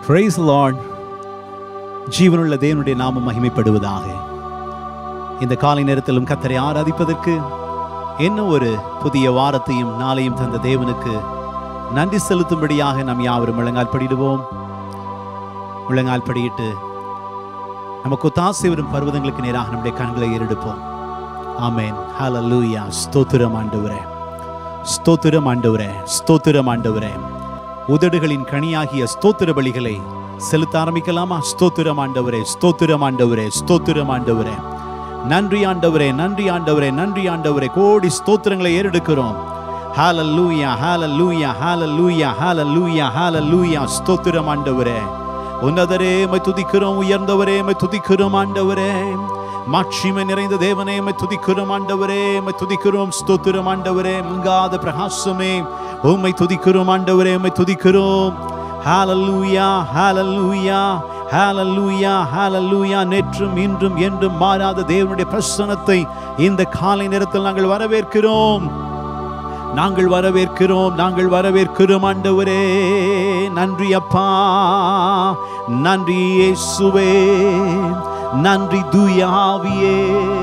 Price Lord ஜீவனுள்ள தேவனுடைய நாமம் மகிமைப்படுவதாக இந்த காலை நேரத்திலும் கத்தரை ஆராதிப்பதற்கு என்ன ஒரு புதிய வாரத்தையும் நாளையும் தந்த தேவனுக்கு நன்றி செலுத்தும்படியாக நாம் யாவரும் முழங்கால் படிடுவோம் முழங்கால் படியிட்டு நமக்கு ஒத்தாசை வரும் பர்வதங்களுக்கு நேராக நம்முடைய கண்களை ஏறெடுப்போம் ஆமென் ஹalleluya ஸ்தோத்திரம் ஆண்டவரே ஸ்தோத்திரம் ஆண்டவரே ஸ்தோத்திரம் ஆண்டவரே உதடுகளின் கனியாகிய ஸ்தோத்திர பலிகளை செலுத்த ஆரம்பிக்கலாமா ஸ்தோத்திரம் ஆண்டவரே ஸ்தோத்திரம் ஆண்டவரே ஸ்தோத்திரம் ஆண்டவரே நன்றி ஆண்டவரே நன்றி ஆண்டவரே நன்றி ஆண்டவரே கோடி ஸ்தோத்திரங்களை ஏறெடுக்கிறோம் ஹalleluya ஹalleluya ஹalleluya ஹalleluya ஹalleluya ஸ்தோத்திரம் ஆண்டவரே உன்னதரே மை துதிக்கிறோம் உயர்ந்தவரே மை துதிக்கிறோம் ஆண்டவரே மாட்சிமை நிறைந்த தேவனே மை துதிக்கிறோம் ஆண்டவரே மை துதிக்கிறோம் ஸ்தோத்திரம் ஆண்டவரே மங்காத பிரகாசமே உம்மை துதிக்கிறோம் ஆண்டவரே உம்மை துதிக்கிறோம் ஹalleluya ஹalleluya ஹalleluya ஹalleluya நேற்றும் இன்றும் என்றும் மாறாத தேவனுடைய பிரசன்னத்தை இந்த காலை நேரத்தில் நாங்கள் வரவேற்கிறோம் நாங்கள் வரவேற்கிறோம் நாங்கள் வரவேற்கிறோம் ஆண்டவரே நன்றி அப்பா நன்றி இயேசுவே நன்றி தூயாவியே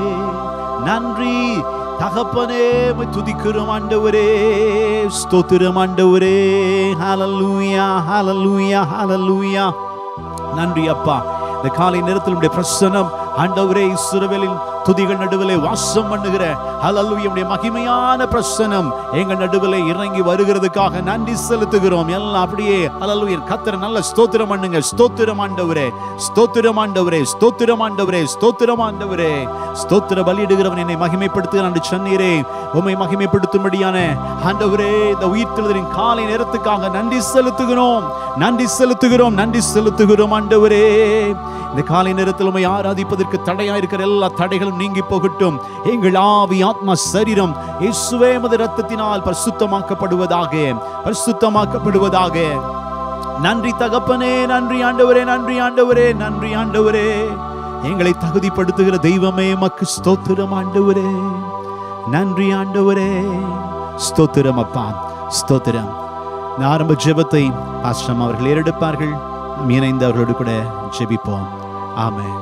நன்றி தகப்பனே உம்மை துதிக்கிறோம் ஆண்டவரே ஸ்தோத்திரம் ஆண்டவரே ஹalleluya ஹalleluya ஹalleluya நன்றி அப்பா இந்த காலை நேரத்தில் உடைய பிரசனம் ஆண்டவரே இஸ்ரவேலின் துதிகள் நடுவிலே வாசம் பண்ணுகிற ஹalleluya உடைய மகிமையான பிரசனம் எங்கள் நடுவிலே இறங்கி வருகிறதுக்காக நன்றி செலுத்துகிறோம் எல்லாம் அப்படியே ஹalleluya கர்த்தர் நல்ல ஸ்தோத்திரம் பண்ணுங்க ஸ்தோத்திரம் ஆண்டவரே ஸ்தோத்திரம் ஆண்டவரே ஸ்தோத்திரம் ஆண்டவரே ஸ்தோத்திரம் ஆண்டவரே ஸ்தோத்திர பலியிடுகிறவன் என்னை மகிமைப்படுத்துகிறான் என்று சொன்னீரே உம்மை மகிமைப்படுத்தும்படியான ஆண்டவரே இந்த உயிர்த்தெழுதலின் காலை நேரத்துக்காக நன்றி செலுத்துகிறோம் நன்றி செலுத்துகிறோம் நன்றி செலுத்துகிறோம் ஆண்டவரே இந்த காலை நேரத்தில் உம்மை ஆராதிப்பதற்கு தடையா இருக்கிற எல்லா தடைகளும் நீங்கி போகட்டும் எங்கள் ஆவி ஆத்மா சரீரம் இயேசுவே மது ரத்தத்தினால் பரிசுத்தமாக்கப்படுவதாக பரிசுத்தமாக்கப்படுவதாக நன்றி தகப்பனே நன்றி ஆண்டவரே நன்றி ஆண்டவரே நன்றி ஆண்டவரே எங்களை தகுதிப்படுத்துகிற தெய்வமே மக்கு ஸ்தோத்திரம் ஆண்டவரே நன்றி ஆண்டவரே ஸ்தோத்திரம் அப்பா ஸ்தோத்திரம் இந்த ஆரம்ப ஜெபத்தை பாஸ்டம் அவர்கள் ஏறெடுப்பார்கள் நாம் இணைந்து அவர்களோடு கூட ஜெபிப்போம் ஆமென்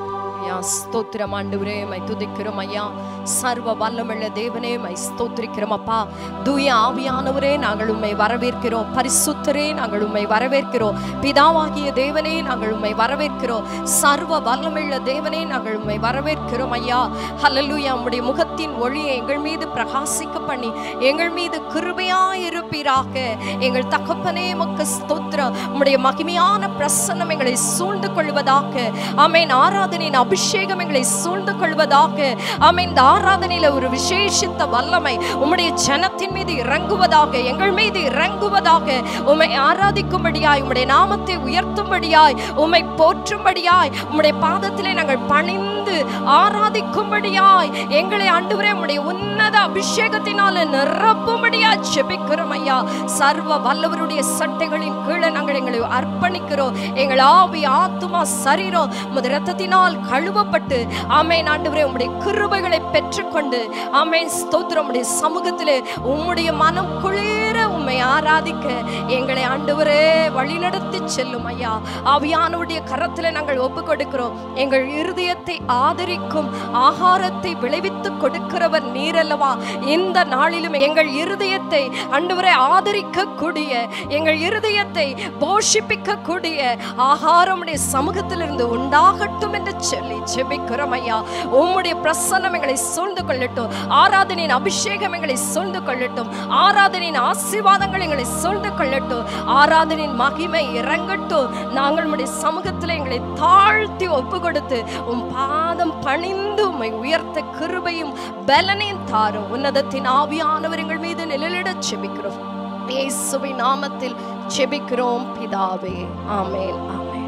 ஐயா ஸ்தோத்திரம் ஆண்டவரே மை துதிக்கிறோம் ஐயா சர்வ வல்லமுள்ள தேவனே மை ஸ்தோத்திரிக்கிறோம் அப்பா தூய ஆவியானவரே நாங்கள் உம்மை வரவேற்கிறோம் பரிசுத்தரே நாங்கள் உம்மை வரவேற்கிறோம் பிதாவாகிய தேவனே நாங்கள் உம்மை வரவேற்கிறோம் சர்வ வல்லமுள்ள தேவனே நாங்கள் உம்மை வரவேற்கிறோம் ஐயா ஹalleluya உம்முடைய முகத்தின் ஒளியை எங்கள் மீது பிரகாசிக்க பண்ணி எங்கள் மீது கிருபையாயிருப்பீராக எங்கள் தகப்பனே மக்கு ஸ்தோத்திரம் உம்முடைய மகிமையான பிரசன்னம் எங்களை சூழ்ந்து கொள்வதாக ஆமென் ஆராதனையின் அபிஷேகம் எங்களை சூழ்ந்து கொள்வதாக ஆமென் இந்த ஆராதனையில ஒரு விசேஷித்த வல்லமை உம்முடைய ஜனத்தின் மீது இறங்குவதாக எங்கள் மீது இறங்குவதாக உம்மை ஆராதிக்கும்படியாய் உம்முடைய நாமத்தை உயர்த்தும்படியாய் உம்மை போற்றும்படியாய் உம்முடைய பாதத்திலே நாங்கள் பணிந்து ஆராதிக்கும்படியாய் எங்களை ஆண்டவரே உம்முடைய உன்னத அபிஷேகத்தினால நிரப்பும்படியாய் ஜெபிக்கிறோம் ஐயா சர்வ வல்லவருடைய சட்டைகளின் கீழே நாங்கள் எங்களை அர்ப்பணிக்கிறோம் எங்கள் ஆவி ஆத்துமா சரீரம் உமது ரத்தத்தினால் கழுவப்பட்டு ஆமென் ஆண்டவரே உம்முடைய கிருபைகளை பெற்றுக்கொண்டு ஆமென் ஸ்தோத்திரம் உம்முடைய சமூகத்திலே உம்முடைய மனம் குளிர உம்மை ஆராதிக்க எங்களை ஆண்டவரே வழிநடத்தி செல்லும் ஐயா ஆவியானவருடைய கரத்திலே நாங்கள் ஒப்பு கொடுக்கிறோம் எங்கள் இருதயத்தை ஆதரிக்கும் ஆகாரத்தை விளைவித்து கொடுக்கிறவர் நீரல்லவா இந்த நாளிலும் எங்கள் இருதயத்தை ஆண்டவரை ஆதரிக்க கூடிய எங்கள் இருதயத்தை போஷிப்பிக்க கூடிய ஆகாரம் உடைய சமூகத்திலிருந்து உண்டாகட்டும் என்று சொல்லி ஜெபிக்கிறோம் ஐயா உம்முடைய பிரசன்னம் எங்களை சூழ்ந்து கொள்ளட்டும் ஆராதனையின் அபிஷேகம் எங்களை சூழ்ந்து கொள்ளட்டும் ஆராதனையின் ஆசீர்வாதங்கள் எங்களை சூழ்ந்து கொள்ளட்டும் ஆராதனையின் மகிமை இறங்கட்டும் நாங்கள் உம்முடைய சமூகத்தில் எங்களை தாழ்த்தி ஒப்பு கொடுத்து உம் பாதம் பணிந்து உம்மை உயர்த்த கிருபையும் பலனையும் தாரும் உன்னதத்தின் ஆவியானவர் எங்கள் மீது நிழலிடச் செபிக்கிறோம் இயேசுவின் நாமத்தில் ஜெபிக்கிறோம் பிதாவே ஆமென் ஆமென்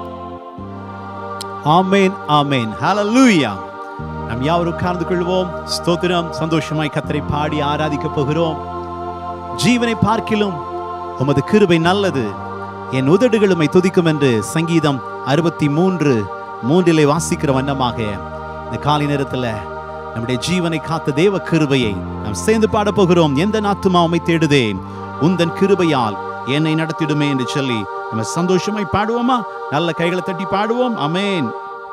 ஆமென் ஆமென் ஹalleluya நாம் யாவரும் உட்கார்ந்து கொள்வோம் ஸ்தோத்திரம் சந்தோஷமாய் கத்தரை பாடி ஆராதிக்க போகிறோம் ஜீவனை பார்க்கிலும் உமது கிருபை நல்லது என் உதடுகள் உம்மை துதிக்கும் என்று சங்கீதம் அறுபத்தி மூன்று மூன்றிலே வாசிக்கிற வண்ணமாக இந்த காலை நேரத்தில் நம்முடைய ஜீவனை காத்த தேவ கிருபையை நாம் சேர்ந்து பாட போகிறோம் எந்த நாத்துமா உம்மை தேடுதே உந்தன் கிருபையால் என்னை நடத்திடுமே என்று சொல்லி நம்ம சந்தோஷமாய் பாடுவோமா நல்ல கைகளை தட்டி பாடுவோம் அமேன்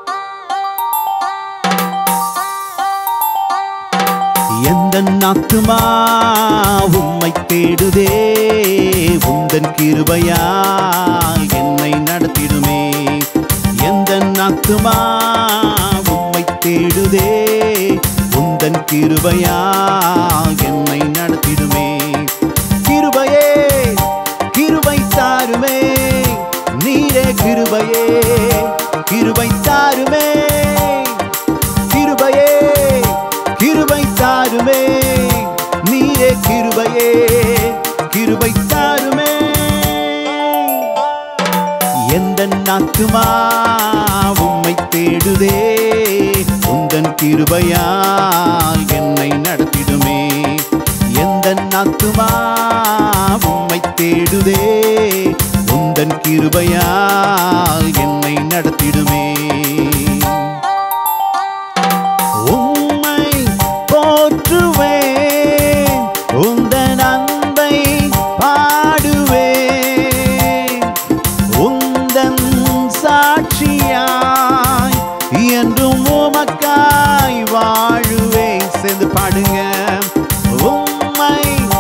எந்த நாத்துமா உம்மை தேடுதே உந்தன் கிருபையா என்னை நடத்திடுமே எந்த நாத்துமா உம்மை தேடுதே உந்தன் கிருபையா என்னை நடத்திடுமே கிருபையே கிருபை தாருமே நீரே கிருபையே கிருபை தாருமே கிருபையே கிருபை தாருமே நீரே கிருபையே கிருபை தாருமே எந்த நாத்துமா உம்மை தேடுதே உந்தன் கிருபையால் என்னை நடத்திடுமே எந்த நாத்துமா உம்மை தேடுதே உந்தன் கிருபையால் என்னை நடத்திடுமே உம்மை போற்றுவேன் உந்தன் அன்பை பாடுவேன் உந்தன் சாட்சியாய் என்றும் உமக்காய் வாழுவேன் சேர்ந்து பாடுங்க உம்மை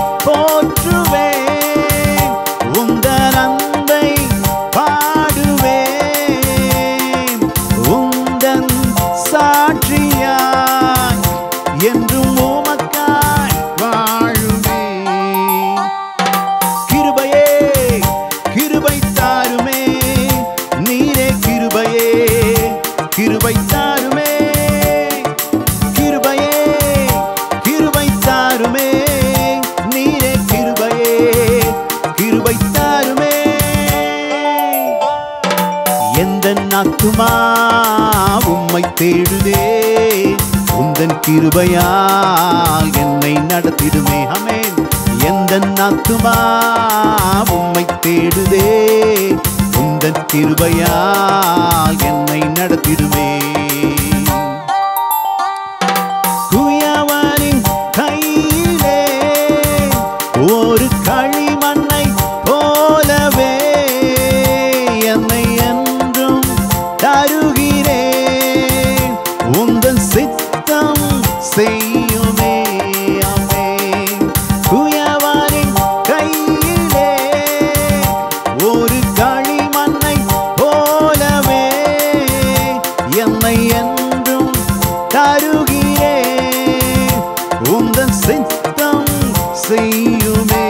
போற்றுவேன் உந்தன் அன்பை பாடுவேன் உந்தன் சாட்சியாய் என்றும் உமக்காய் வாழுவேன் கிருபையே கிருபை தாருமே நீரே கிருபையே கிருபை தாருமே கிருபையே கிருபை தாருமே நீரே கிருபையே கிருபை தாருமே எந்த நாத்துமா உம்மை தேடுதே உந்தன் கிருபையா என்னை நடத்திடுமே அமேன் எந்த நாத்துமா உம்மை தேடுதே உந்தன் கிருபையா என்னை நடத்திடுமே குயவனின் கையிலே ஒரு களிமண்ணை போலவே என்னை என்றும் தருகிறேன் உந்தன் சித்தம் செய்யுமே ஆமென். குயவனின் கையிலே ஒரு களிமண்ணை போலவே என்னை என்றும் தருகிறேன் உந்தன் சித்தம் செய்யுமே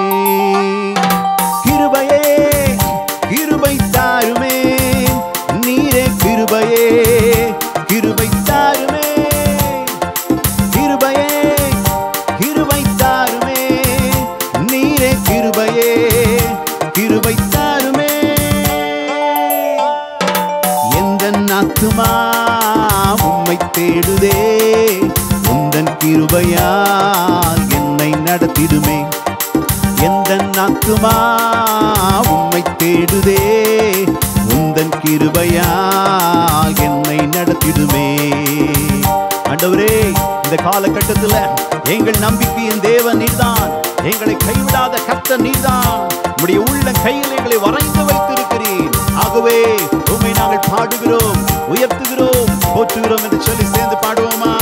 கிருபையே கிருபை தாருமே நீரே கிருபையே கிருபை தாருமே கிருபையே கிருபை தாருமே நீரே கிருபையே கிருபை தாருமே எந்த நாத்துமா உம்மை தேடுதே உந்தன் கிருபையால் என்னை நடத்திடுமே எந்த நாத்துமா உம்மை தேடுதே உந்தன் கிருபையால் என்னை நடத்திடுமே ஆண்டவரே இந்த காலகட்டத்துல எங்கள் நம்பிக்கையின் தேவன் நீர்தான் எங்களை கைவிடாத கத்த நீர்தான் உடைய உள்ள கையில் எங்களை வரைந்து வைத்திருக்கிறீர் ஆகவே உம்மை நாங்கள் பாடுகிறோம் உயர்த்துகிறோம் போற்றுகிறோம் என்று சொல்லி சேர்ந்து பாடுவோமா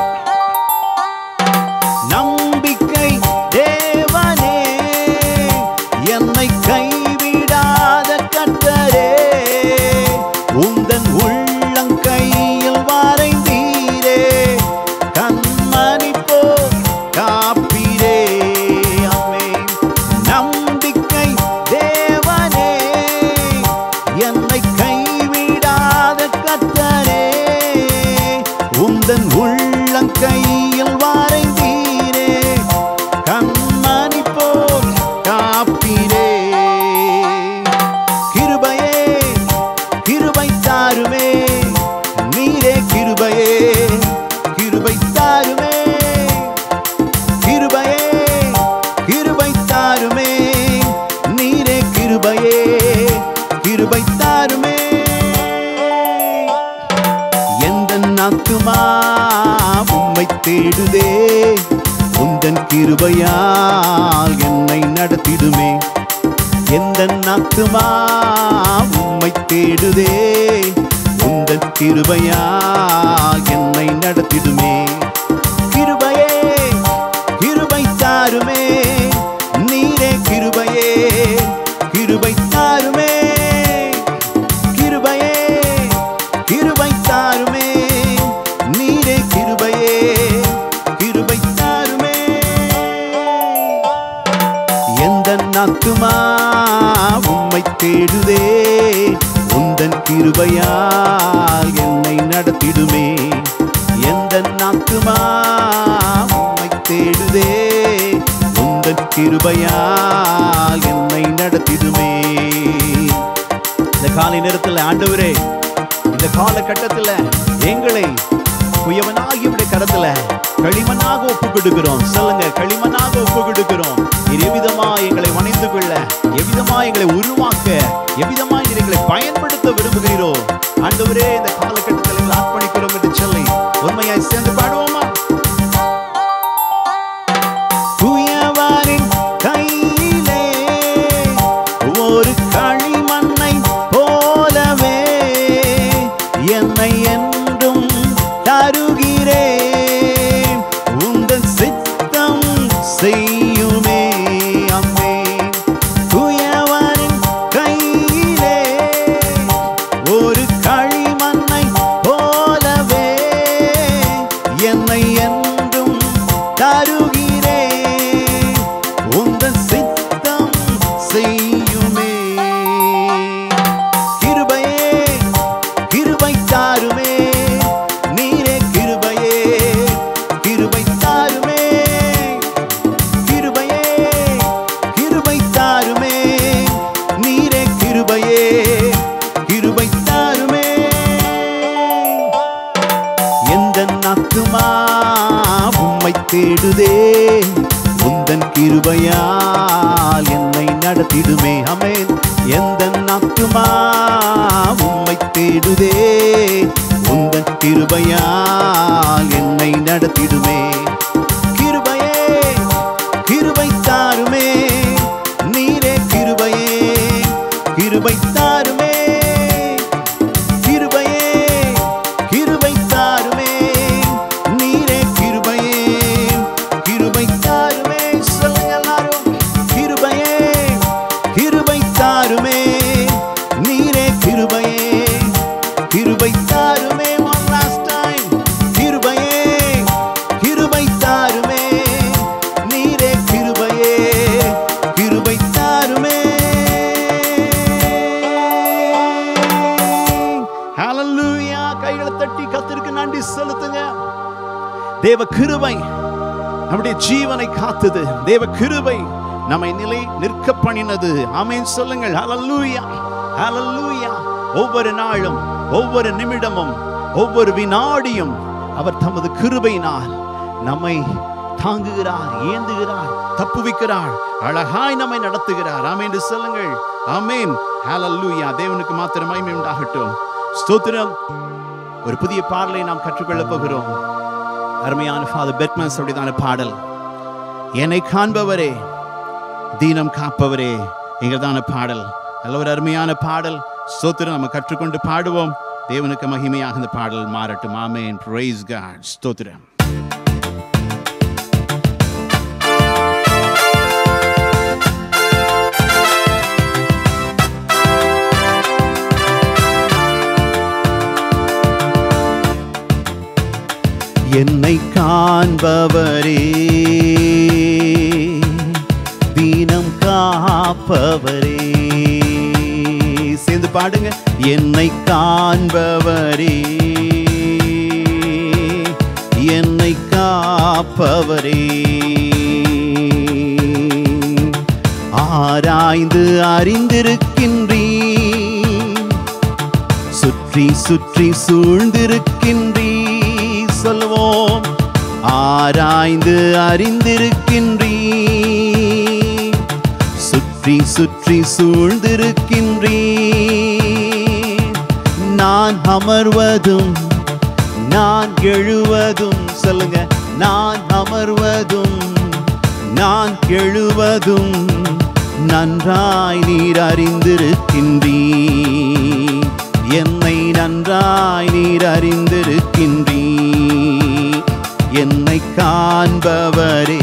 நம்பிக்கை தேவனே என்னை கைவிடாத கட்டரே உந்தன் உள்ளங்கையில் வரைந்தீரே கண்மணி போல் காப்பீரே ஆமென். நம்பிக்கை தேவனே என்னை கைவிடாத கத்தரே உந்தன் உள்ளங்கையில் வரைந்தீரே கண்மணி போல் காப்பீரே கிருபையே கிருபை தாருமே நீரே கிருபையே கிருபை தாருமே கிருபையே கிருபை தாருமே நீரே கிருபையே கிருபை தாருமே எந்த நாத்துமா உம்மை தேடுதே உந்தன் கிருபையால் என்னை நடத்திடுமே எந்த நாத்துமா உம்மை தேடுதே உந்தன் கிருபையா என்னை நடத்திடுமே கிருபையே கிருபை தாருமே நீரே கிருபையே கிருபை தாருமே கிருபையே கிருபை தாருமே நீரே கிருபையே கிருபை தாருமே எந்த நாத்துமா உம்மை தேடுதே உந்தன் கிருபையால் என்னை நடத்திடுமே எந்த நாத்துமா உம்மை தேடுதே உந்தன் கிருபையால் என்னை நடத்திடுமே இந்த காலை நேரத்தில் ஆண்டவரே இந்த காலகட்டத்தில் எங்களை குயவனாகி உடைய கரத்துல களிமண்ணாக ஒப்பு கொடுக்கிறோம் சொல்லுங்க களிமண்ணாக ஒப்பு கொடுக்கிறோம் நீர் எவ்விதமா எங்களை வணைந்து கொள்ள எவ்விதமா எங்களை உருவாக்க எவ்விதமா நீர் எங்களை பயன்படுத்த விரும்புகிறீரோ ஆண்டவரே இந்த காலகட்டத்தில் எங்களை அர்ப்பணிக்கிறோம் என்று சொல்லி உண்மையாய் சேர்ந்து பாடுவோமா குயவனின் கையிலே ஒரு களிமண்ணை போலவே என்னை என்றும் தருகிறேன் உங்கள் சித்தம் செய்யுமே அம்மே குயவனின் கையிலே ஒரு களிமண்ணை போலவே என்னை என்றும் தருகிறேன் உங்கள் சித்தம் செய்யுமே கிருபையே கிருபை தாருமே நீரே கிருபையே கிருபை தாருமே கிருபையே கிருபை தாருமே நீரே கிருபையே கிருபை தாருமே எந்த நாத்துமா உம்மை தேடுதே உந்தன் கிருபையால் என்னை நடத்திடுமே அமேன் எந்த நாத்துமா உம்மை தேடுதே உந்தன் கிருபையால் என்னை நடத்திடுமே கிருபையே கிருபை தாருமே நீரே கிருபையே கிருபை தாருமே கிருபையே கிருபை தாருமே நீரே கிருபையே கிருபை தாருமே சொல்லுங்க எல்லாரும் கிருபையே கிருபை தாருமே நீரே கிருபையே கிருபை தாருமே one last time கிருபையே கிருபை தாருமே நீரே கிருபையே கிருபை தாருமே ஹalleluya கைகளை தட்டி கர்த்தருக்கு நன்றி செலுத்துங்க தேவ கிருபை நம்முடைய ஜீவனை காத்தது தேவ கிருபை நம்மை நிலை நிற்க பண்ணினது ஆமென் சொல்லுங்கள் ஹalleluya ஹalleluya ஒவ்வொரு நாளும் ஒவ்வொரு நிமிடமும் ஒவ்வொரு வினாடியும் அவர் தமது கிருபையினால் நம்மை தாங்குகிறார் ஏந்துகிறார் தப்புவிக்கிறார் அழகாய் நம்மை நடத்துகிறார் ஆமென் என்று சொல்லுங்கள் ஆமென் ஹalleluya தேவனுக்கு மாத்திரம் மகிமை உண்டாகட்டும் ஸ்தோத்திரம் ஒரு புதிய பாடலை நாம் கற்றுக்கொள்ளப் போகிறோம் அருமையான ஃபாதர் பெட்மன்ஸ் அப்படிதான பாடல் என்னை காண்பவரே தீனம் காப்பவரே எங்கள்தான பாடல் நல்ல ஒரு அருமையான பாடல் ஸ்தோத்திரம் நம்ம கற்றுக்கொண்டு பாடுவோம் தேவனுக்கு மகிமையாக இந்த பாடல் மாறட்டும் ஆமேன் praise God ஸ்தோத்திரம் என்னை காண்பவரே தீனம் காப்பவரே சேர்ந்து பாடுங்க என்னை காண்பவரே என்னை காப்பவரே ஆராய்ந்து அறிந்திருக்கின்றீ சுற்றி சுற்றி சூழ்ந்திருக்கின்றீ சொல்லுவோம் ஆராய்ந்து அறிந்திருக்கின்றீ சுற்றி சுற்றி சூழ்ந்திருக்கின்றீ நான் அமர்வதும் நான் எழுவதும் சொல்லுங்க நான் அமர்வதும் நான் எழுவதும் நன்றாய் நீர் அறிந்திருக்கின்றீ என்னை நன்றாய் நீர் அறிந்திருக்கின்றீ என்னை காண்பவரே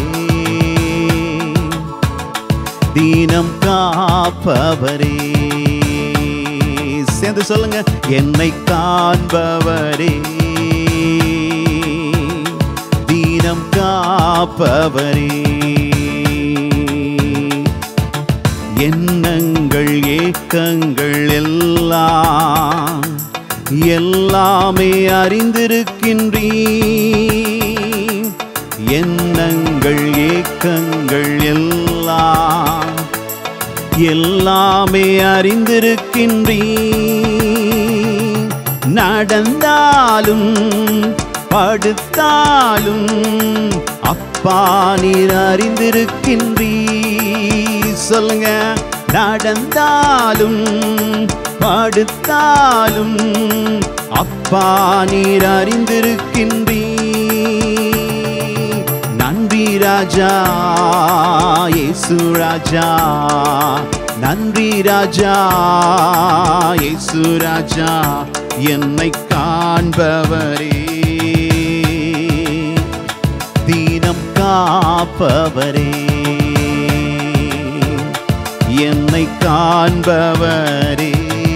தீனம் காப்பவரே சேர்ந்து சொல்லுங்க என்னை காண்பவரே தீனம் காப்பவரே எண்ணங்கள் ஏக்கங்கள் எல்லாம் எல்லாமே அறிந்திருக்கின்றீ எண்ணங்கள் ஏக்கங்கள் எல்லாம் எல்லாமே அறிந்திருக்கின்றீ நடந்தாலும் படுத்தாலும் அப்பா நீர் அறிந்திருக்கின்றீ சொல்லுங்க நடந்தாலும் படுத்தாலும் அப்பா நீர் அறிந்திருக்கின்றீ நன்றி ராஜா இயேசு ராஜா நன்றி ராஜா இயேசு ராஜா என்னை காண்பவரே தீனம் காப்பவரே என்னை காண்பவரே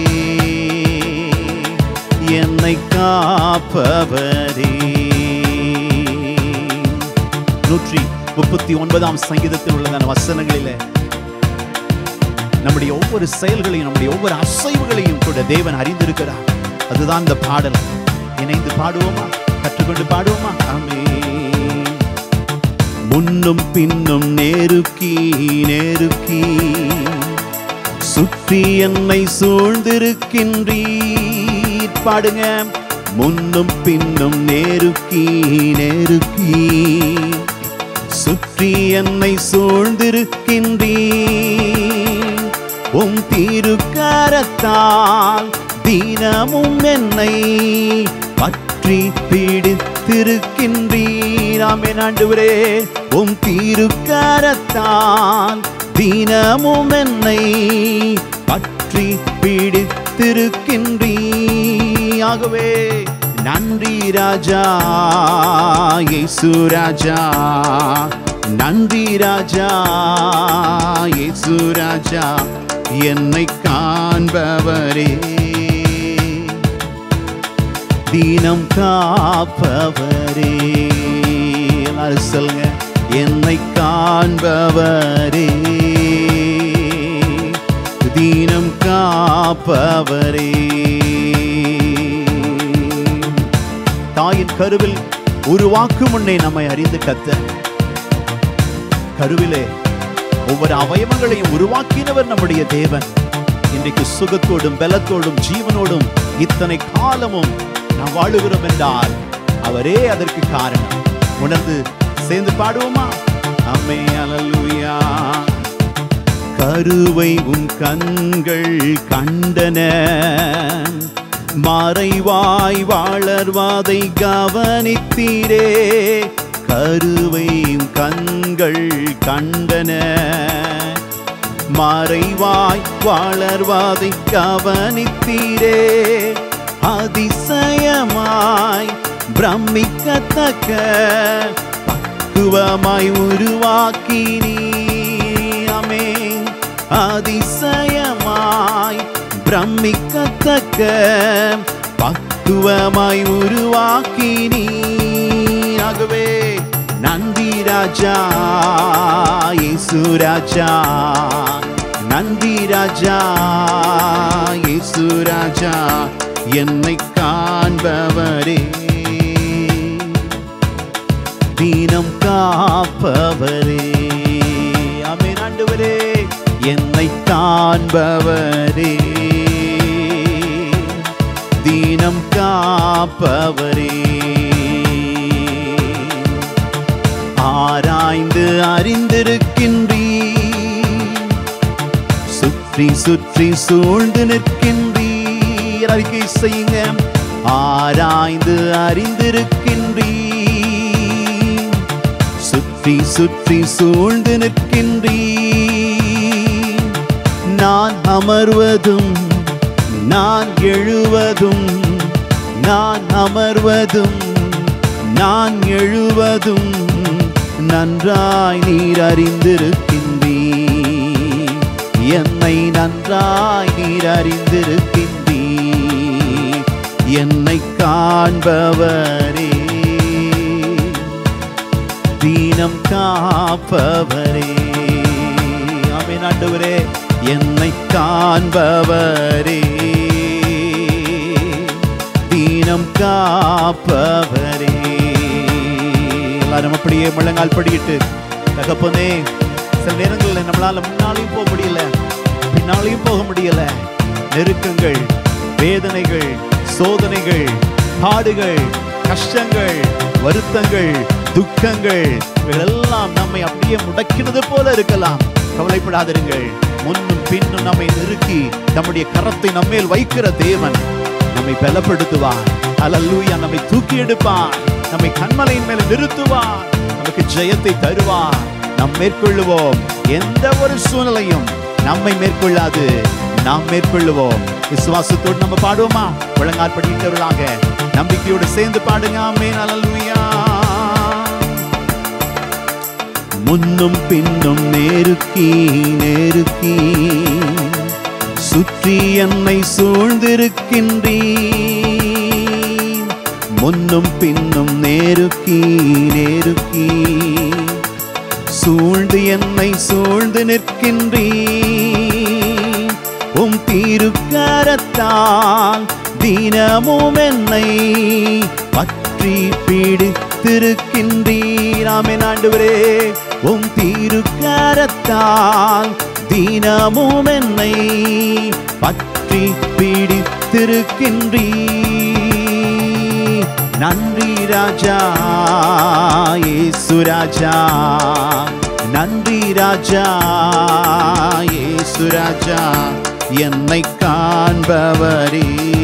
என்னை காப்பவரே நூற்றி முப்பத்தி ஒன்பதாம் சங்கீதத்தில் உள்ளதான வசனங்களிலே நம்முடைய ஒவ்வொரு செயல்களையும் நம்முடைய ஒவ்வொரு அசைவுகளையும் கூட தேவன் அறிந்திருக்கிறார் அதுதான் இந்த பாடல் இணைந்து பாடுவோமா கற்றுக்கொண்டு பாடுவோமா ஆமே முன்னும் பின்னும் நேருக்கி நேருக்கி சுற்றி என்னை சூழ்ந்திருக்கின்றீர் பாடுங்க முன்னும் பின்னும் நேருக்கி நேருக்கி சுற்றி என்னை சூழ்ந்திருக்கின்றீர் உம் திருக்கரத்தால் தினமும் என்னை பற்றி பிடித்திருக்கின்றீர் ஆமென் ஆண்டவரே உம் திருக்கரத்தால் தினமும் என்னை பற்றி பிடித்திருக்கின்றீர் ஆகவே நன்றி ராஜா இயேசு ராஜா நன்றி ராஜா இயேசு ராஜா என்னை காண்பவரே தீனம் காப்பவரே எல்லாரும் சொல்லுங்க என்னை காண்பவரே தீனம் காப்பவரே தாயின் கருவில் உருவாக்கும் முன்னே நம்மை அறிந்து கத்த கருவிலே ஒவ்வொரு அவயவங்களையும் உருவாக்கினவர் நம்முடைய தேவன் இன்றைக்கு சுகத்தோடும் பலத்தோடும் ஜீவனோடும் இத்தனை காலமும் நாம் வாழுகிறோம் என்றால் அவரே அதற்கு காரணம் உணர்ந்து சேர்ந்து பாடுவோமா அம்மே அலலுயா கருவை உன் கண்கள் கண்டன மறைவாய் வாழர்வாதை கவனித்தீரே கருவை உன் கண்கள் கண்டன மறைவாய் வாழர்வாதை கவனித்தீரே அதிசயமாய் பிரமிக்கத்தக்க பக்குவமாய் உருவாக்கினீமே அதிசயமாய் பிரமிக்கத்தக்க பக்குவமாய் உருவாக்கினீ ஆகவே நன்றி ராஜா இயேசு ராஜா நன்றி ராஜா இயேசு ராஜா என்னை காண்பவரே தீனம் காப்பவரே ஆமென் ஆண்டவரே என்னை காண்பவரே தீனம் காப்பவரே ஆராய்ந்து அறிந்திருக்கின்றீ சுற்றி சுற்றி சூழ்ந்து நிற்கின்றீர் அறிக்கை செய்யுங்க ஆராய்ந்து அறிந்திருக்கின்றீ சுற்றி சுற்றி சூழ்ந்து நிற்கின்றீ நான் அமர்வதும் நான் எழுவதும் நான் அமர்வதும் நான் எழுவதும் நன்றாய் நீர் அறிந்திருக்கின்றீ என்னை நன்றாய் நீர் அறிந்திருக்கின்றீ என்னை காண்பவரே தீனம் காப்பவரே ஆமென் ஆண்டவரே என்னை காண்பவரே தீனம் காப்பவரே எல்லாரும் அப்படியே முழங்கால் படிக்கிட்டு தகப்பனே சில நேரங்களில் நம்மளால முன்னாலையும் போக முடியல பின்னாலையும் போக முடியல நெருக்கங்கள் வேதனைகள் சோதனைகள் பாடுகள் கஷ்டங்கள் வருத்தங்கள் துக்கங்கள் இவைகளெல்லாம் நம்மை அப்படியே முடக்கினது போல இருக்கலாம் கவலைப்படாதிருங்கள் முன்னும் பின்னும் நம்மை நெருக்கி நம்முடைய கரத்தை நம்மேல் வைக்கிற தேவன் நம்மை பலப்படுத்துவார் அல்லூயா நம்மை தூக்கி எடுப்பார் நம்மை கண்மலையின் மேல நிறுத்துவார் நமக்கு ஜெயத்தை தருவார் நாம் மேற்கொள்ளுவோம் எந்த ஒரு சூழ்நிலையும் நம்மை மேற்கொள்ளாது நாம் மேற்கொள்ளுவோம் விசுவாசத்தோடு நம்ம பாடுவோமா முழங்கால் படிக்கிறவர்களாக நம்பிக்கையோடு சேர்ந்து பாடுங்க ஆமென் அல்லேலூயா முன்னும் பின்னும் நேருக்கி நேருக்கி சுற்றி என்னை சூழ்ந்திருக்கின்றீன் முன்னும் பின்னும் நேருக்கி நேருக்கி சூழ்ந்து என்னை சூழ்ந்து நிற்கின்றீன் உம் தீருக்கரத்தால் தினமும் என்னை பற்றி பிடித்திருக்கின்றீர் ஆமென் ஆண்டவரே உம் தீருக்கரத்தால் தினமும் என்னை பற்றி பிடித்திருக்கின்றீர் நன்றி ராஜா ஏசு ராஜா நன்றி ராஜா ஏசு ராஜா என்னை காண்பவரே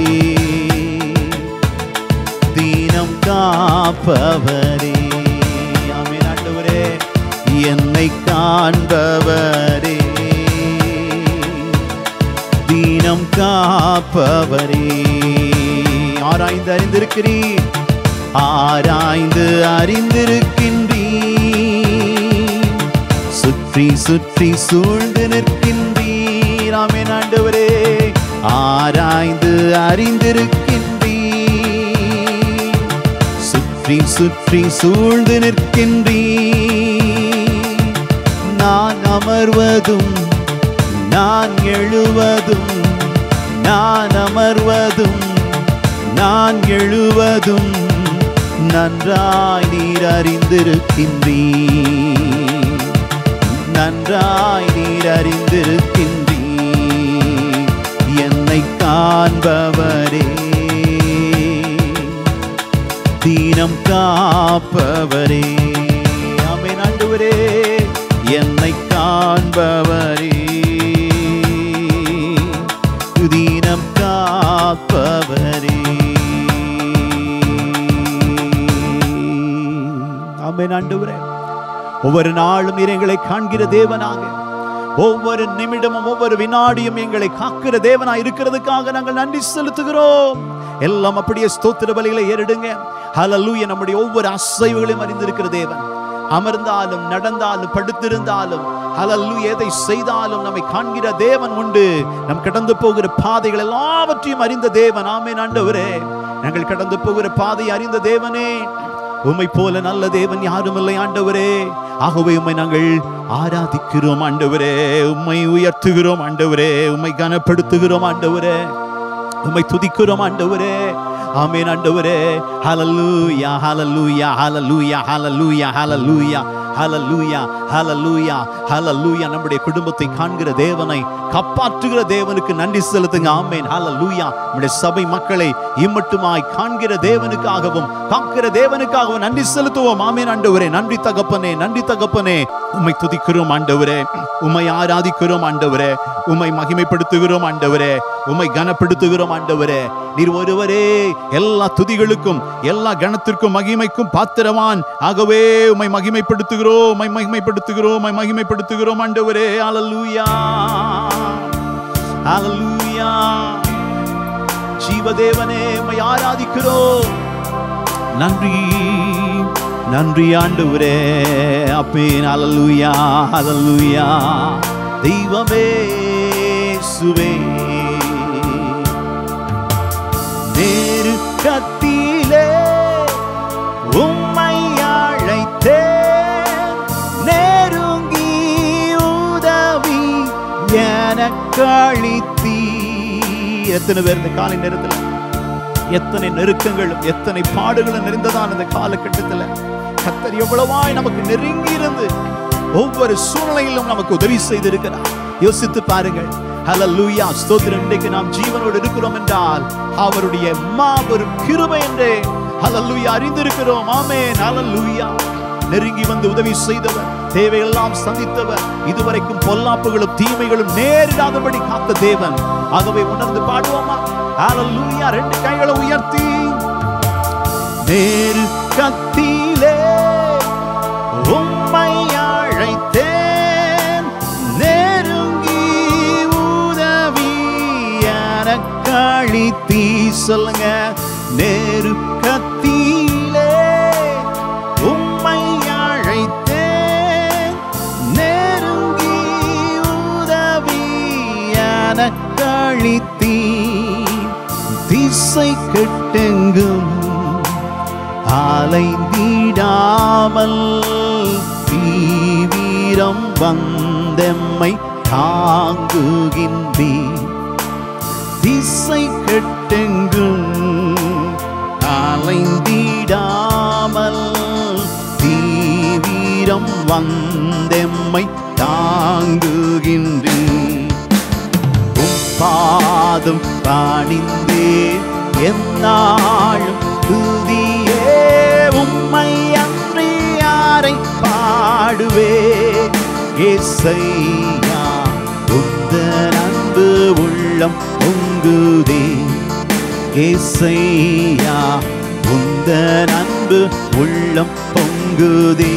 தீனம் காப்பவரே ஆமென் ஆண்டவரே என்னை காண்பவரே தீனம் காப்பவரே ஆராய்ந்து அறிந்திருக்கிறீர் ஆராய்ந்து அறிந்திருக்கின்றீர் சுற்றி சுற்றி சூழ்ந்து நிற்கின்றீர் ஆமென் ஆண்டவரே ஆராய்ந்து அறிந்திருக்கின்றீர் சுற்றி சுற்றி சூழ்ந்து நிற்கின்றீர் நான் அமர்வதும் நான் எழுவதும் நான் அமர்வதும் நான் எழுவதும் நன்றாய் நீர் அறிந்திருக்கின்றீர் நன்றாய் நீர் அறிந்திருக்கின்றீர் என்னை காண்பவரே தீனம் காப்பவரே ஆமென் ஆண்டவரே என்னை காண்பவரே தீனம் காப்பவரே ஆமென் ஆண்டவரே ஒவ்வொரு நாளும் நீர் எங்களை காண்கிற தேவனாக ஒவ்வொரு நிமிடமும் ஒவ்வொரு வினாடியும் எங்களை காக்கிற தேவனாய் இருக்கிறதுக்காக நாங்கள் நன்றி செலுத்துகிறோம் எல்லாம் அப்படியே ஸ்தோத்திர பலிகளை ஏறிடுங்க ஹalleluya நம்முடைய ஒவ்வொரு அசைவுகளையும் அறிந்திருக்கிற தேவன் அமர்ந்தாலும் நடந்தாலும் படுத்திருந்தாலும் ஹalleluya எதை செய்தாலும் நம்மை காண்கிற தேவன் உண்டு நம் கடந்து போகிற பாதைகள் எல்லாவற்றையும் அறிந்த தேவன் ஆமென் ஆண்டவரே நாங்கள் கடந்து போகிற பாதை அறிந்த தேவனே உம்மை போல நல்ல தேவன் யாரும் இல்லை ஆண்டவரே ஆகவே உம்மை நாங்கள் ஆராதிக்கிறோம் ஆண்டவரே உம்மை உயர்த்துகிறோம் ஆண்டவரே உம்மை கனப்படுத்துகிறோம் ஆண்டவரே உம்மை துதிக்கிறோம் ஆண்டவரே ஆமென் ஆண்டவரே ஹalleluya ஹalleluya ஹalleluya ஹalleluya ஹalleluya ஹalleluya ஹalleluya ஹalleluya நம்முடைய குடும்பத்தை காண்கிற தேவனை காப்பாற்றுகிற தேவனுக்கு நன்றி செலுத்துங்க ஆமென் ஹalleluya நம்முடைய சபை மக்களை இம்மட்டுமாய் காண்கிற தேவனுக்காகவும் காக்கிற தேவனுக்காகவும் நன்றி செலுத்துவோம் ஆமென் ஆண்டவரே நன்றி தகப்பனே நன்றி தகப்பனே உம்மை துதிக்கிறோம் ஆண்டவரே உம்மை ஆராதிக்கிறோம் ஆண்டவரே உம்மை மகிமைப்படுத்துகிறோம் ஆண்டவரே உம்மை கனப்படுத்துகிறோம் ஆண்டவரே நீர் ஒருவரே எல்லா துதிகளுக்கும் எல்லா கணத்திற்கும் மகிமைக்கும் பாத்திரவான் ஆகவே உம்மை மகிமைப்படுத்துகிறோம் உம்மை மகிமைப்படுத்துகிறோம் உம்மை மகிமைப்படுத்துகிறோம் ஆண்டவரே அல்லேலூயா ஹalleluya ஜீவதேவனே உம்மை ஆராதிக்கிறோம் நன்றி நன்றி ஆண்டவரே அப்பேன் ஹalleluya ஹalleluya தெய்வமே சுவே நேரு கத்திலே உம்மை அழைத்தேன் நெருங்கி உதவி எனக்களித்தீ எத்தனை பேர் இந்த காலை நேரத்தில் எத்தனை நெருக்கங்களும் எத்தனை பாடுகளும் நிறைந்ததான் இந்த காலகட்டத்தில் கத்தர் எவ்வளவாய் நமக்கு நெருங்கி இருந்து ஒவ்வொரு சூழ்நிலையிலும் நமக்கு உதவி செய்திருக்கிறார் யோசித்து பாருங்கள் ஹalleluya ஸ்தோத்திரம் இன்றைக்கு நாம் ஜீவனோடு இருக்கிறோம் என்றால் அவருடைய மாபெரும் கிருபை என்றே ஹalleluya அறிந்திருக்கிறோம் ஆமென் ஹalleluya நெருங்கி வந்து உதவி செய்தவர் தேவையெல்லாம் சந்தித்தவர் இதுவரைக்கும் பொல்லாப்புகளும் தீமைகளும் நேரிடாதபடி காத்த தேவன் ஆகவே உணர்ந்து பாடுவோமா ஹalleluya ரெண்டு கைகளை உயர்த்தி நேரு கத்திலே உம்மை அழைத்தேன் நெருங்கி உதவி எனக்களித்தீ சொல்லுங்க நேரு கத்திலே உம்மை அழைத்தேன் நெருங்கி உதவி எனக்களித்தீ திசை கெட்டெங்கும் அலைந்திடாமல் தீவிரம் வந்தெம்மை தாங்குகின்றீ திசை கெட்டெங்கும் அலைந்திடாமல் தீவிரம் வந்தெம்மை தாங்குகின்றீ உம் பாதம் பணிந்தே என்னாலும் துதியே உம்மை அன்றி யாரை பாடுவே ஏசையா உந்த அன்பு உள்ளம் பொங்குதே ஏசையா உந்த அன்பு உள்ளம் பொங்குதே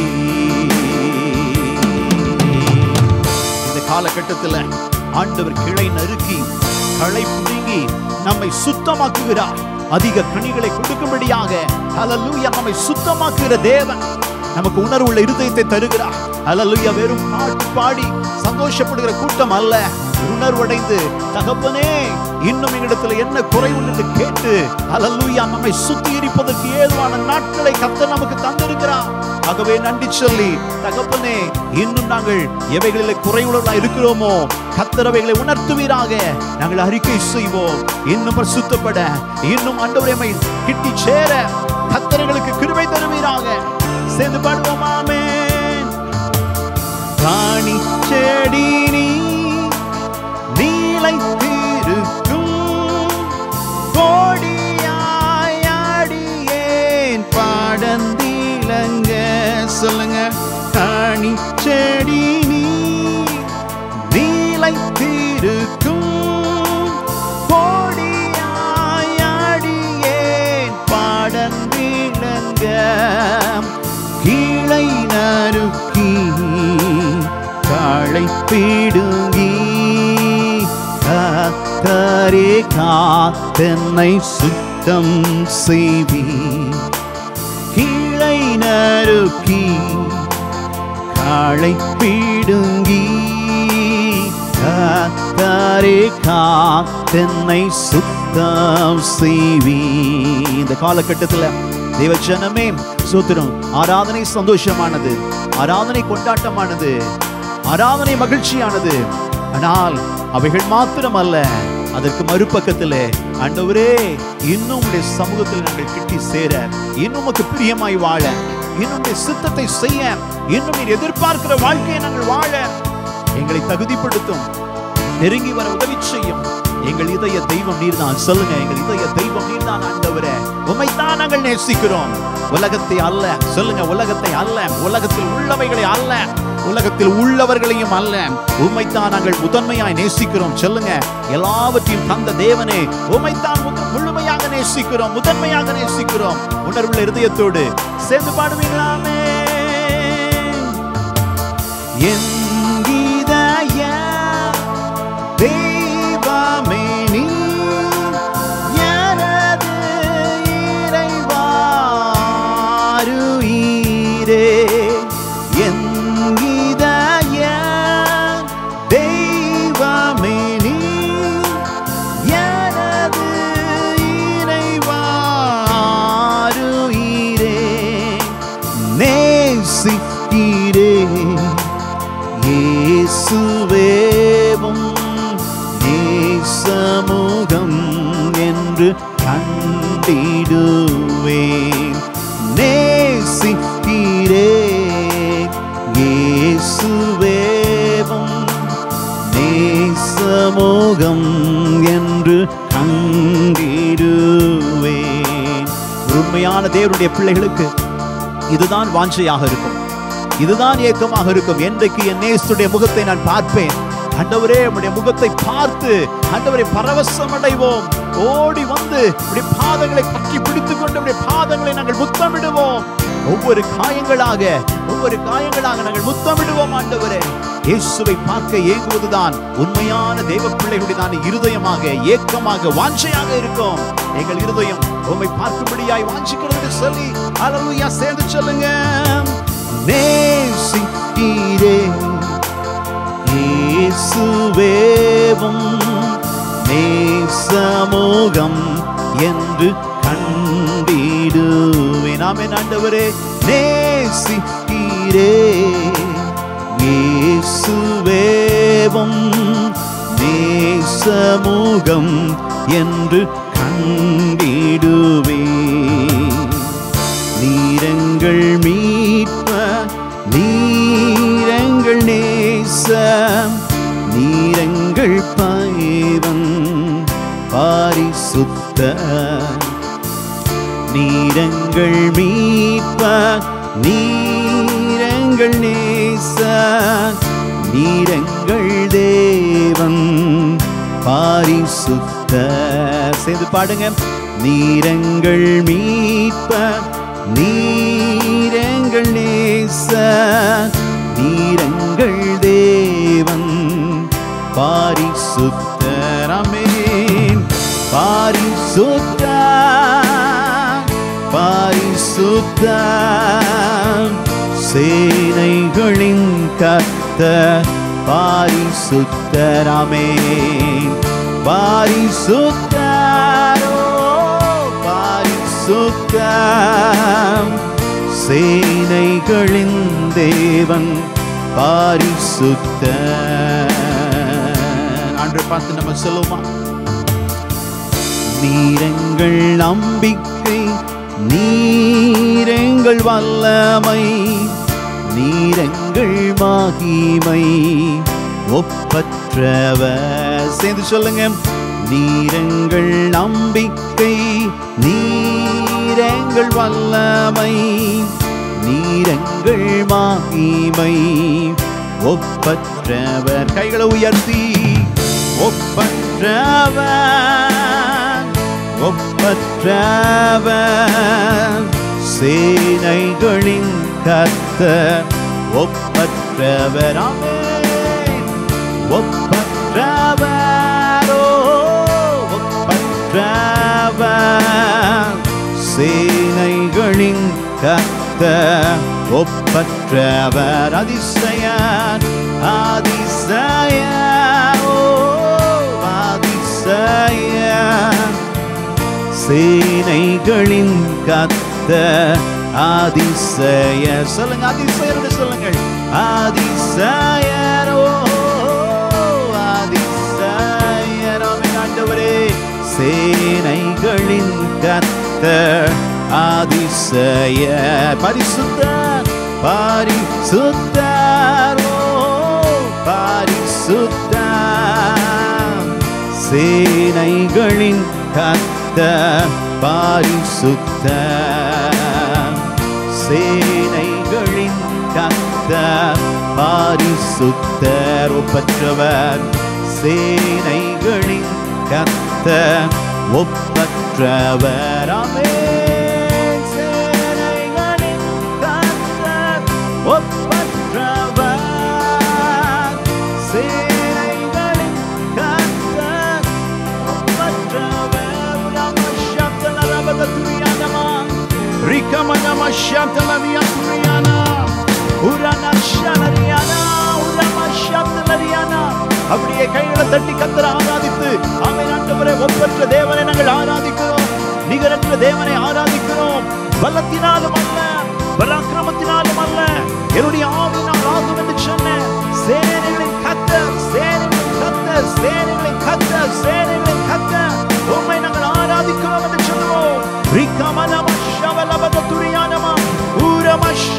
இந்த காலகட்டத்தில் ஆண்டவர் கிளை நறுக்கி களை புடுங்கி நம்மை சுத்தமாக்குகிறார் அதிக கனிகளை கொடுக்கும்படியாக ஹalleluya நம்மை சுத்தமாக்குகிற தேவன் நமக்கு உணர்வுள்ள இருதயத்தை தருகிறார் ஹalleluya வெறும் பாட்டு பாடி சந்தோஷப்படுகிற கூட்டம் அல்ல உணர்வடைந்து தகப்பனே இன்னும் எங்களிடத்துல என்ன குறைவு என்று கேட்டு ஹalleluya நம்மை சுத்திகரிப்பதற்கு ஏதுவான நாட்களை கர்த்தர் நமக்கு தந்திருக்கிறார் ஆகவே நன்றி சொல்லி தகப்பனே இன்னும் நாங்கள் எவைகளில் குறைவுள்ளவர்களா இருக்கிறோமோ கத்தரவைகளை உணர்த்துவீராக நாங்கள் அறிக்கை செய்வோம் இன்னும் பரிசுத்தப்பட இன்னும் அண்டவரைமை கிட்டி சேர கத்தர்களுக்கு கிருபை தருவீராக சேர்ந்து பாடுவோமாமே காணி செடி நீ நீலை தீருக்கும் கோடியாயடியேன் பாடந்திலங்க சொல்லுங்க காணி செடி நீ நீலை தீருக்கும் கோடியாயடியேன் பாடந்திலங்க கீழை நறுக்கி காளை பிடுங்கி கத்தரே காத்தென்னை சுத்தம் செய்வி கீழை நறுக்கி காளை பிடுங்கி கத்தரே காத்தென்னை சுத்தம் செய்வி இந்த காலகட்டத்தில் தேவச்சனமே சூத்திரம் ஆராதனை சந்தோஷமானது ஆராதனை கொண்டாட்டமானது ஆராதனை மகிழ்ச்சியானது ஆனால் அவைகள் மாத்திரமல்ல அதற்கு மறுபக்கத்திலே ஆண்டவரே இன்னும் உடைய சமூகத்தில் நாங்கள் கிட்டி சேர இன்னும் உமக்கு பிரியமாய் வாழ இன்னும் உடைய சித்தத்தை செய்ய இன்னும் நீர் எதிர்பார்க்கிற வாழ்க்கையை நாங்கள் வாழ எங்களை தகுதிப்படுத்தும் நெருங்கி வர உதவி செய்யும் எங்கள் இதய தெய்வம் நீர்தான் சொல்லுங்க எங்கள் இதய தெய்வம் நீர்தான் ஆண்டவரே உமைத்தான் நாங்கள் நேசிக்கிறோம் உலகத்தை அல்ல சொல்லுங்க உலகத்தை அல்ல உலகத்தில் உள்ளவைகளை அல்ல உலகத்தில் உள்ளவர்களையும் அல்ல உம்மைத்தான் நாங்கள் முதன்மையாய் நேசிக்கிறோம் சொல்லுங்க எல்லாவற்றையும் தந்த தேவனே உம்மைத்தான் முத- முழுமையாக நேசிக்கிறோம் முதன்மையாக நேசிக்கிறோம் உணர்வுள்ள இருதயத்தோடு சேர்ந்து பாடுவீங்களாமே என் இதய தெய்வமே நேசிக்கிறே இயேசுவேவும் நேசமுகம் என்று கண்டிடுவேன் நேசிக்கிறே இயேசுவேவும் நேசமோகம் என்று கண்டிடுவேன் உண்மையான தேவனுடைய பிள்ளைகளுக்கு இதுதான் வாஞ்சையாக இருக்கும் இதுதான் ஏக்கமாக இருக்கும் என்றைக்கு என் நேசுடைய முகத்தை நான் பார்ப்பேன் ஆண்டவரே உம்முடைய முகத்தை பார்த்து ஆண்டவரை பரவசம் அடைவோம் ஓடி வந்து உடைய பாதங்களை பற்றி பிடித்துக் கொண்டு உடைய பாதங்களை நாங்கள் முத்தமிடுவோம் ஒவ்வொரு காயங்களாக ஒவ்வொரு காயங்களாக நாங்கள் முத்தமிடுவோம் ஆண்டவரே இயேசுவை பார்க்க ஏங்குவதுதான் உண்மையான தெய்வ பிள்ளைகளுடையதான இருதயமாக ஏக்கமாக வாஞ்சையாக இருக்கும் எங்கள் இருதயம் உம்மை பார்க்கும்படியாய் வாஞ்சிக்கிறது என்று சொல்லி அல்லேலூயா சேர்ந்து சொல்லுங்க நேசிக்கிறே இயேசுவேவும் நேசமோகம் என்று கண்டிடுவேன் ஆமென் ஆண்டவரே நேசிக்கிறே இயேசுவேவும் நேசமுகம் என்று கண்டிடுவேன் நீரங்கள் மீட்ப நீரங்கள் நேசம் நீரங்கள் பாய்வன் பாரிசுத்த நீரங்கள் மீட்ப நீரங்கள் நேச நீரங்கள் தேவன் பாரிசுத்த சேர்ந்து பாடுங்க நீரங்கள் மீட்ப நீரங்கள் நேச நீரங்கள் தேவன் பாரிசுத்தரமேன் பாரிசுத்த பாரிசுத்த சேனைகளின் கத்த பாரிசுத்தரமேன் பாரிசுத்தரோ பாரிசுத்தம் சேனைகளின் தேவன் பாரிசுத்த ஆண்டு பார்த்து நம்ம சொல்லுமா நீரங்கள் நம்பிக்கை நீரங்கள் வல்லமை நீரங்கள் மகிமை ஒப்பற்றவர் சேர்ந்து சொல்லுங்க நீரங்கள் நம்பிக்கை நீரங்கள் வல்லமை நீரங்கள் மகிமை ஒப்பற்றவர் கைகளை உயர்த்தி ஒப்பற்றவர் ஒப்பற்றவர் சேனைகளின் கத்த ஒப்பற்றவர் ஆமென் ஒப்பற்றவரோ ஒப்பற்றவர் சேனைகளின் கத்த ஒப்பற்றவர் அதிசயர் அதிசயர் ஓ அதிசயர் சேனைகளின் கத்த அதிசய சொல்லுங்க அதிசயர் சொல்லுங்கள் அதிசயர் ஓ அதிசயர் ஆமென் ஆண்டவரே சேனைகளின் கத்த அதிசய பரிசுத்த பரிசுத்தர் ஓ பரிசுத்த சேனைகளின் கத்த பாரிசுத்த சேனைகளின் கத்த பாரிசுத்தர் ஒப்பற்றவர் சேனைகளின் கத்த ஒப்பற்றவர் ஆமென் சேனைகளின் கர்த்தர் ஒப்பற்றவர் சேனைகளின் கர்த்தர் ஒப்பற்றவர் உலமஷத்தலரபகதுரியானமா ரிகமனமஷத்தலரியாதுரியானா உரனஷலரியானா உரமஷத்தலரியானா அப்படியே கைகளை தட்டி கத்தர ஆராதித்து ஆமென் ஆண்டவரே ஒப்பற்ற தேவனை நாங்கள் ஆராதிக்கிறோம் நிகரற்ற தேவனை ஆராதிக்கிறோம் பலத்தினாலும் அல்ல பராக்கிரமத்தினாலும் அல்ல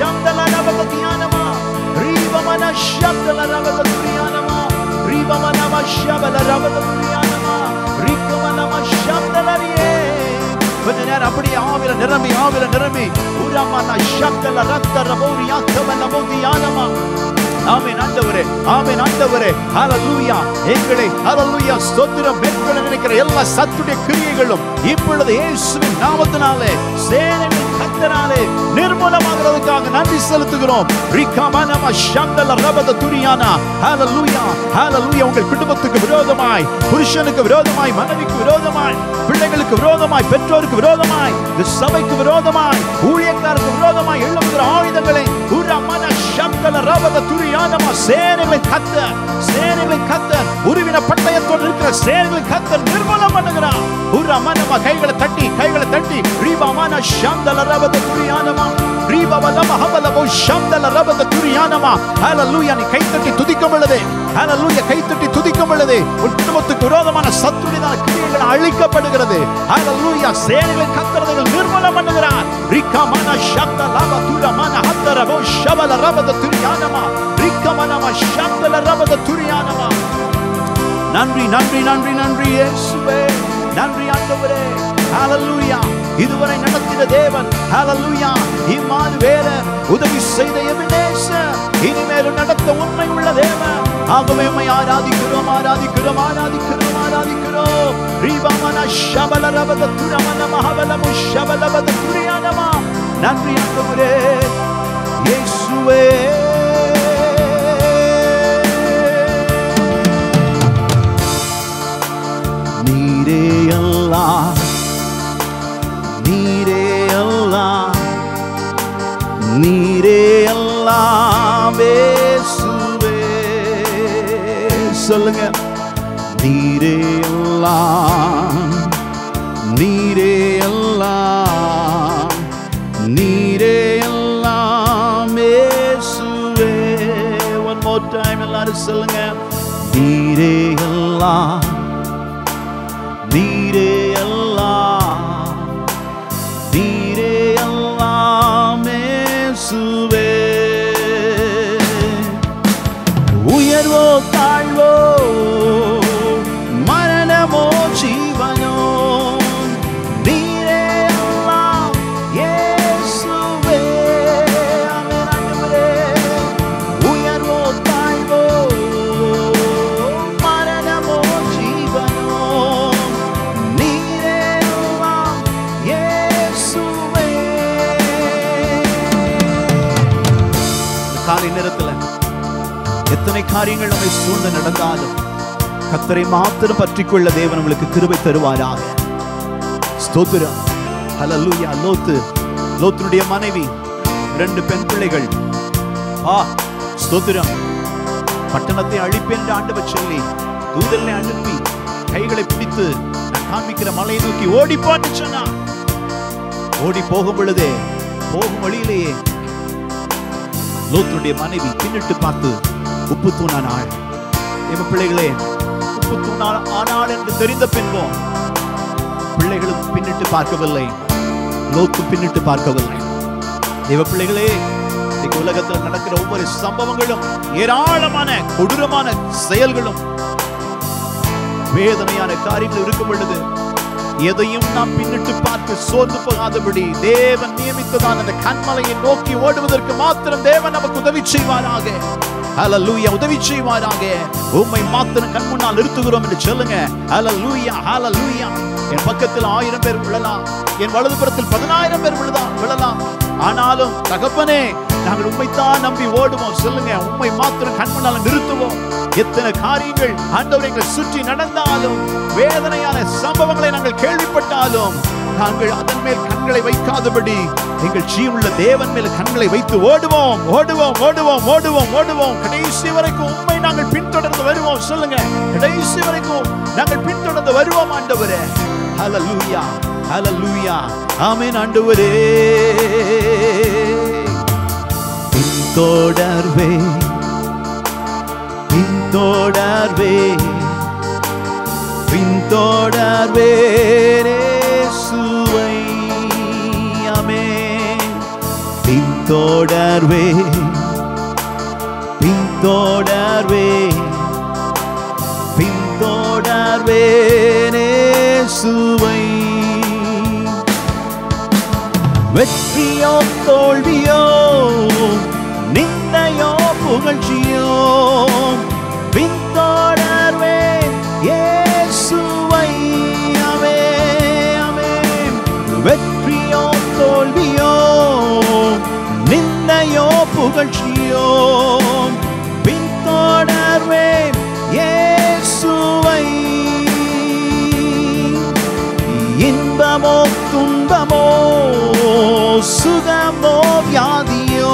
சந்தல ரபத தியானமா ரீபமன சந்தல ரபத துரியானமா ரீபமனம ஷபல ரபத துரியானமா ரிக்கமனம சந்தலரியே கொஞ்ச நேரம் அப்படியே ஆவில நிரம்பி ஆவில நிரம்பி உரமன சந்தல ரத்த ரபோரி ஆத்தமன மோதியானமா ஆமென் ஆண்டவரே ஆமென் ஆண்டவரே ஹalleluya எங்களை ஹalleluya ஸ்தோத்திரம் மேற்கொள்ள நினைக்கிற எல்லா சத்துடைய கிரியைகளும் இப்பொழுது இயேசுவின் நாமத்தினாலே சேனையின் கர்த்தராலே நிர்மூலமாகிறதுக்காக நன்றி செலுத்துகிறோம் ரிகமனம சந்தல ரபத துரியானா ஹalleluya ஹalleluya உங்கள் குடும்பத்துக்கு விரோதமாய் புருஷனுக்கு விரோதமாய் மனைவிக்கு விரோதமாய் பிள்ளைகளுக்கு விரோதமாய் பெற்றோருக்கு விரோதமாய் இந்த சபைக்கு விரோதமாய் ஊழியக்காரருக்கு விரோதமாய் எழும்புகிற ஆயுதங்களை உரமன சந்தல ரபத துரியானமா சேனைகளை கத்த சேனைகளை கத்த உருவின பட்டயத்தோடு இருக்கிற சேனைகளை கத்த நிர்மூலம் பண்ணுகிறான் உரமனமா கைகளை தட்டி கைகளை தட்டி ரீபமான சந்தல ரபத துரியானமா ரீபவலம ஹவலமோ சந்தல ரபத துரியானமா ஹalleluya நீ கைத்தட்டி துதிக்கும் பொழுதே ஹalleluya கைத்தட்டி துதிக்கும் பொழுதே உன் குடும்பத்துக்கு விரோதமான சத்துருடான கிரியைகள் அழிக்கப்படுகிறது ஹalleluya சேனைகளை கத்தரதுகள் நிர்மூலம் பண்ணுகிறார் ரிக்கமன சந்த லப துரமன ஹத்தரபோ ஷபல ரபத துரியானமா ரிக்கமனம சந்தல ரபத துரியானமா நன்றி நன்றி நன்றி நன்றி இயேசுவே நன்றி ஆண்டவரே ஹalleluya இதுவரை நடத்தின தேவன் ஹalleluya இம்மாது வேற உதவி செய்த எபினேசர் இனிமேலும் நடத்த உண்மை உள்ள தேவன் ஆகவே உம்மை ஆராதிக்கிறோம் ஆராதிக்கிறோம் ஆராதிக்கிறோம் ஆராதிக்கிறோம் ரீபமன ஷபல ரபத துரமன மஹவலமு ஷபலபத துரியானமா நன்றி ஆண்டவரே இயேசுவே நீரே அல்லாஹ் நீரே அல்லாஹ் நீரே அல்லாஹ் இயேசுவே சொல்லுங்க நீரே அல்லாஹ் நீரே அல்லாஹ் நீரே அல்லாஹ் இயேசுவே one more time எல்லாரும் சொல்லுங்க நீரே அல்லாஹ் நீரே எல்லாம் நீரே எல்லாம் இயேசுவே உயர்வோ தாழ்வோ மரணமோ ஜீவனோ நீரே எல்லாம் இயேசுவே ஆமென் ஆண்டவரே உயர்வோ தாழ்வோ மரணமோ ஜீவனோ நீரே எல்லாம் இயேசுவே இந்த காலை நேரத்துல எத்தனை காரியங்கள் நம்மை சூழ்ந்து நடந்தாலும் கத்தரை மாத்திரம் பற்றிக்கொள்ள தேவன் நம்மளுக்கு கிருபை தருவாராக ஸ்தோத்திரம் ஹalleluya லோத்து லோத்துனுடைய மனைவி ரெண்டு பெண் பிள்ளைகள் ஆ ஸ்தோத்திரம் பட்டணத்தை அழிப்பேன் என்று ஆண்டவர் சொல்லி தூதனை அனுப்பி கைகளை பிடித்து நான் காண்பிக்கிற மலையை நோக்கி ஓடிப்பான்னு சொன்னான் ஓடி போகும் பொழுதே போகும் வழியிலேயே லோத்துடைய மனைவி பின்னிட்டு பார்த்து உப்பு தூணானாள் என் பிள்ளைகளே உப்பு தூணால் ஆனாள் என்று தெரிந்த பின்பும் பிள்ளைகளும் பின்னிட்டு பார்க்கவில்லை லோத்து பின்னிட்டு பார்க்கவில்லை தேவ பிள்ளைகளே இன்னைக்கு உலகத்தில் நடக்கிற ஒவ்வொரு சம்பவங்களும் ஏராளமான கொடூரமான செயல்களும் வேதனையான காரியங்கள் இருக்கும் பொழுது எதையும் நாம் பின்னிட்டு பார்த்து சோர்ந்து போகாதபடி தேவன் நியமித்ததான் அந்த கண்மலையை நோக்கி ஓடுவதற்கு மாத்திரம் தேவன் நமக்கு உதவி செய்வாராக ஹalleluya உதவி செய்வாராக உம்மை மாத்திரம் கண் முன்னால் நிறுத்துகிறோம் என்று சொல்லுங்க ஹalleluya ஹalleluya என் பக்கத்தில் ஆயிரம் பேர் விழலாம் என் வலதுபுறத்தில் பதினாயிரம் பேர் விழலாம் விழலாம் ஆனாலும் தகப்பனே நாங்கள் உண்மைத்தான் நம்பி ஓடுவோம் சொல்லுங்க உண்மை மாத்திரம் கண் முன்னால் நிறுத்துவோம் எத்தனை காரியங்கள் ஆண்டவர் எங்களை சுற்றி நடந்தாலும் வேதனையான சம்பவங்களை நாங்கள் கேள்விப்பட்டாலும் நாங்கள் அதன் மேல் கண்களை வைக்காதபடி எங்கள் ஜீவனுள்ள தேவன் மேல் கண்களை வைத்து ஓடுவோம் ஓடுவோம் ஓடுவோம் ஓடுவோம் ஓடுவோம் கடைசி வரைக்கும் உண்மை நாங்கள் பின்தொடர்ந்து வருவோம் சொல்லுங்க கடைசி வரைக்கும் நாங்கள் பின்தொடர்ந்து வருவோம் ஆண்டவரே ஹalleluya ஹalleluya ஆமென் ஆண்டவரே பின்தொடர்வே பின்தொடர்வே பின்தொடர்வே இயேசுவை ஆமென் பின்தொடர்வே பின்தொடர்வே பின்தொடர்வே பின்தொடர்வேனே சுவை வெற்றியோ தோல்வியோ நிந்தையோ புகழ்ச்சியோ பின்தொடர்வேன் இயேசுவை அவே அவே வெற்றியோ தோல்வியோ நிந்தையோ புகழ்ச்சியோ பின்தொடர்வேன் இயேசுவை இன்பமோ துன்பமோ சுகமோ வியாதியோ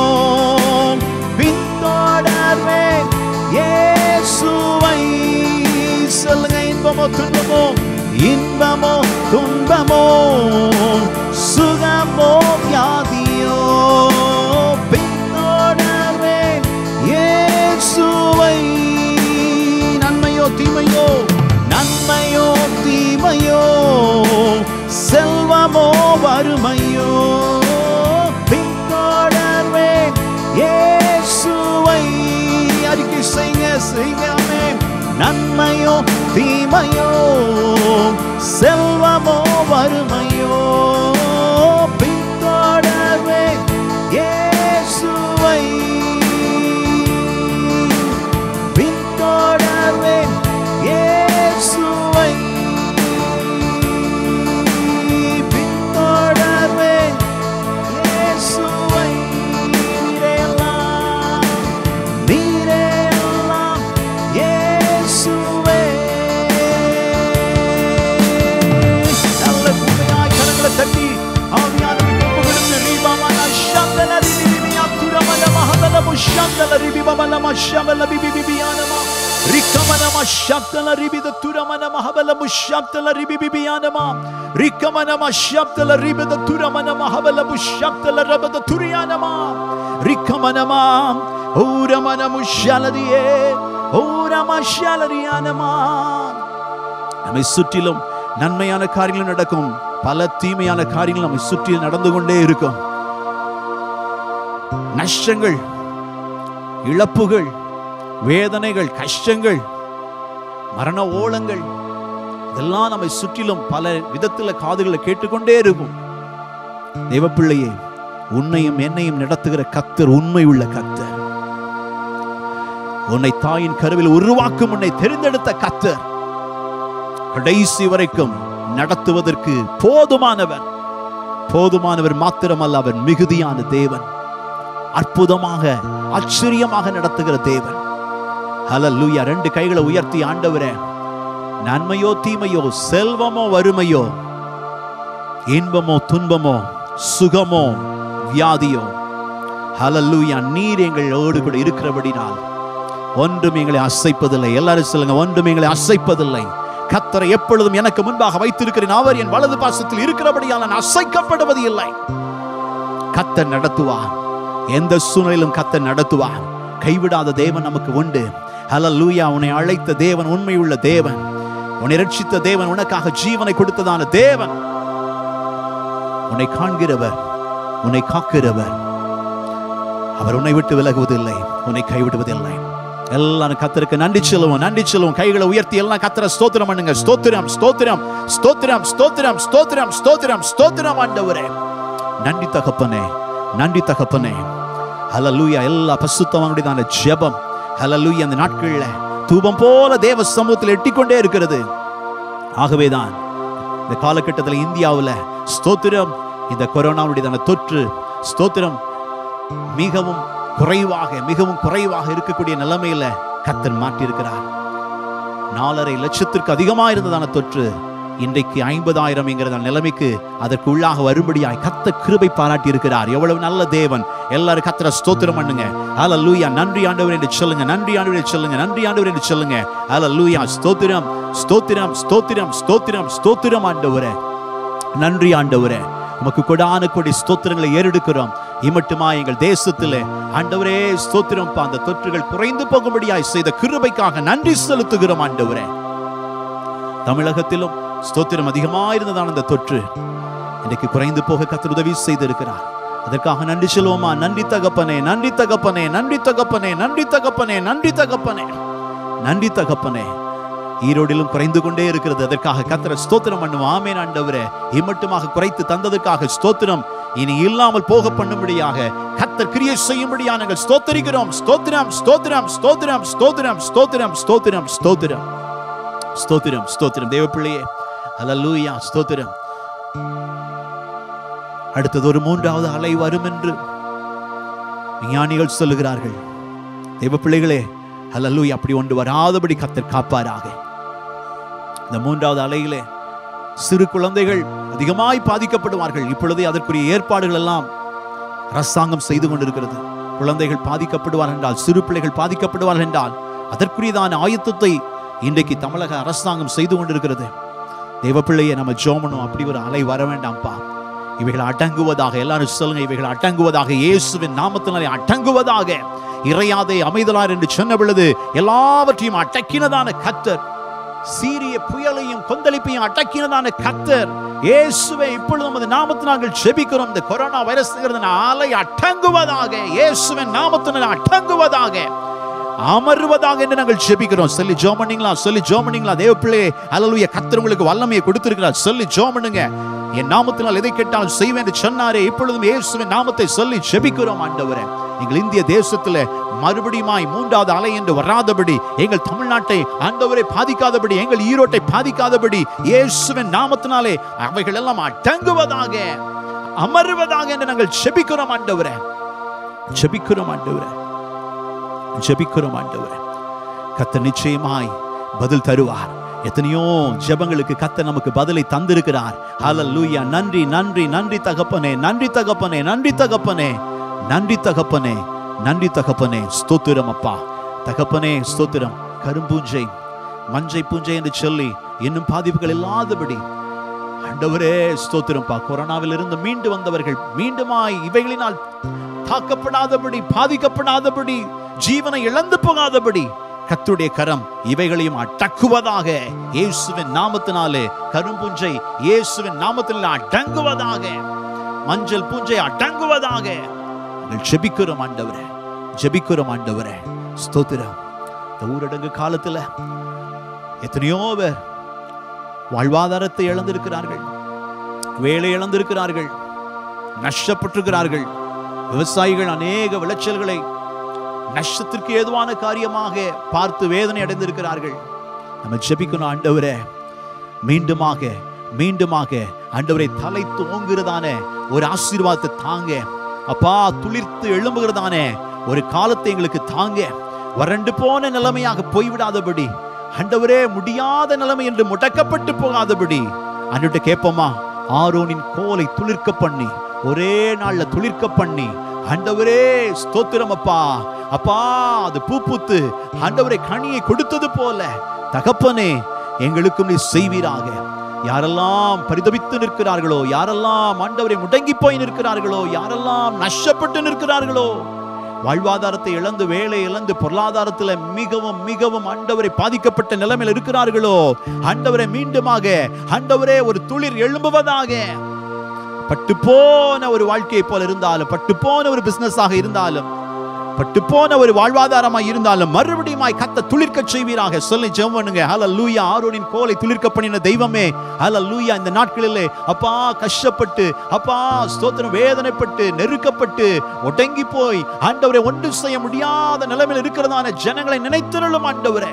பின்தொடர்வேன் இயேசுவை சொல்லுங்க இன்பமோ துன்பமோ இன்பமோ துன்பமோ சுகமோ வியாதியோ பின்தொடர்வேன் இயேசுவை நன்மையோ தீமையோ நன்மையோ தீமையோ செல்வமோ வறுமையோ பின்தொடர்வேன் இயேசுவை அறிக்கை செய்ய செய்யாமே நன்மையோ தீமையோ செல்வமோ வறுமையோ பின்தொடர்வேன் இயேசுவை பின்தொடர்வேன் இயேசுவை பின்தொடர்வேன் இயேசுவை நீரேயெல்லாம் நீரேயெல்லாம் இயேசுவே நல்ல உண்மையாய் கரங்களை தட்டி ஆவியானவர் ஒப்புக்கொடுத்து ரீபாமன சந்தன ரிபிபிபியா துரமல மகதல முஷந்தல ரிபிபமல மஷமல பிபிபிபியானமா ரிக்கமனம சப்தல ரிபித துரமன மகபல முஷப்தல ரிபிபிபியானமா ரிக்கமனம சப்தல ரிபித துரமன மகபல முஷப்தல ரபத துரியானமா ரிக்கமனமா ஊரமன முஷலரியே ஊரம ஷலரியானமா நம்மை சுற்றிலும் நன்மையான காரியங்கள் நடக்கும் பல தீமையான காரியங்கள் நம்மை சுற்றி நடந்து கொண்டே இருக்கும் நஷ்டங்கள் இழப்புகள் வேதனைகள் கஷ்டங்கள் மரண ஓலங்கள் இதெல்லாம் நம்மை சுற்றிலும் பல விதத்துல காதுகளை கேட்டுக்கொண்டே இருக்கும் தேவப்பிள்ளையே உன்னையும் என்னையும் நடத்துகிற கத்தர் உண்மை உள்ள கத்தர் உன்னை தாயின் கருவில் உருவாக்கும் உன்னை தெரிந்தெடுத்த கத்தர் கடைசி வரைக்கும் நடத்துவதற்கு போதுமானவர் போதுமானவர் மாத்திரமல்ல அவர் மிகுதியான தேவன் அற்புதமாக ஆச்சரியமாக நடத்துகிற தேவன் ஹalleluya ரெண்டு கைகளை உயர்த்தி ஆண்டவரே நன்மையோ தீமையோ செல்வமோ வறுமையோ இன்பமோ துன்பமோ சுகமோ வியாதியோ ஹalleluya நீர் எங்களோடு கூட இருக்கிறபடினால் ஒன்றும் எங்களை அசைப்பதில்லை எல்லாரும் சொல்லுங்க ஒன்றும் எங்களை அசைப்பதில்லை கத்தரை எப்பொழுதும் எனக்கு முன்பாக வைத்திருக்கிறேன் அவர் என் வலது பாசத்தில் இருக்கிறபடியால் நான் அசைக்கப்படுவது இல்லை கத்தர் நடத்துவார் எந்த சூழ்நிலையிலும் கத்தர் நடத்துவார் கைவிடாத தேவன் நமக்கு உண்டு ஹalleluya உன்னை அழைத்த தேவன் உண்மையுள்ள தேவன் உன்னை ரட்சித்த தேவன் உனக்காக ஜீவனை கொடுத்ததான தேவன் உன்னை காண்கிறவர் உன்னை காக்கிறவர் அவர் உன்னை விட்டு விலகுவதில்லை உன்னை கைவிடுவதில்லை எல்லாரும் கத்தருக்கு நன்றி சொல்லுவோம் நன்றி சொல்லுவோம் கைகளை உயர்த்தி எல்லாம் கத்தரை ஸ்தோத்திரம் பண்ணுங்க ஸ்தோத்திரம் ஸ்தோத்திரம் ஸ்தோத்திரம் ஸ்தோத்திரம் ஸ்தோத்திரம் ஸ்தோத்திரம் ஸ்தோத்திரம் ஆண்டவரே நன்றி தகப்பனே நன்றி தகப்பனே ஹalleluya எல்லா பசுத்தவங்களுடையதான ஜெபம் ஹalleluya அந்த நாட்கள்ல தூபம் போல தேவ சமூகத்தில் எட்டிக்கொண்டே இருக்கிறது ஆகவேதான் இந்த காலகட்டத்தில் இந்தியாவுல ஸ்தோத்திரம் இந்த கொரோனாவுடையதான தொற்று ஸ்தோத்திரம் மிகவும் குறைவாக மிகவும் குறைவாக இருக்கக்கூடிய நிலைமையில கத்தன் மாற்றியிருக்கிறார் நாலரை லட்சத்திற்கு அதிகமாக இருந்ததான தொற்று இன்றைக்கு ஐம்பதாயிரம் என்கிற நிலைமைக்கு அதற்கு உள்ளாக வரும்படியாய் கத்த கிருபை பாராட்டி இருக்கிறார் எவ்வளவு நல்ல தேவன் எல்லாரும் கத்தர ஸ்தோத்திரம் பண்ணுங்க அல லூயா நன்றி ஆண்டவர் என்று சொல்லுங்க நன்றி ஆண்டவர் என்று சொல்லுங்க நன்றி ஆண்டவர் என்று சொல்லுங்க அல லூயா ஸ்தோத்திரம் ஸ்தோத்திரம் ஸ்தோத்திரம் ஸ்தோத்திரம் ஸ்தோத்திரம் ஆண்டவரே நன்றி ஆண்டவரே உமக்கு கொடான கொடி ஸ்தோத்திரங்களை ஏறெடுக்கிறோம் இமட்டுமா எங்கள் தேசத்திலே ஆண்டவரே ஸ்தோத்திரம் அந்த தொற்றுகள் குறைந்து போகும்படியாய் செய்த கிருபைக்காக நன்றி செலுத்துகிறோம் ஆண்டவரே தமிழகத்திலும் ஸ்தோத்திரம் அதிகமாயிருந்ததான அந்த தொற்று இன்றைக்கு குறைந்து போக கத்தர் உதவி செய்திருக்கிறார் அதற்காக நன்றி சொல்லுவோமா நன்றி தகப்பனே நன்றி தகப்பனே நன்றி தகப்பனே நன்றி தகப்பனே நன்றி தகப்பனே நன்றி தகப்பனே ஈரோடிலும் குறைந்து கொண்டே இருக்கிறது அதற்காக கத்திர ஸ்தோத்திரம் பண்ணுவோம் ஆமேன் ஆண்டவரே இம்மட்டுமாக குறைத்து தந்ததுக்காக ஸ்தோத்திரம் இனி இல்லாமல் போக பண்ணும்படியாக கத்தர் கிரியை செய்யும்படியாக நாங்கள் ஸ்தோத்தரிக்கிறோம் ஸ்தோத்திரம் ஸ்தோத்திரம் ஸ்தோத்திரம் ஸ்தோத்திரம் ஸ்தோத்திரம் ஸ்தோத்திரம் ஸ்தோத்திரம் ஸ்தோத்திரம் ஸ்தோத்திரம் தேவ பிள்ளையே அல்லூயா ஸ்தோத்திரம் அடுத்தது ஒரு மூன்றாவது அலை வரும் என்று விஞ்ஞானிகள் சொல்லுகிறார்கள் தேவ பிள்ளைகளே அல்லூயா அப்படி ஒன்று வராதபடி கத்தர் காப்பாராக இந்த மூன்றாவது அலையிலே சிறு குழந்தைகள் அதிகமாய் பாதிக்கப்படுவார்கள் இப்பொழுதே அதற்குரிய ஏற்பாடுகள் எல்லாம் அரசாங்கம் செய்து கொண்டிருக்கிறது குழந்தைகள் பாதிக்கப்படுவார்கள் என்றால் சிறு பிள்ளைகள் பாதிக்கப்படுவார்கள் என்றால் அதற்குரியதான ஆயத்தத்தை இன்றைக்கு தமிழக அரசாங்கம் செய்து கொண்டிருக்கிறது தேவ பிள்ளையை நம்ம ஜோமனும் அப்படி ஒரு அலை வர வேண்டாம்ப்பா இவைகள் அடங்குவதாக எல்லாரும் சொல்லுங்க இவைகள் அடங்குவதாக இயேசுவின் நாமத்தினாலே அடங்குவதாக இறையாதே அமைதலார் என்று சொன்ன பொழுது எல்லாவற்றையும் அடக்கினதான கத்தர் சீரிய புயலையும் கொந்தளிப்பையும் அடக்கினதான கத்தர் இயேசுவை இப்பொழுது நமது நாமத்தில் நாங்கள் செபிக்கிறோம் இந்த கொரோனா வைரஸ் ஆலை அடங்குவதாக இயேசுவின் நாமத்தினால் அடங்குவதாக அமர்வதாக என்று நாங்கள் ஜெபிக்கிறோம் சொல்லி ஜோம் பண்ணீங்களா சொல்லி ஜோம் பண்ணீங்களா தேவ பிள்ளையே அல்லலுய கத்தர் உங்களுக்கு வல்லமையை கொடுத்திருக்கிறார் சொல்லி ஜோம் பண்ணுங்க என் நாமத்தினால் எதை கேட்டாலும் செய்வேன் என்று சொன்னாரே இப்பொழுதும் இயேசுவின் நாமத்தை சொல்லி ஜெபிக்கிறோம் ஆண்டவரே எங்கள் இந்திய தேசத்துல மறுபடியுமாய் மூன்றாவது அலை என்று வராதபடி எங்கள் தமிழ்நாட்டை ஆண்டவரை பாதிக்காதபடி எங்கள் ஈரோட்டை பாதிக்காதபடி இயேசுவின் நாமத்தினாலே அவைகள் எல்லாம் அடங்குவதாக அமருவதாக என்று நாங்கள் ஜெபிக்கிறோம் ஆண்டவரே ஜெபிக்கிறோம் ஆண்டவரே ஜெபிக்கிறோம் ஆண்டவரே கத்த நிச்சயமாய் பதில் தருவார் எத்தனையோ ஜெபங்களுக்கு கத்த நமக்கு பதிலை தந்திருக்கிறார் ஹalleluya நன்றி நன்றி நன்றி தகப்பனே நன்றி தகப்பனே நன்றி தகப்பனே நன்றி தகப்பனே நன்றி தகப்பனே ஸ்தோத்திரம் அப்பா தகப்பனே ஸ்தோத்திரம் கரும்பூஞ்சை மஞ்சை பூஞ்சை என்று சொல்லி இன்னும் பாதிப்புகள் இல்லாதபடி ஆண்டவரே ஸ்தோத்திரம்பா கொரோனாவில் இருந்து மீண்டு வந்தவர்கள் மீண்டுமாய் இவைகளினால் தாக்கப்படாதபடி பாதிக்கப்படாதபடி ஜீவனை இழந்து போகாதபடி கத்துடைய கரம் இவைகளையும் அடக்குவதாக இயேசுவின் நாமத்தினாலே கரும்புஞ்சை இயேசுவின் நாமத்தினால் அடங்குவதாக மஞ்சள் பூஞ்சை அடங்குவதாக நாங்கள் ஜெபிக்கிறோம் ஆண்டவரே ஜெபிக்கிறோம் ஆண்டவரே ஸ்தோத்திரம் இந்த ஊரடங்கு காலத்துல எத்தனையோ பேர் வாழ்வாதாரத்தை இழந்திருக்கிறார்கள் வேலை இழந்திருக்கிறார்கள் நஷ்டப்பட்டிருக்கிறார்கள் விவசாயிகள் அநேக விளைச்சல்களை நஷ்டத்திற்கு ஏதுவான காரியமாக பார்த்து வேதனை அடைந்திருக்கிறார்கள் நம்ம ஜெபிக்கணும் ஆண்டவரே மீண்டுமாக மீண்டுமாக ஆண்டவரை தலை தோங்குகிறதான ஒரு ஆசீர்வாதத்தை தாங்க அப்பா துளிர்த்து எழும்புகிறதான ஒரு காலத்தை எங்களுக்கு தாங்க வறண்டு போன நிலைமையாக போய்விடாதபடி ஆண்டவரே முடியாத நிலைமை என்று முடக்கப்பட்டு போகாதபடி அன்றுட்டு கேட்போமா ஆரோனின் கோலை துளிர்க்க பண்ணி ஒரே நாள்ல துளிர்க்க பண்ணி ஆண்டவரே ஸ்தோத்திரம் அப்பா அப்பா அது பூ பூத்து ஆண்டவரை கனியை கொடுத்தது போல தகப்பனே எங்களுக்கும் நீ செய்வீராக யாரெல்லாம் பரிதபித்து நிற்கிறார்களோ யாரெல்லாம் ஆண்டவரை முடங்கி போய் நிற்கிறார்களோ யாரெல்லாம் நஷ்டப்பட்டு நிற்கிறார்களோ வாழ்வாதாரத்தை இழந்து வேலை இழந்து பொருளாதாரத்துல மிகவும் மிகவும் ஆண்டவரை பாதிக்கப்பட்ட நிலைமையில் இருக்கிறார்களோ ஆண்டவரை மீண்டுமாக ஆண்டவரே ஒரு துளிர் எழும்புவதாக பட்டு போன ஒரு வாழ்க்கையை போல இருந்தாலும் பட்டு போன ஒரு பிசினஸாக இருந்தாலும் பட்டு போன ஒரு வாழ்வாதாரமா இருந்தாலும் மறுபடியும் கத்த துளிர்க்க செய்வீராக சொல்லி ஜெபம் பண்ணுங்க ஹalleluya ஆரோனின் கோலை துளிர்க்க பண்ணின தெய்வமே ஹalleluya இந்த நாட்களிலே அப்பா கஷ்டப்பட்டு அப்பா ஸ்தோத்திரம் வேதனைப்பட்டு நெருக்கப்பட்டு ஒடுங்கி போய் ஆண்டவரை ஒன்று செய்ய முடியாத நிலைமையில் இருக்கிறதான ஜனங்களை நினைத்திருளும் ஆண்டவரே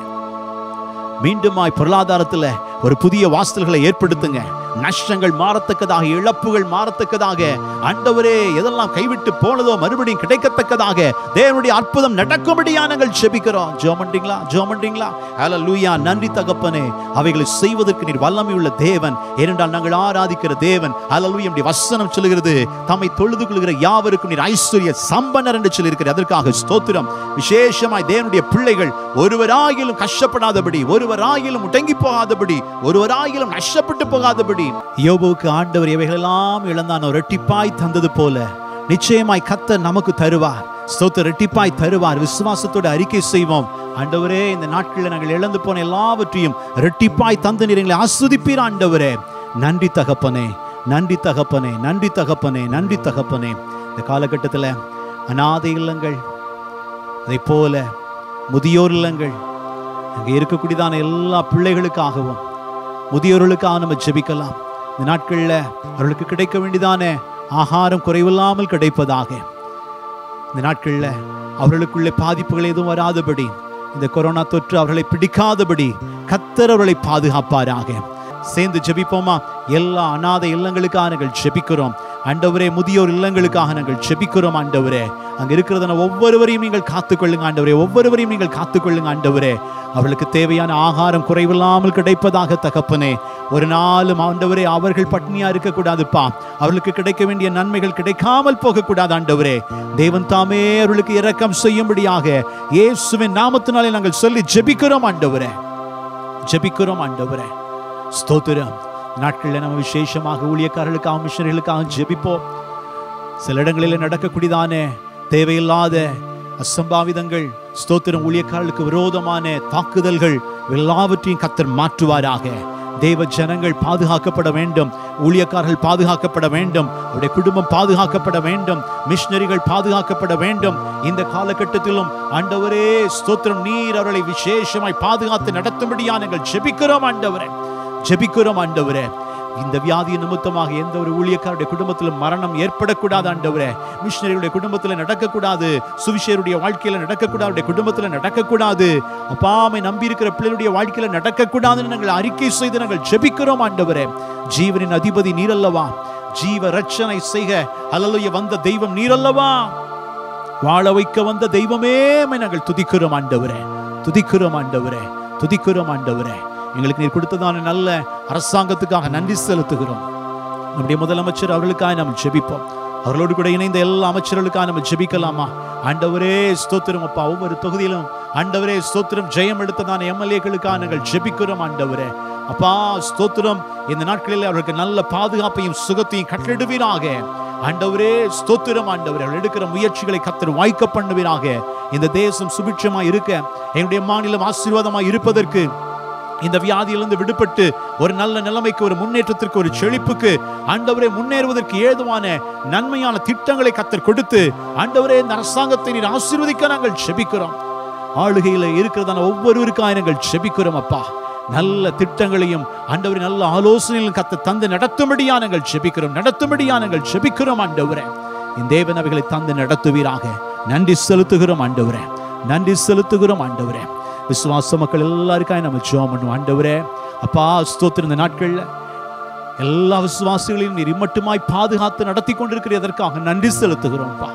மீண்டுமாய் பொருளாதாரத்துல ஒரு புதிய வாசல்களை ஏற்படுத்துங்க நஷ்டங்கள் மாறத்தக்கதாக இழப்புகள் மாறத்தக்கதாக ஆண்டவரே எதெல்லாம் கைவிட்டு போனதோ மறுபடியும் கிடைக்கத்தக்கதாக தேவனுடைய அற்புதம் நடக்கும்படியா நாங்கள் செபிக்கிறோம் ஜோம் பண்றீங்களா ஜோம் பண்றீங்களா ஹalleluya நன்றி தகப்பனே அவைகளை செய்வதற்கு நீர் வல்லமை உள்ள தேவன் ஏனென்றால் நாங்கள் ஆராதிக்கிற தேவன் ஹalleluya நம்முடைய வசனம் சொல்லுகிறது தம்மை தொழுது கொள்கிற யாவருக்கும் நீர் ஐஸ்வர்ய சம்பனர் என்று சொல்லியிருக்கிறது அதற்காக ஸ்தோத்திரம் விசேஷமாய் தேவனுடைய பிள்ளைகள் ஒருவராகிலும் கஷ்டப்படாதபடி ஒருவராகிலும் முடங்கி போகாதபடி ஒருவராகிலும் நஷ்டப்பட்டு போகாதபடி யோபுவுக்கு ஆண்டவர் இவைகளெல்லாம் இழந்தான் ரெட்டிப்பாய் தந்தது போல நிச்சயமாய் கத்தர் நமக்கு தருவார் ஸ்தோத்திர ரெட்டிப்பாய் தருவார் விசுவாசத்தோட அறிக்கை செய்வோம் ஆண்டவரே இந்த நாட்களில் நாங்கள் இழந்து போன எல்லாவற்றையும் ரெட்டிப்பாய் தந்து நீர் எங்களை ஆஸ்வதிப்பீர் ஆண்டவரே நன்றி தகப்பனே நன்றி தகப்பனே நன்றி தகப்பனே நன்றி தகப்பனே இந்த காலகட்டத்தில் அநாதை இல்லங்கள் அதே போல முதியோர் இல்லங்கள் அங்கே இருக்கக்கூடியதான எல்லா பிள்ளைகளுக்காகவும் முதியோர்களுக்காக நம்ம ஜெபிக்கலாம் இந்த நாட்களில் அவர்களுக்கு கிடைக்க வேண்டியதான ஆகாரம் குறைவில்லாமல் கிடைப்பதாக இந்த நாட்களில் அவர்களுக்குள்ளே பாதிப்புகள் எதுவும் வராதபடி இந்த கொரோனா தொற்று அவர்களை பிடிக்காதபடி கத்தர் அவர்களை பாதுகாப்பாராக சேர்ந்து ஜெபிப்போமா எல்லா அநாதை இல்லங்களுக்காக நாங்கள் ஜெபிக்கிறோம் ஆண்டவரே முதியோர் இல்லங்களுக்காக நாங்கள் ஜெபிக்கிறோம் ஆண்டவரே அங்க இருக்கிறதான ஒவ்வொருவரையும் நீங்கள் காத்துக்கொள்ளுங்க ஆண்டவரே ஒவ்வொருவரையும் நீங்கள் காத்துக்கொள்ளுங்க ஆண்டவரே அவர்களுக்கு தேவையான ஆகாரம் குறைவில்லாமல் கிடைப்பதாக தகப்பனே ஒரு நாளும் ஆண்டவரே அவர்கள் பட்னியா இருக்கக்கூடாதுப்பா அவர்களுக்கு கிடைக்க வேண்டிய நன்மைகள் கிடைக்காமல் போகக்கூடாது ஆண்டவரே தேவன் தாமே அவர்களுக்கு இரக்கம் செய்யும்படியாக இயேசுவின் நாமத்தினாலே நாங்கள் சொல்லி ஜெபிக்கிறோம் ஆண்டவரே ஜெபிக்கிறோம் ஆண்டவரே ஸ்தோத்திரம் நாட்களில் நம்ம விசேஷமாக ஊழியக்காரர்களுக்காக மிஷனர்களுக்காக ஜெபிப்போம் சில இடங்களில் நடக்கக்கூடியதான தேவையில்லாத அசம்பாவிதங்கள் ஸ்தோத்திரம் ஊழியக்காரர்களுக்கு விரோதமான தாக்குதல்கள் எல்லாவற்றையும் கத்தர் மாற்றுவாராக தேவ ஜனங்கள் பாதுகாக்கப்பட வேண்டும் ஊழியக்காரர்கள் பாதுகாக்கப்பட வேண்டும் அவருடைய குடும்பம் பாதுகாக்கப்பட வேண்டும் மிஷனரிகள் பாதுகாக்கப்பட வேண்டும் இந்த காலகட்டத்திலும் ஆண்டவரே ஸ்தோத்திரம் நீர் அவர்களை விசேஷமாய் பாதுகாத்து நடத்தும்படியா நாங்கள் ஜெபிக்கிறோம் ஆண்டவரே ஜெபிக்கிறோம் ஆண்டவரே இந்த வியாதி நிமித்தமாக எந்த ஒரு ஊழியக்காருடைய குடும்பத்திலும் மரணம் ஏற்படக்கூடாது ஆண்டவரே மிஷினரியுடைய குடும்பத்தில் நடக்கக்கூடாது சுவிஷேருடைய வாழ்க்கையில நடக்கக்கூடாது அவருடைய குடும்பத்தில் நடக்கக்கூடாது அப்பாமை நம்பி இருக்கிற பிள்ளைகளுடைய வாழ்க்கையில நடக்கக்கூடாதுன்னு நாங்கள் அறிக்கை செய்து நாங்கள் ஜெபிக்கிறோம் ஆண்டவரே ஜீவனின் அதிபதி நீரல்லவா ஜீவ ரட்சனை செய்க அல்லலுய வந்த தெய்வம் நீரல்லவா வாழ வைக்க வந்த தெய்வமே உம்மை நாங்கள் துதிக்கிறோம் ஆண்டவரே துதிக்கிறோம் ஆண்டவரே துதிக்கிறோம் ஆண்டவரே எங்களுக்கு நீர் கொடுத்ததான நல்ல அரசாங்கத்துக்காக நன்றி செலுத்துகிறோம் நம்முடைய முதலமைச்சர் அவர்களுக்காக நாம் ஜெபிப்போம் அவர்களோடு கூட இணைந்த எல்லா அமைச்சர்களுக்காக நம்ம ஜெபிக்கலாமா ஆண்டவரே ஸ்தோத்திரம் அப்பா ஒவ்வொரு தொகுதியிலும் ஆண்டவரே ஸ்தோத்திரம் ஜெயம் எடுத்ததான எம்எல்ஏக்களுக்காக நாங்கள் ஜெபிக்கிறோம் ஆண்டவரே அப்பா ஸ்தோத்திரம் இந்த நாட்களில் அவர்களுக்கு நல்ல பாதுகாப்பையும் சுகத்தையும் கட்டளிடுவீராக ஆண்டவரே ஸ்தோத்திரம் ஆண்டவரே அவர்கள் எடுக்கிற முயற்சிகளை கத்தர் வாய்க்க பண்ணுவீராக இந்த தேசம் சுபிட்சமாய் இருக்க என்னுடைய மாநிலம் ஆசீர்வாதமாய் இருப்பதற்கு இந்த வியாதியிலிருந்து விடுபட்டு ஒரு நல்ல நிலைமைக்கு ஒரு முன்னேற்றத்திற்கு ஒரு செழிப்புக்கு ஆண்டவரே முன்னேறுவதற்கு ஏதுவான நன்மையான திட்டங்களை கத்தர் கொடுத்து ஆண்டவரே இந்த அரசாங்கத்தை நீர் ஆசீர்வதிக்க நாங்கள் செபிக்கிறோம் ஆளுகையில் இருக்கிறதான ஒவ்வொருவருக்காக நாங்கள் செபிக்கிறோம் அப்பா நல்ல திட்டங்களையும் ஆண்டவரே நல்ல ஆலோசனைகளும் கத்த தந்து நடத்தும்படியா நாங்கள் செபிக்கிறோம் நடத்தும்படியா நாங்கள் செபிக்கிறோம் ஆண்டவரே இந்த தேவன் அவைகளை தந்து நடத்துவீராக நன்றி செலுத்துகிறோம் ஆண்டவரே நன்றி செலுத்துகிறோம் ஆண்டவரே விசுவாச மக்கள் எல்லாருக்காக நம்ம ஜெபம் பண்ணுவோம் ஆண்டவரே அப்பா ஸ்தோத்திரம் இந்த நாட்கள்ல எல்லா விசுவாசிகளையும் நீர் இம்மட்டுமாய் பாதுகாத்து நடத்தி கொண்டிருக்கிற அதற்காக நன்றி செலுத்துகிறோம்ப்பா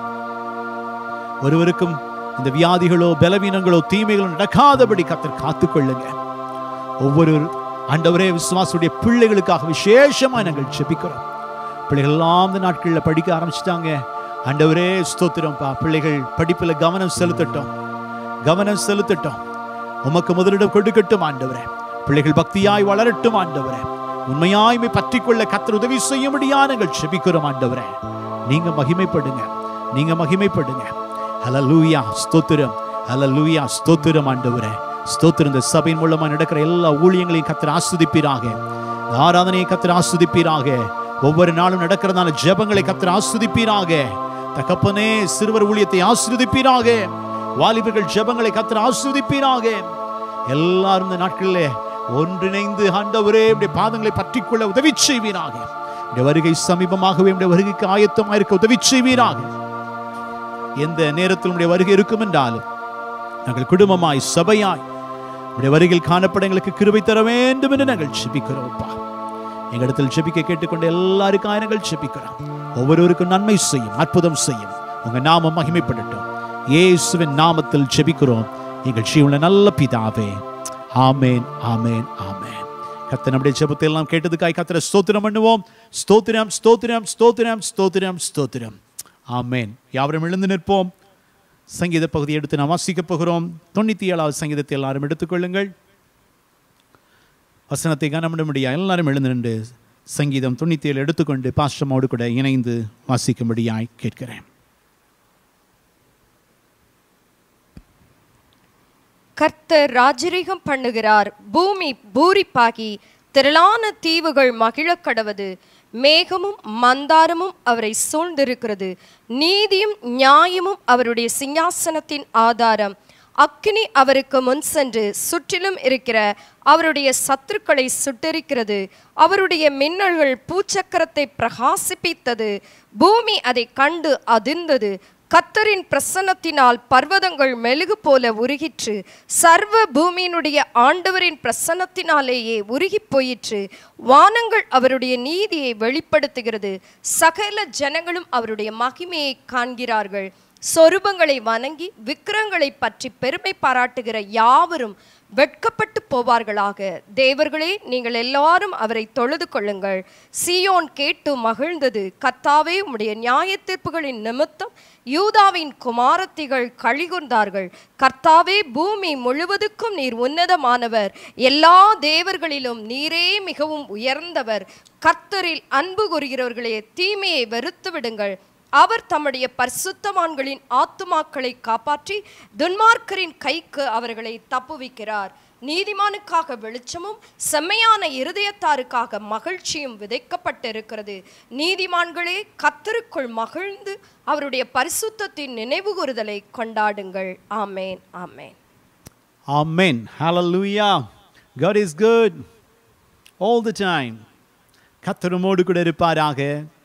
ஒருவருக்கும் இந்த வியாதிகளோ பலவீனங்களோ தீமைகளோ நடக்காதபடி கத்தர் காத்துக்கொள்ளுங்க ஒவ்வொரு ஆண்டவரே விசுவாசுடைய பிள்ளைகளுக்காக விசேஷமா நாங்கள் ஜெபிக்கிறோம் பிள்ளைகள் எல்லாம் இந்த நாட்களில் படிக்க ஆரம்பிச்சிட்டாங்க ஆண்டவரே ஸ்தோத்திரம்ப்பா பிள்ளைகள் படிப்புல கவனம் செலுத்தட்டும் கவனம் செலுத்தட்டும் உமக்கு முதலிடம் கொடுக்கட்டும் ஆண்டவரே பிள்ளைகள் பக்தியாய் வளரட்டும் ஆண்டவரே உண்மையாய்மை பற்றி கொள்ள கத்தர் உதவி செய்யும்படியா நாங்கள் செபிக்கிறோம் ஆண்டவரே நீங்க மகிமைப்படுங்க நீங்க மகிமைப்படுங்க ஹலலூயா ஸ்தோத்திரம் ஹலலூயா ஸ்தோத்திரம் ஆண்டவரே ஸ்தோத்திரம் இந்த சபையின் மூலமா நடக்கிற எல்லா ஊழியங்களையும் கத்தர் ஆஸ்வதிப்பீராக இந்த ஆராதனையை கத்தர் ஆஸ்வதிப்பீராக ஒவ்வொரு நாளும் நடக்கிறதான ஜெபங்களை கத்தர் ஆஸ்வதிப்பீராக தகப்பனே சிறுவர் ஊழியத்தை ஆஸ்வதிப்பீராக வாலிபர்கள் ஜெபங்களை கத்தர் ஆஸ்வதிப்பீராக எல்லாரும் இந்த நாட்களிலே ஒன்றிணைந்து ஆண்டவரே உடைய பாதங்களை பற்றிக்கொள்ள உதவி செய்வீராக உடைய வருகை சமீபமாகவே உடைய வருகைக்கு ஆயத்தமாக இருக்க உதவி செய்வீராக எந்த நேரத்தில் உடைய வருகை இருக்கும் என்றாலும் நாங்கள் குடும்பமாய் சபையாய் உடைய வருகையில் காணப்பட எங்களுக்கு கிருபை தர வேண்டும் என்று நாங்கள் ஜெபிக்கிறோம்ப்பா எங்களிடத்தில் ஜெபிக்க கேட்டுக்கொண்ட எல்லாருக்காக நாங்கள் ஜெபிக்கிறோம் ஒவ்வொருவருக்கும் நன்மை செய்யும் அற்புதம் செய்யும் உங்க நாமம் மகிமைப்படட்டும் இயேசுவின் நாமத்தில் ஜெபிக்கிறோம் எங்கள் ஜீவன நல்ல பிதாவே ஆமேன் ஆமேன் ஆமேன் கர்த்தர் நம்முடைய ஜெபத்தை எல்லாம் கேட்டதுக்காய் கர்த்தரை ஸ்தோத்திரம் பண்ணுவோம் ஸ்தோத்திரம் ஸ்தோத்திரம் ஸ்தோத்திரம் ஸ்தோத்திரம் ஸ்தோத்திரம் ஆமேன் யாவரும் எழுந்து நிற்போம் சங்கீத பகுதியை எடுத்து நாம் வாசிக்கப் போகிறோம் தொண்ணூற்றி ஏழாவது சங்கீதத்தை எல்லாரும் எடுத்துக்கொள்ளுங்கள் வசனத்தை கனமிட முடியா எல்லாரும் எழுந்து நின்று சங்கீதம் தொண்ணூற்றி ஏழு எடுத்துக்கொண்டு பாஸ்டமோடு கூட இணைந்து வாசிக்கும்படியாய் கேட்கிறேன் கர்த்தர் ராஜரீகம் பண்ணுகிறார் பூமி பூரிப்பாகி திரளான தீவுகள் மகிழக் கடவது மேகமும் மந்தாரமும் அவரை சூழ்ந்திருக்கிறது நீதியும் நியாயமும் அவருடைய சிங்காசனத்தின் ஆதாரம் அக்கினி அவருக்கு முன் சென்று சுற்றிலும் இருக்கிற அவருடைய சத்துருக்களை சுட்டெரிக்கிறது அவருடைய மின்னல்கள் பூச்சக்கரத்தை பிரகாசிப்பித்தது பூமி அதை கண்டு அதிர்ந்தது கத்தரின் பிரசன்னத்தினால் பர்வதங்கள் மெழுகு போல உருகிற்று சர்வ பூமியினுடைய ஆண்டவரின் பிரசன்னத்தினாலேயே உருகி போயிற்று வானங்கள் அவருடைய நீதியை வெளிப்படுத்துகிறது சகல ஜனங்களும் அவருடைய மகிமையை காண்கிறார்கள் சொரூபங்களை வணங்கி விக்கிரங்களை பற்றி பெருமை பாராட்டுகிற யாவரும் வெட்கப்பட்டு போவார்களாக தேவர்களே நீங்கள் எல்லாரும் அவரை தொழுது கொள்ளுங்கள் சீயோன் கேட்டு மகிழ்ந்தது கத்தாவே உம்முடைய நியாய தீர்ப்புகளின் நிமித்தம் யூதாவின் குமாரத்திகள் கழிகுர்ந்தார்கள் கர்த்தாவே பூமி முழுவதுக்கும் நீர் உன்னதமானவர் எல்லா தேவர்களிலும் நீரே மிகவும் உயர்ந்தவர் கர்த்தரில் அன்பு கூறுகிறவர்களே தீமையை வெறுத்து விடுங்கள் அவர் தம்முடைய பரிசுத்தவான்களின் ஆத்துமாக்களை காப்பாற்றி துன்மார்க்கரின் கைக்கு அவர்களை தப்புவிக்கிறார் நீதிமானுக்காக வெளிச்சமும் செம்மையான இருதயத்தாருக்காக மகிழ்ச்சியும் விதைக்கப்பட்டிருக்கிறது நீதிமான்களே கத்தருக்குள் மகிழ்ந்து அவருடைய பரிசுத்தத்தின் நினைவுகூறுதலை கொண்டாடுங்கள் ஆமேன் ஆமேன் Amen. Hallelujah. God is good all the time. கத்தருமோடு கூட இருப்பாராக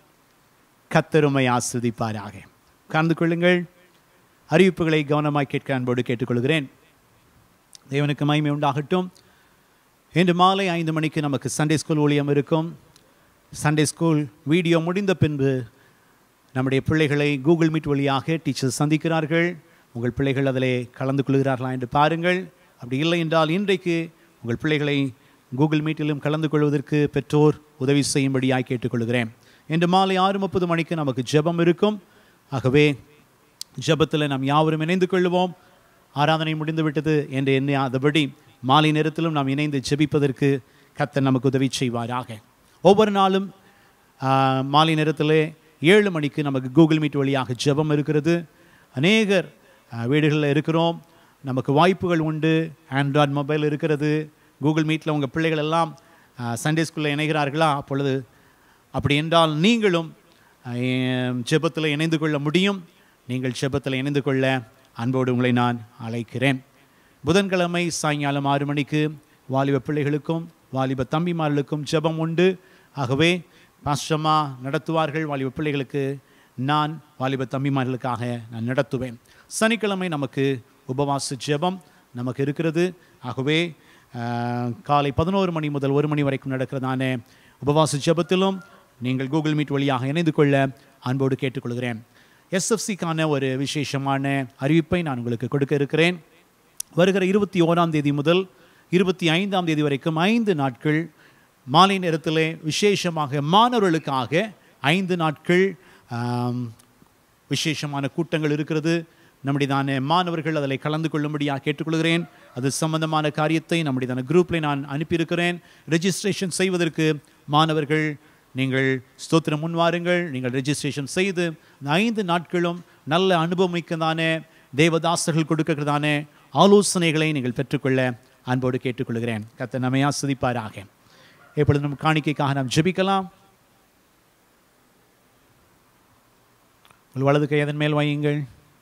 கத்தருமை ஆஸ்வதிப்பாராக உட்கார்ந்து கொள்ளுங்கள் அறிவிப்புகளை கவனமாய் கேட்க அன்போடு கேட்டுக்கொள்கிறேன் தேவனுக்கு மகிமை உண்டாகட்டும் இன்று மாலை ஐந்து மணிக்கு நமக்கு சண்டே ஸ்கூல் ஊழியம் இருக்கும் சண்டே ஸ்கூல் வீடியோ முடிந்த பின்பு நம்முடைய பிள்ளைகளை கூகுள் மீட் வழியாக டீச்சர்ஸ் சந்திக்கிறார்கள் உங்கள் பிள்ளைகள் அதிலே கலந்து கொள்கிறார்களா என்று பாருங்கள் அப்படி இல்லை என்றால் இன்றைக்கு உங்கள் பிள்ளைகளை கூகுள் மீட்டிலும் கலந்து கொள்வதற்கு பெற்றோர் உதவி செய்யும்படியாய் கேட்டுக்கொள்கிறேன் இன்று மாலை ஆறு முப்பது மணிக்கு நமக்கு ஜெபம் இருக்கும் ஆகவே ஜெபத்தில் நாம் யாவரும் இணைந்து கொள்வோம் ஆராதனை முடிந்து விட்டது என்று எண்ணாதபடி மாலை நேரத்திலும் நாம் இணைந்து ஜெபிப்பதற்கு கர்த்தர் நமக்கு உதவி செய்வாராக ஒவ்வொரு நாளும் ஆ, மாலை நேரத்திலே ஏழு மணிக்கு நமக்கு கூகுள் மீட் வழியாக ஜெபம் இருக்கிறது அநேகர் ஆ, வீடுகளில் இருக்கிறோம் நமக்கு வாய்ப்புகள் உண்டு ஆண்ட்ராய்ட் மொபைல் இருக்கிறது கூகுள் மீட்டில் உங்கள் பிள்ளைகள் எல்லாம் சண்டே ஸ்கூலில் இணைகிறார்களா அப்பொழுது அப்படி என்றால் நீங்களும் ஜெபத்தில் இணைந்து கொள்ள முடியும் நீங்கள் ஜெபத்தில் இணைந்து கொள்ள அன்போடு உங்களை நான் அழைக்கிறேன் புதன்கிழமை சாயங்காலம் ஆறு மணிக்கு வாலிப பிள்ளைகளுக்கும் வாலிப தம்பிமார்களுக்கும் ஜெபம் உண்டு ஆகவே பாஸ்டமா நடத்துவார்கள் வாலிப பிள்ளைகளுக்கு நான் வாலிப தம்பிமார்களுக்காக நான் நடத்துவேன் சனிக்கிழமை நமக்கு உபவாச ஜெபம் நமக்கு இருக்கிறது ஆகவே ஆஹ், காலை பதினோரு மணி முதல் ஒரு மணி வரைக்கும் நடக்கிறதான உபவாச ஜெபத்திலும் நீங்கள் கூகுள் மீட் வழியாக இணைந்து கொள்ள அன்போடு கேட்டுக்கொள்கிறேன் எஸ்எஃப்சிக்கான ஒரு விசேஷமான அறிவிப்பை நான் உங்களுக்கு கொடுக்க இருக்கிறேன் வருகிற இருபத்தி ஓராம் தேதி முதல் இருபத்தி ஐந்தாம் தேதி வரைக்கும் ஐந்து நாட்கள் மாலை நேரத்திலே விசேஷமாக மாணவர்களுக்காக ஐந்து நாட்கள் ஆம், விசேஷமான கூட்டங்கள் இருக்கிறது நம்முடையதான மாணவர்கள் அதில் கலந்து கொள்ளும்படியாக கேட்டுக்கொள்கிறேன் அது சம்பந்தமான காரியத்தை நம்முடையதான குரூப்பில் நான் அனுப்பியிருக்கிறேன் ரெஜிஸ்ட்ரேஷன் செய்வதற்கு மாணவர்கள் நீங்கள் ஸ்தோத்திரம் முன்வாருங்கள் நீங்கள் ரெஜிஸ்ட்ரேஷன் செய்து இந்த ஐந்து நாட்களும் நல்ல அனுபவமிக்கதான தேவதாசர்கள் கொடுக்கிறதான ஆலோசனைகளை நீங்கள் பெற்றுக்கொள்ள அன்போடு கேட்டுக்கொள்கிறேன் கத்த நம்மை ஆஸ்வதிப்பாராக இப்பொழுது நம் காணிக்கைக்காக நாம் ஜெபிக்கலாம் உங்கள் வலது கை அதன் மேல் வையுங்கள்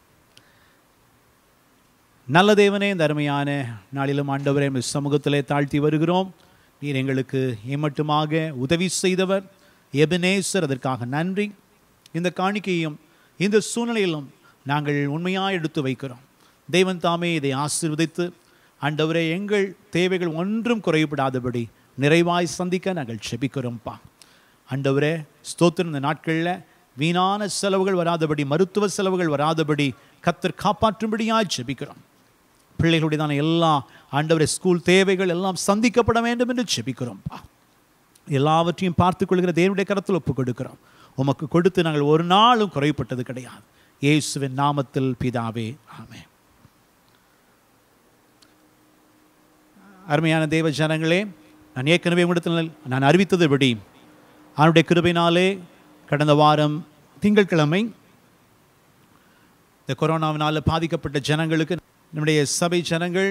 நல்ல தேவனே இந்த அருமையான நாளிலும் ஆண்டவரே உம்முடைய சமூகத்திலே தாழ்த்தி வருகிறோம் நீர் எங்களுக்கு ஏமட்டுமாக உதவி செய்தவர் எபனேசர் அதற்காக நன்றி இந்த காணிக்கையும் இந்த சூழ்நிலையிலும் நாங்கள் உண்மையாக எடுத்து வைக்கிறோம் தெய்வன் தாமே இதை ஆசீர்வதித்து ஆண்டவரே எங்கள் தேவைகள் ஒன்றும் குறைபடாதபடி நிறைவாய் சந்திக்க நாங்கள் செபிக்கிறோம்ப்பா ஆண்டவரே ஸ்தோத்திரம் இந்த நாட்களில் வீணான செலவுகள் வராதபடி மருத்துவ செலவுகள் வராதபடி கத்தர் காப்பாற்றும்படியாய் ஜெபிக்கிறோம் பிள்ளைகளுடையதான எல்லா ஆண்டவரே ஸ்கூல் தேவைகள் எல்லாம் சந்திக்கப்பட வேண்டும் என்று ஜெபிக்கிறோம்ப்பா எல்லாவற்றையும் பார்த்துக் கொள்கிற தேவனுடைய கரத்தில் ஒப்புக் கொடுக்கிறோம் உமக்கு கொடுத்து நாங்கள் ஒரு நாளும் குறைப்பட்டது கிடையாது இயேசுவின் நாமத்தில் பிதாவே ஆமென் அருமையான தேவ ஜனங்களே நான் ஏற்கனவே உங்களிடத்தில் நான் அறிவித்ததுபடி அவனுடைய கிருபையினாலே கடந்த வாரம் திங்கட்கிழமை இந்த கொரோனாவினால் பாதிக்கப்பட்ட ஜனங்களுக்கு நம்முடைய சபை ஜனங்கள்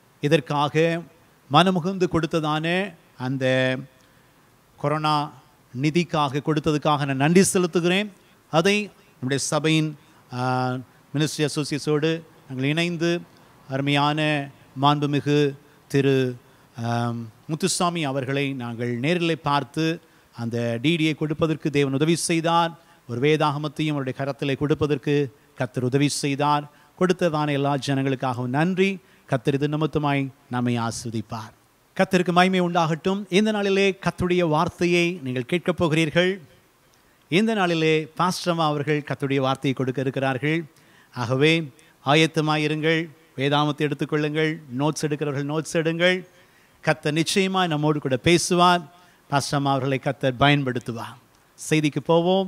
இதற்காக மனமுகுந்து கொடுத்ததான அந்த கொரோனா நிதிக்காக கொடுத்ததுக்காக நான் நன்றி செலுத்துகிறேன் அதை நம்முடைய சபையின் மினிஸ்ட்ரி அசோசியேட்ஸோடு நாங்கள் இணைந்து அருமையான மாண்புமிகு திரு ஆம், முத்துசாமி அவர்களை நாங்கள் நேரில் பார்த்து அந்த டிடியை கொடுப்பதற்கு தேவன் உதவி செய்தார் ஒரு வேதாகமத்தையும் அவருடைய கரத்திலே கொடுப்பதற்கு கத்தர் உதவி செய்தார் கொடுத்ததான எல்லா ஜனங்களுக்காகவும் நன்றி கத்தர் இது நிமித்தமாய் நம்மை ஆஸ்வதிப்பார் கத்தருக்கு மகிமை உண்டாகட்டும் இந்த நாளிலே கத்துடைய வார்த்தையை நீங்கள் கேட்கப் போகிறீர்கள் இந்த நாளிலே பாஸ்டர்மா அவர்கள் கத்துடைய வார்த்தையை கொடுக்க இருக்கிறார்கள் ஆகவே ஆயத்தமாயிருங்கள் வேதாமத்தை எடுத்துக்கொள்ளுங்கள் நோட்ஸ் எடுக்கிறவர்கள் நோட்ஸ் எடுங்கள் கத்தர் நிச்சயமாக நம்மோடு கூட பேசுவார் பாஸ்டர்மா அவர்களை கத்தர் பயன்படுத்துவார் செய்திக்கு போவோம்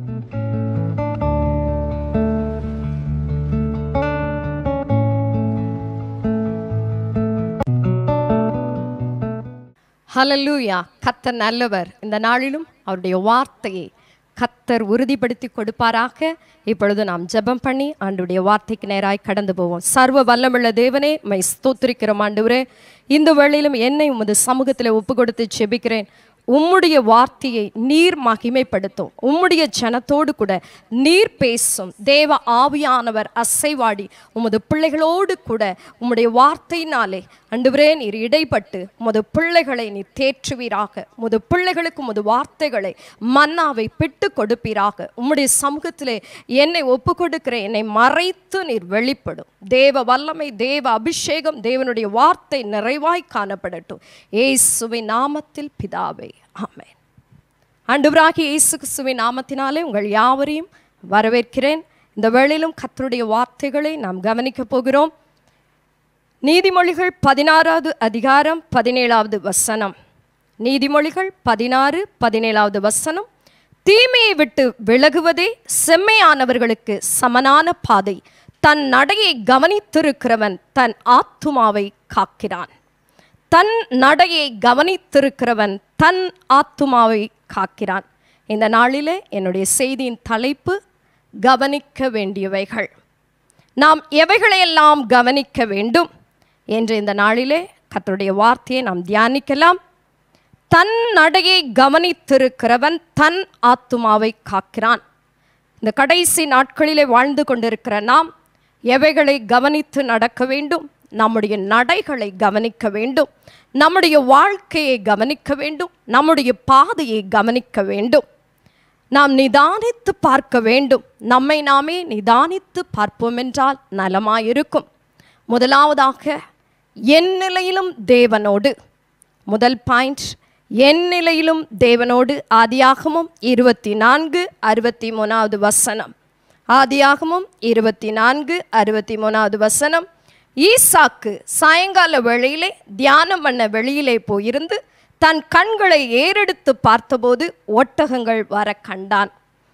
ஹalleluya கத்தர் நல்லவர் இந்த நாளிலும் அவருடைய வார்த்தையை கத்தர் உறுதிப்படுத்தி கொடுப்பாராக இப்பொழுது நாம் ஜெபம் பண்ணி ஆண்டுடைய வார்த்தைக்கு நேராய் கடந்து போவோம் சர்வ வல்லமுள்ள தேவனே மை ஸ்தோத்திரிக்கிறோம் ஆண்டவரே இந்த வேளையிலும் என்னை உமது சமூகத்தில் ஒப்பு கொடுத்து ஜெபிக்கிறேன் உம்முடைய வார்த்தையை நீர் மகிமைப்படுத்தும் உம்முடைய ஜனத்தோடு கூட நீர் பேசும் தேவ ஆவியானவர் அசைவாடி உமது பிள்ளைகளோடு கூட உம்முடைய வார்த்தையினாலே அண்டுவரே நீர் இடைப்பட்டு உமது பிள்ளைகளை நீர் தேற்றுவீராக உமது பிள்ளைகளுக்கு உமது வார்த்தைகளை மன்னாவை பிட்டு கொடுப்பீராக உம்முடைய சமூகத்திலே என்னை ஒப்பு கொடுக்கிற என்னை மறைத்து நீர் வெளிப்படும் தேவ வல்லமை தேவ அபிஷேகம் தேவனுடைய வார்த்தை நிறைவாய் காணப்படட்டும் ஏசுவின் நாமத்தில் பிதாவே ஆமென் ஆண்டவராகிய இயேசு கிறிஸ்துவின் நாமத்தினாலே உங்கள் யாவரையும் வரவேற்கிறேன் இந்த வேளையிலும் கர்த்தருடைய வார்த்தைகளை நாம் கவனிக்கப் போகிறோம் நீதிமொழிகள் பதினாறாவது அதிகாரம் பதினேழாவது வசனம் நீதிமொழிகள் பதினாறு பதினேழாவது வசனம் தீமையை விட்டு விலகுவதே செம்மையானவர்களுக்கு சமனான பாதை தன் நடையை கவனித்திருக்கிறவன் தன் ஆத்துமாவை காக்கிறான் தன் நடையை கவனித்திருக்கிறவன் தன் ஆத்துமாவை காக்கிறான் இந்த நாளிலே என்னுடைய செய்தியின் தலைப்பு கவனிக்க வேண்டியவைகள் நாம் எவைகளையெல்லாம் கவனிக்க வேண்டும் என்று இந்த நாளிலே கர்த்தருடைய வார்த்தையை நாம் தியானிக்கலாம் தன் நடையை கவனித்திருக்கிறவன் தன் ஆத்துமாவை காக்கிறான் இந்த கடைசி நாட்களிலே வாழ்ந்து கொண்டிருக்கிற நாம் எவைகளை கவனித்து நடக்க வேண்டும் நம்முடைய நடைகளை கவனிக்க வேண்டும் நம்முடைய வாழ்க்கையை கவனிக்க வேண்டும் நம்முடைய பாதையை கவனிக்க வேண்டும் நாம் நிதானித்து பார்க்க வேண்டும் நம்மை நாமே நிதானித்து பார்ப்போம் என்றால் நலமாயிருக்கும் முதலாவதாக என் நிலையிலும் தேவனோடு முதல் பாயிண்ட் என் நிலையிலும் தேவனோடு ஆதியாகமும் இருபத்தி நான்கு அறுபத்தி மூணாவது வசனம் ஆதியாகமும் இருபத்தி நான்கு அறுபத்தி மூணாவது வசனம் ஈசாக்கு சாயங்கால வேளையிலே தியானம் பண்ண வெளியிலே போயிருந்து தன் கண்களை ஏறெடுத்து பார்த்தபோது ஒட்டகங்கள் வர கண்டான்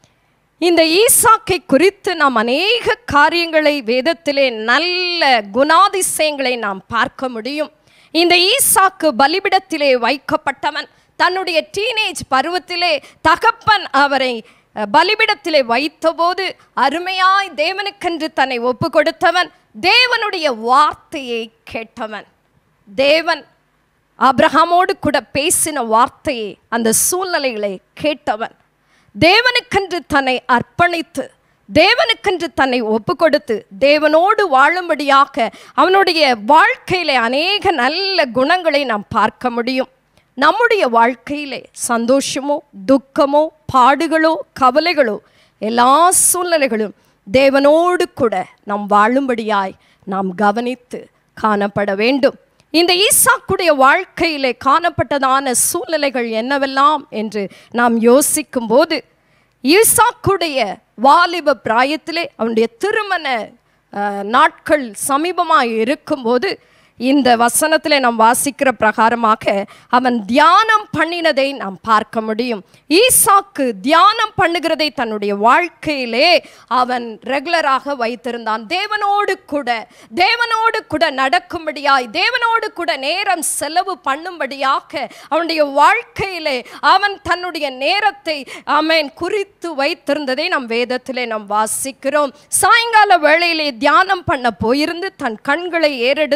இந்த ஈசாக்கை குறித்து நாம் அநேக காரியங்களை வேதத்திலே நல்ல குணாதிசயங்களை நாம் பார்க்க முடியும் இந்த ஈசாக்கு பலிபிடத்திலே வைக்கப்பட்டவன் தன்னுடைய டீனேஜ் பருவத்திலே தகப்பன் அவரை அஹ், பலிபிடத்திலே வைத்தபோது அருமையாய் தேவனுக்கென்று தன்னை ஒப்பு கொடுத்தவன் தேவனுடைய வார்த்தையை கேட்டவன் தேவன் ஆபிரகாமோடு கூட பேசின வார்த்தையை அந்த சூழ்நிலைகளை கேட்டவன் தேவனுக்கென்று தன்னை அர்ப்பணித்து தேவனுக்கென்று தன்னை ஒப்பு கொடுத்து தேவனோடு வாழும்படியாக அவனுடைய வாழ்க்கையிலே அநேக நல்ல குணங்களை நாம் பார்க்க முடியும் நம்முடைய வாழ்க்கையிலே சந்தோஷமோ துக்கமோ பாடுகளோ கவலைகளோ எல்லா சூழ்நிலைகளும் தேவனோடு கூட நாம் வாழும்படியாய் நாம் கவனித்து காணப்பட வேண்டும் இந்த ஈசாக்குடைய வாழ்க்கையிலே காணப்பட்டதான சூழ்நிலைகள் என்னவெல்லாம் என்று நாம் யோசிக்கும் போது ஈசாக்குடைய வாலிப பிராயத்திலே அவனுடைய திருமண அஹ், நாட்கள் சமீபமாக இருக்கும்போது இந்த வசனத்திலே நாம் வாசிக்கிற பிரகாரமாக அவன் தியானம் பண்ணினதை நாம் பார்க்க முடியும் ஈசாக்கு தியானம் பண்ணுகிறதை தன்னுடைய வாழ்க்கையிலே அவன் ரெகுலராக வைத்திருந்தான் தேவனோடு கூட தேவனோடு கூட நடக்கும்படியாய் தேவனோடு கூட நேரம் செலவு பண்ணும்படியாக அவனுடைய வாழ்க்கையிலே அவன் தன்னுடைய நேரத்தை அவன் குறித்து வைத்திருந்ததை நம் வேதத்திலே நாம் வாசிக்கிறோம் சாயங்கால வேளையிலே தியானம் பண்ண போயிருந்து தன் கண்களை ஏறெடுத்து பார்க்க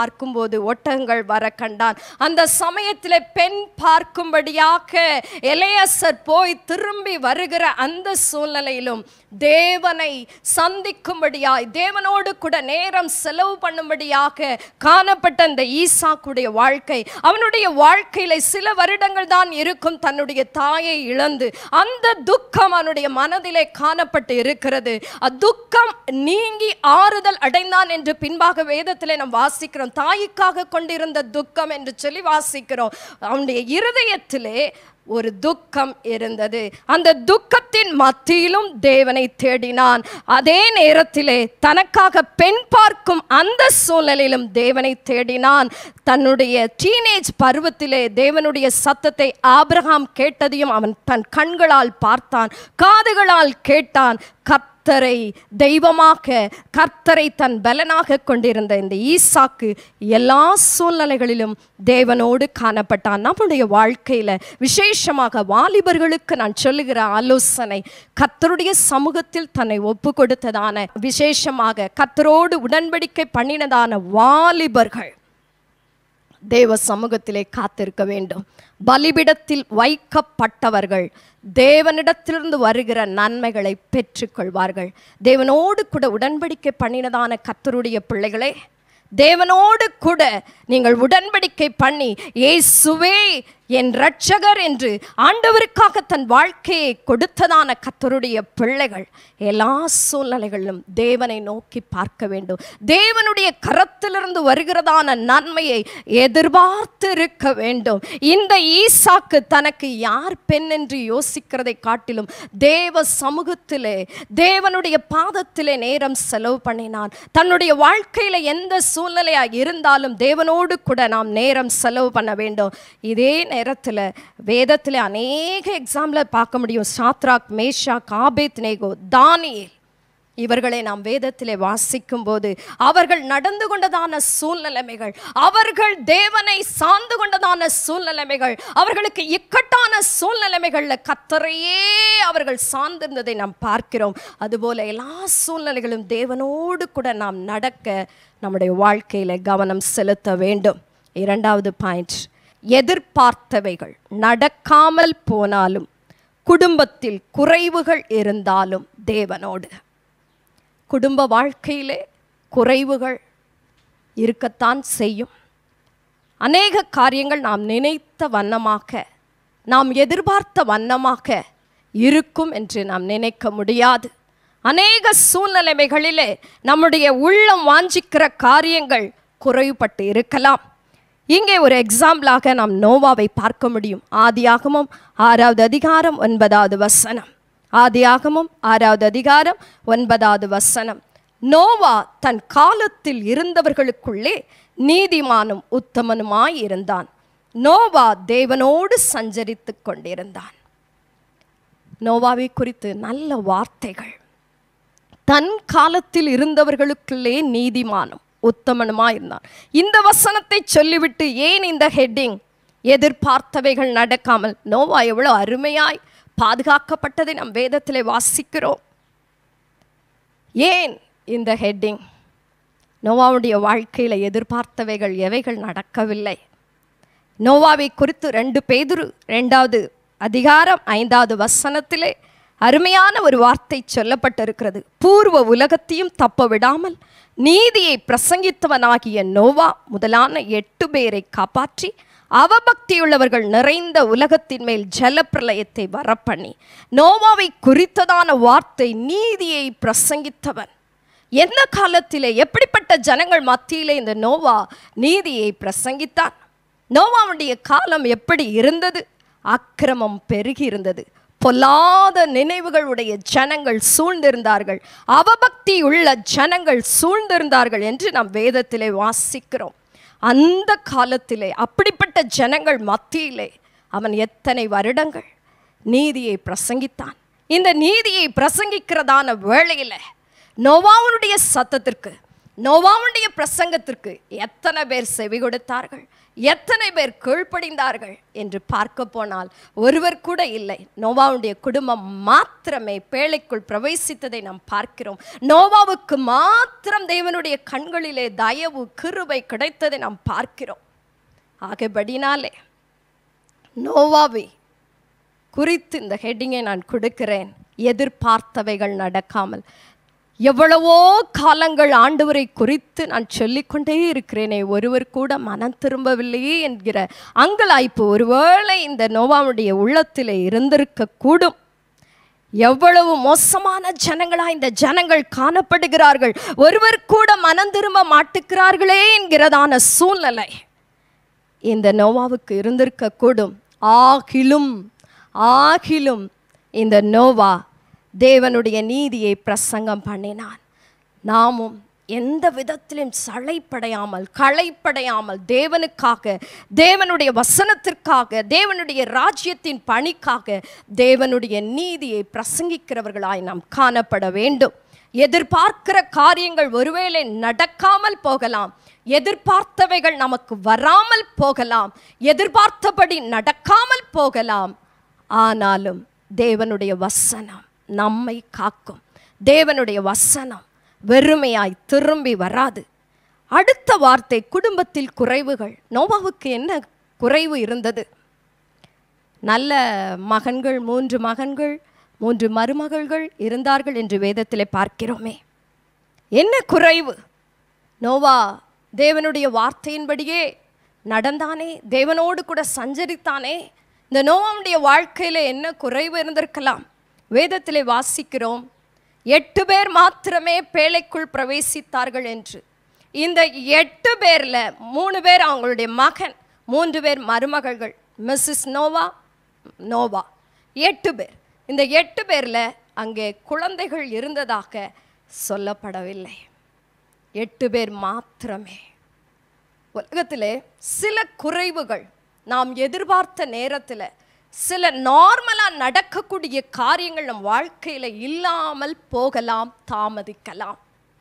பார்க்கும்போது ஒட்டகங்கள் வர கண்டான் அந்த சமயத்தில் பெண் பார்க்கும்படியாக எலையசர் போய் திரும்பி வருகிற அந்த சூழ்நிலையிலும் தேவனை சந்திக்கும்படியாய் தேவனோடு கூட நேரம் செலவு பண்ணும்படியாக காணப்பட்ட அந்த ஈசாக்குடைய வாழ்க்கை அவனுடைய வாழ்க்கையில சில வருடங்கள் தான் இருக்கும் தன்னுடைய தாயை இழந்து அந்த துக்கம் அவனுடைய மனதிலே காணப்பட்டு இருக்கிறது அத்துக்கம் நீங்கி ஆறுதல் அடைந்தான் என்று பின்பாக வேதத்திலே நாம் வாசிக்கிறோம் தாய்க்காக கொண்டிருந்த துக்கம் என்று சொல்லி வாசிக்கிறோம் அவனுடைய இருதயத்திலே ஒரு துக்கம் இருந்தது அந்த துக்கத்தின் மத்தியிலும் தேவனை தேடினான் அதே நேரத்திலே தனக்காக பெண் பார்க்கும் அந்த சூழ்நிலையிலும் தேவனை தேடினான் தன்னுடைய டீனேஜ் பருவத்திலே தேவனுடைய சத்தத்தை ஆபிரகாம் கேட்டதையும் அவன் தன் கண்களால் பார்த்தான் காதுகளால் கேட்டான் கர்த்தரை தெய்வமாக கர்த்தரை தன் பலனாக கொண்டிருந்த இந்த ஈசாக்கு எல்லா சூழ்நிலைகளிலும் தேவனோடு காணப்பட்டான் நம்முடைய வாழ்க்கையில் விசேஷமாக வாலிபர்களுக்கு நான் சொல்லுகிற ஆலோசனை கர்த்தருடைய சமூகத்தில் தன்னை ஒப்பு கொடுத்ததான விசேஷமாக கர்த்தரோடு உடன்படிக்கை பண்ணினதான வாலிபர்கள் தேவ சமூகத்திலே காத்திருக்க வேண்டும் பலிபிடத்தில் வைக்கப்பட்டவர்கள் தேவனிடத்திலிருந்து வருகிற நன்மைகளை பெற்றுக்கொள்வார்கள் தேவனோடு கூட உடன்படிக்கை பண்ணினதான கத்தருடைய பிள்ளைகளே தேவனோடு கூட நீங்கள் உடன்படிக்கை பண்ணி இயேசுவே என் ரட்சகர் என்று ஆண்டவருக்காக தன் வாழ்க்கையை கொடுத்ததான கத்தருடைய பிள்ளைகள் எல்லா சூழ்நிலைகளிலும் தேவனை நோக்கி பார்க்க வேண்டும் தேவனுடைய கரத்திலிருந்து வருகிறதான நன்மையை எதிர்பார்த்து இருக்க வேண்டும் இந்த ஈசாக்கு தனக்கு யார் பெண் என்று யோசிக்கிறதை காட்டிலும் தேவ சமூகத்திலே தேவனுடைய பாதத்திலே நேரம் செலவு பண்ணினான் தன்னுடைய வாழ்க்கையில எந்த சூழ்நிலையாக இருந்தாலும் தேவனோடு கூட நாம் நேரம் செலவு பண்ண வேண்டும் இதே நேரத்தில் வேதத்தில் அநேக எக்ஸாம்பிள் பார்க்க முடியும் சாத்ராக் மேஷாக் ஆபேத் நேகோ தானியேல் இவர்களை நாம் வேதத்திலே வாசிக்கும் போது அவர்கள் நடந்து கொண்டதான சூழ்நிலைமைகள் அவர்கள் தேவனை சார்ந்து கொண்டதான சூழ்நிலைமைகள் அவர்களுக்கு இக்கட்டான சூழ்நிலைமைகளில் கத்தரையே அவர்கள் சார்ந்திருந்ததை நாம் பார்க்கிறோம் அதுபோல எல்லா சூழ்நிலைகளும் தேவனோடு கூட நாம் நடக்க நம்முடைய வாழ்க்கையில் கவனம் செலுத்த வேண்டும் இரண்டாவது பாயிண்ட் எதிர்பார்த்தவைகள் நடக்காமல் போனாலும் குடும்பத்தில் குறைவுகள் இருந்தாலும் தேவனோடு குடும்ப வாழ்க்கையிலே குறைவுகள் இருக்கத்தான் செய்யும் அநேக காரியங்கள் நாம் நினைத்த வண்ணமாக நாம் எதிர்பார்த்த வண்ணமாக இருக்கும் என்று நாம் நினைக்க முடியாது அநேக சூழ்நிலைமைகளிலே நம்முடைய உள்ளம் வாஞ்சிக்கிற காரியங்கள் குறைவுபட்டு இருக்கலாம் இங்கே ஒரு எக்ஸாம்பிளாக நாம் நோவாவை பார்க்க முடியும் ஆதியாகமம் ஆறாவது அதிகாரம் ஒன்பதாவது வசனம் ஆதியாகமம் ஆறாவது அதிகாரம் ஒன்பதாவது வசனம் நோவா தன் காலத்தில் இருந்தவர்களுக்குள்ளே நீதிமானும் உத்தமனுமாய் இருந்தான் நோவா தேவனோடு சஞ்சரித்துக் கொண்டிருந்தான் நோவாவை குறித்து நல்ல வார்த்தைகள் தன் காலத்தில் இருந்தவர்களுக்குள்ளே நீதிமானும் உத்தமனுமா இருந்தான் இந்த வசனத்தை சொல்லிவிட்டு ஏன் இந்த ஹெட்டிங் எதிர்பார்த்தவைகள் நடக்காமல் நோவா எவ்வளோ அருமையாய் பாதுகாக்கப்பட்டதை நம் வேதத்திலே வாசிக்கிறோம் ஏன் இந்த ஹெட்டிங் நோவாவுடைய வாழ்க்கையில் எதிர்பார்த்தவைகள் எவைகள் நடக்கவில்லை நோவாவை குறித்து ரெண்டு பேதுரு ரெண்டாவது அதிகாரம் ஐந்தாவது வசனத்திலே அருமையான ஒரு வார்த்தை சொல்லப்பட்டிருக்கிறது பூர்வ உலகத்தையும் தப்ப விடாமல் நீதியை பிரசங்கித்தவனாகிய நோவா முதலான எட்டு பேரை காப்பாற்றி அவபக்தியுள்ளவர்கள் நிறைந்த உலகத்தின் மேல் ஜலப்பிரளயத்தை வரப்பண்ணி நோவாவை குறித்ததான வார்த்தை நீதியை பிரசங்கித்தவன் எந்த காலத்திலே எப்படிப்பட்ட ஜனங்கள் மத்தியிலே இந்த நோவா நீதியை பிரசங்கித்தான் நோவாவுடைய காலம் எப்படி இருந்தது அக்கிரமம் பெருகி இருந்தது பொல்லாத நினைவுகளுடைய ஜனங்கள் சூழ்ந்திருந்தார்கள் அவபக்தி உள்ள ஜனங்கள் சூழ்ந்திருந்தார்கள் என்று நாம் வேதத்திலே வாசிக்கிறோம் அந்த காலத்திலே அப்படிப்பட்ட ஜனங்கள் மத்தியிலே அவன் எத்தனை வருடங்கள் நீதியை பிரசங்கித்தான் இந்த நீதியை பிரசங்கிக்கிறதான வேளையில நோவாவுடைய சத்தத்திற்கு நோவாவுடைய பிரசங்கத்திற்கு எத்தனை பேர் செவி கொடுத்தார்கள் எத்தனை பேர் கீழ்ப்படிந்தார்கள் என்று பார்க்க போனால் ஒருவர் கூட இல்லை நோவாவுடைய குடும்பம் மாத்திரமே பேழைக்குள் பிரவேசித்ததை நாம் பார்க்கிறோம் நோவாவுக்கு மாத்திரம் தேவனுடைய கண்களிலே தயவு கிருபை கிடைத்ததை நாம் பார்க்கிறோம் ஆகபடினாலே நோவாவை குறித்து இந்த ஹெட்டிங்கை நான் கொடுக்கிறேன் எதிர்பார்த்தவைகள் நடக்காமல் எவ்வளவோ காலங்கள் ஆண்டவரை குறித்து நான் சொல்லிக்கொண்டே இருக்கிறேனே ஒருவர் கூட மனம் திரும்பவில்லையே என்கிற அங்கலாய்ப்பு ஒருவேளை இந்த நோவாவுடைய உள்ளத்திலே இருந்திருக்க கூடும் எவ்வளவு மோசமான ஜனங்களா இந்த ஜனங்கள் காணப்படுகிறார்கள் ஒருவர் கூட மனம் திரும்ப மாட்டுக்கிறார்களே என்கிறதான சூழ்நிலை இந்த நோவாவுக்கு இருந்திருக்க கூடும் ஆகிலும் ஆகிலும் இந்த நோவா தேவனுடைய நீதியை பிரசங்கம் பண்ணினான் நாமும் எந்த விதத்திலும் சளைப்படையாமல் களைப்படையாமல் தேவனுக்காக தேவனுடைய வசனத்திற்காக தேவனுடைய ராஜ்யத்தின் பணிக்காக தேவனுடைய நீதியை பிரசங்கிக்கிறவர்களாய் நாம் காணப்பட வேண்டும் எதிர்பார்க்கிற காரியங்கள் ஒருவேளை நடக்காமல் போகலாம் எதிர்பார்த்தவைகள் நமக்கு வராமல் போகலாம் எதிர்பார்த்தபடி நடக்காமல் போகலாம் ஆனாலும் தேவனுடைய வசனம் நம்மை காக்கும் தேவனுடைய வசனம் வெறுமையாய் திரும்பி வராது அடுத்த வார்த்தை குடும்பத்தில் குறைவுகள் நோவாவுக்கு என்ன குறைவு இருந்தது நல்ல மகன்கள் மூன்று மகன்கள் மூன்று மருமகள்கள் இருந்தார்கள் என்று வேதத்திலே பார்க்கிறோமே என்ன குறைவு நோவா தேவனுடைய வார்த்தையின்படியே நடந்தானே தேவனோடு கூட சஞ்சரித்தானே இந்த நோவாவுடைய வாழ்க்கையில என்ன குறைவு இருந்திருக்கலாம் வேதத்திலே வாசிக்கிறோம் எட்டு பேர் மாத்திரமே பேழைக்குள் பிரவேசித்தார்கள் என்று இந்த எட்டு பேர்ல மூணு பேர் அவங்களுடைய மகன் மூன்று பேர் மருமகள்கள் மிஸ்ஸஸ் நோவா நோவா எட்டு பேர் இந்த எட்டு பேர்ல அங்கே குழந்தைகள் இருந்ததாக சொல்லப்படவில்லை எட்டு பேர் மாத்திரமே உலகத்திலே சில குறைவுகள் நாம் எதிர்பார்த்த நேரத்தில் சில நார்மலாக நடக்கக்கூடிய காரியங்கள் நம் வாழ்க்கையில் இல்லாமல் போகலாம் தாமதிக்கலாம்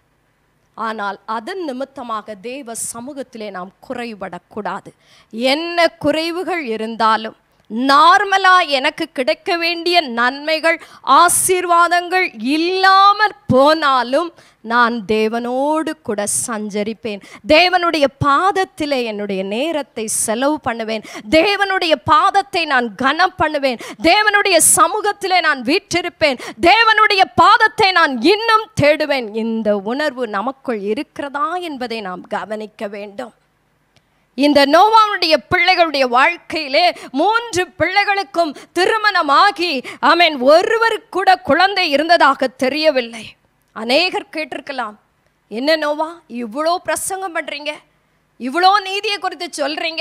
ஆனால் அதன் நிமித்தமாக தேவ சமூகத்திலே நாம் குறைபடக்கூடாது என்ன குறைவுகள் இருந்தாலும் நார்மலா எனக்கு கிடைக்க வேண்டிய நன்மைகள் ஆசீர்வாதங்கள் இல்லாமல் போனாலும் நான் தேவனோடு கூட சஞ்சரிப்பேன் தேவனுடைய பாதத்திலே என்னுடைய நேரத்தை செலவு பண்ணுவேன் தேவனுடைய பாதத்தை நான் கனம் பண்ணுவேன் தேவனுடைய சமூகத்திலே நான் வீற்றிருப்பேன் தேவனுடைய பாதத்தை நான் இன்னும் தேடுவேன் இந்த உணர்வு நமக்குள் இருக்கிறதா என்பதை நாம் கவனிக்க வேண்டும் இந்த நோவாவுடைய பிள்ளைகளுடைய வாழ்க்கையிலே மூன்று பிள்ளைகளுக்கும் திருமணமாகி ஆமென் ஒருவருக்கு கூட குழந்தை இருந்ததாக தெரியவில்லை அநேகர் கேட்டிருக்கலாம் என்ன நோவா இவ்வளோ பிரசங்கம் பண்றீங்க இவ்வளோ நீதியை குறித்து சொல்றீங்க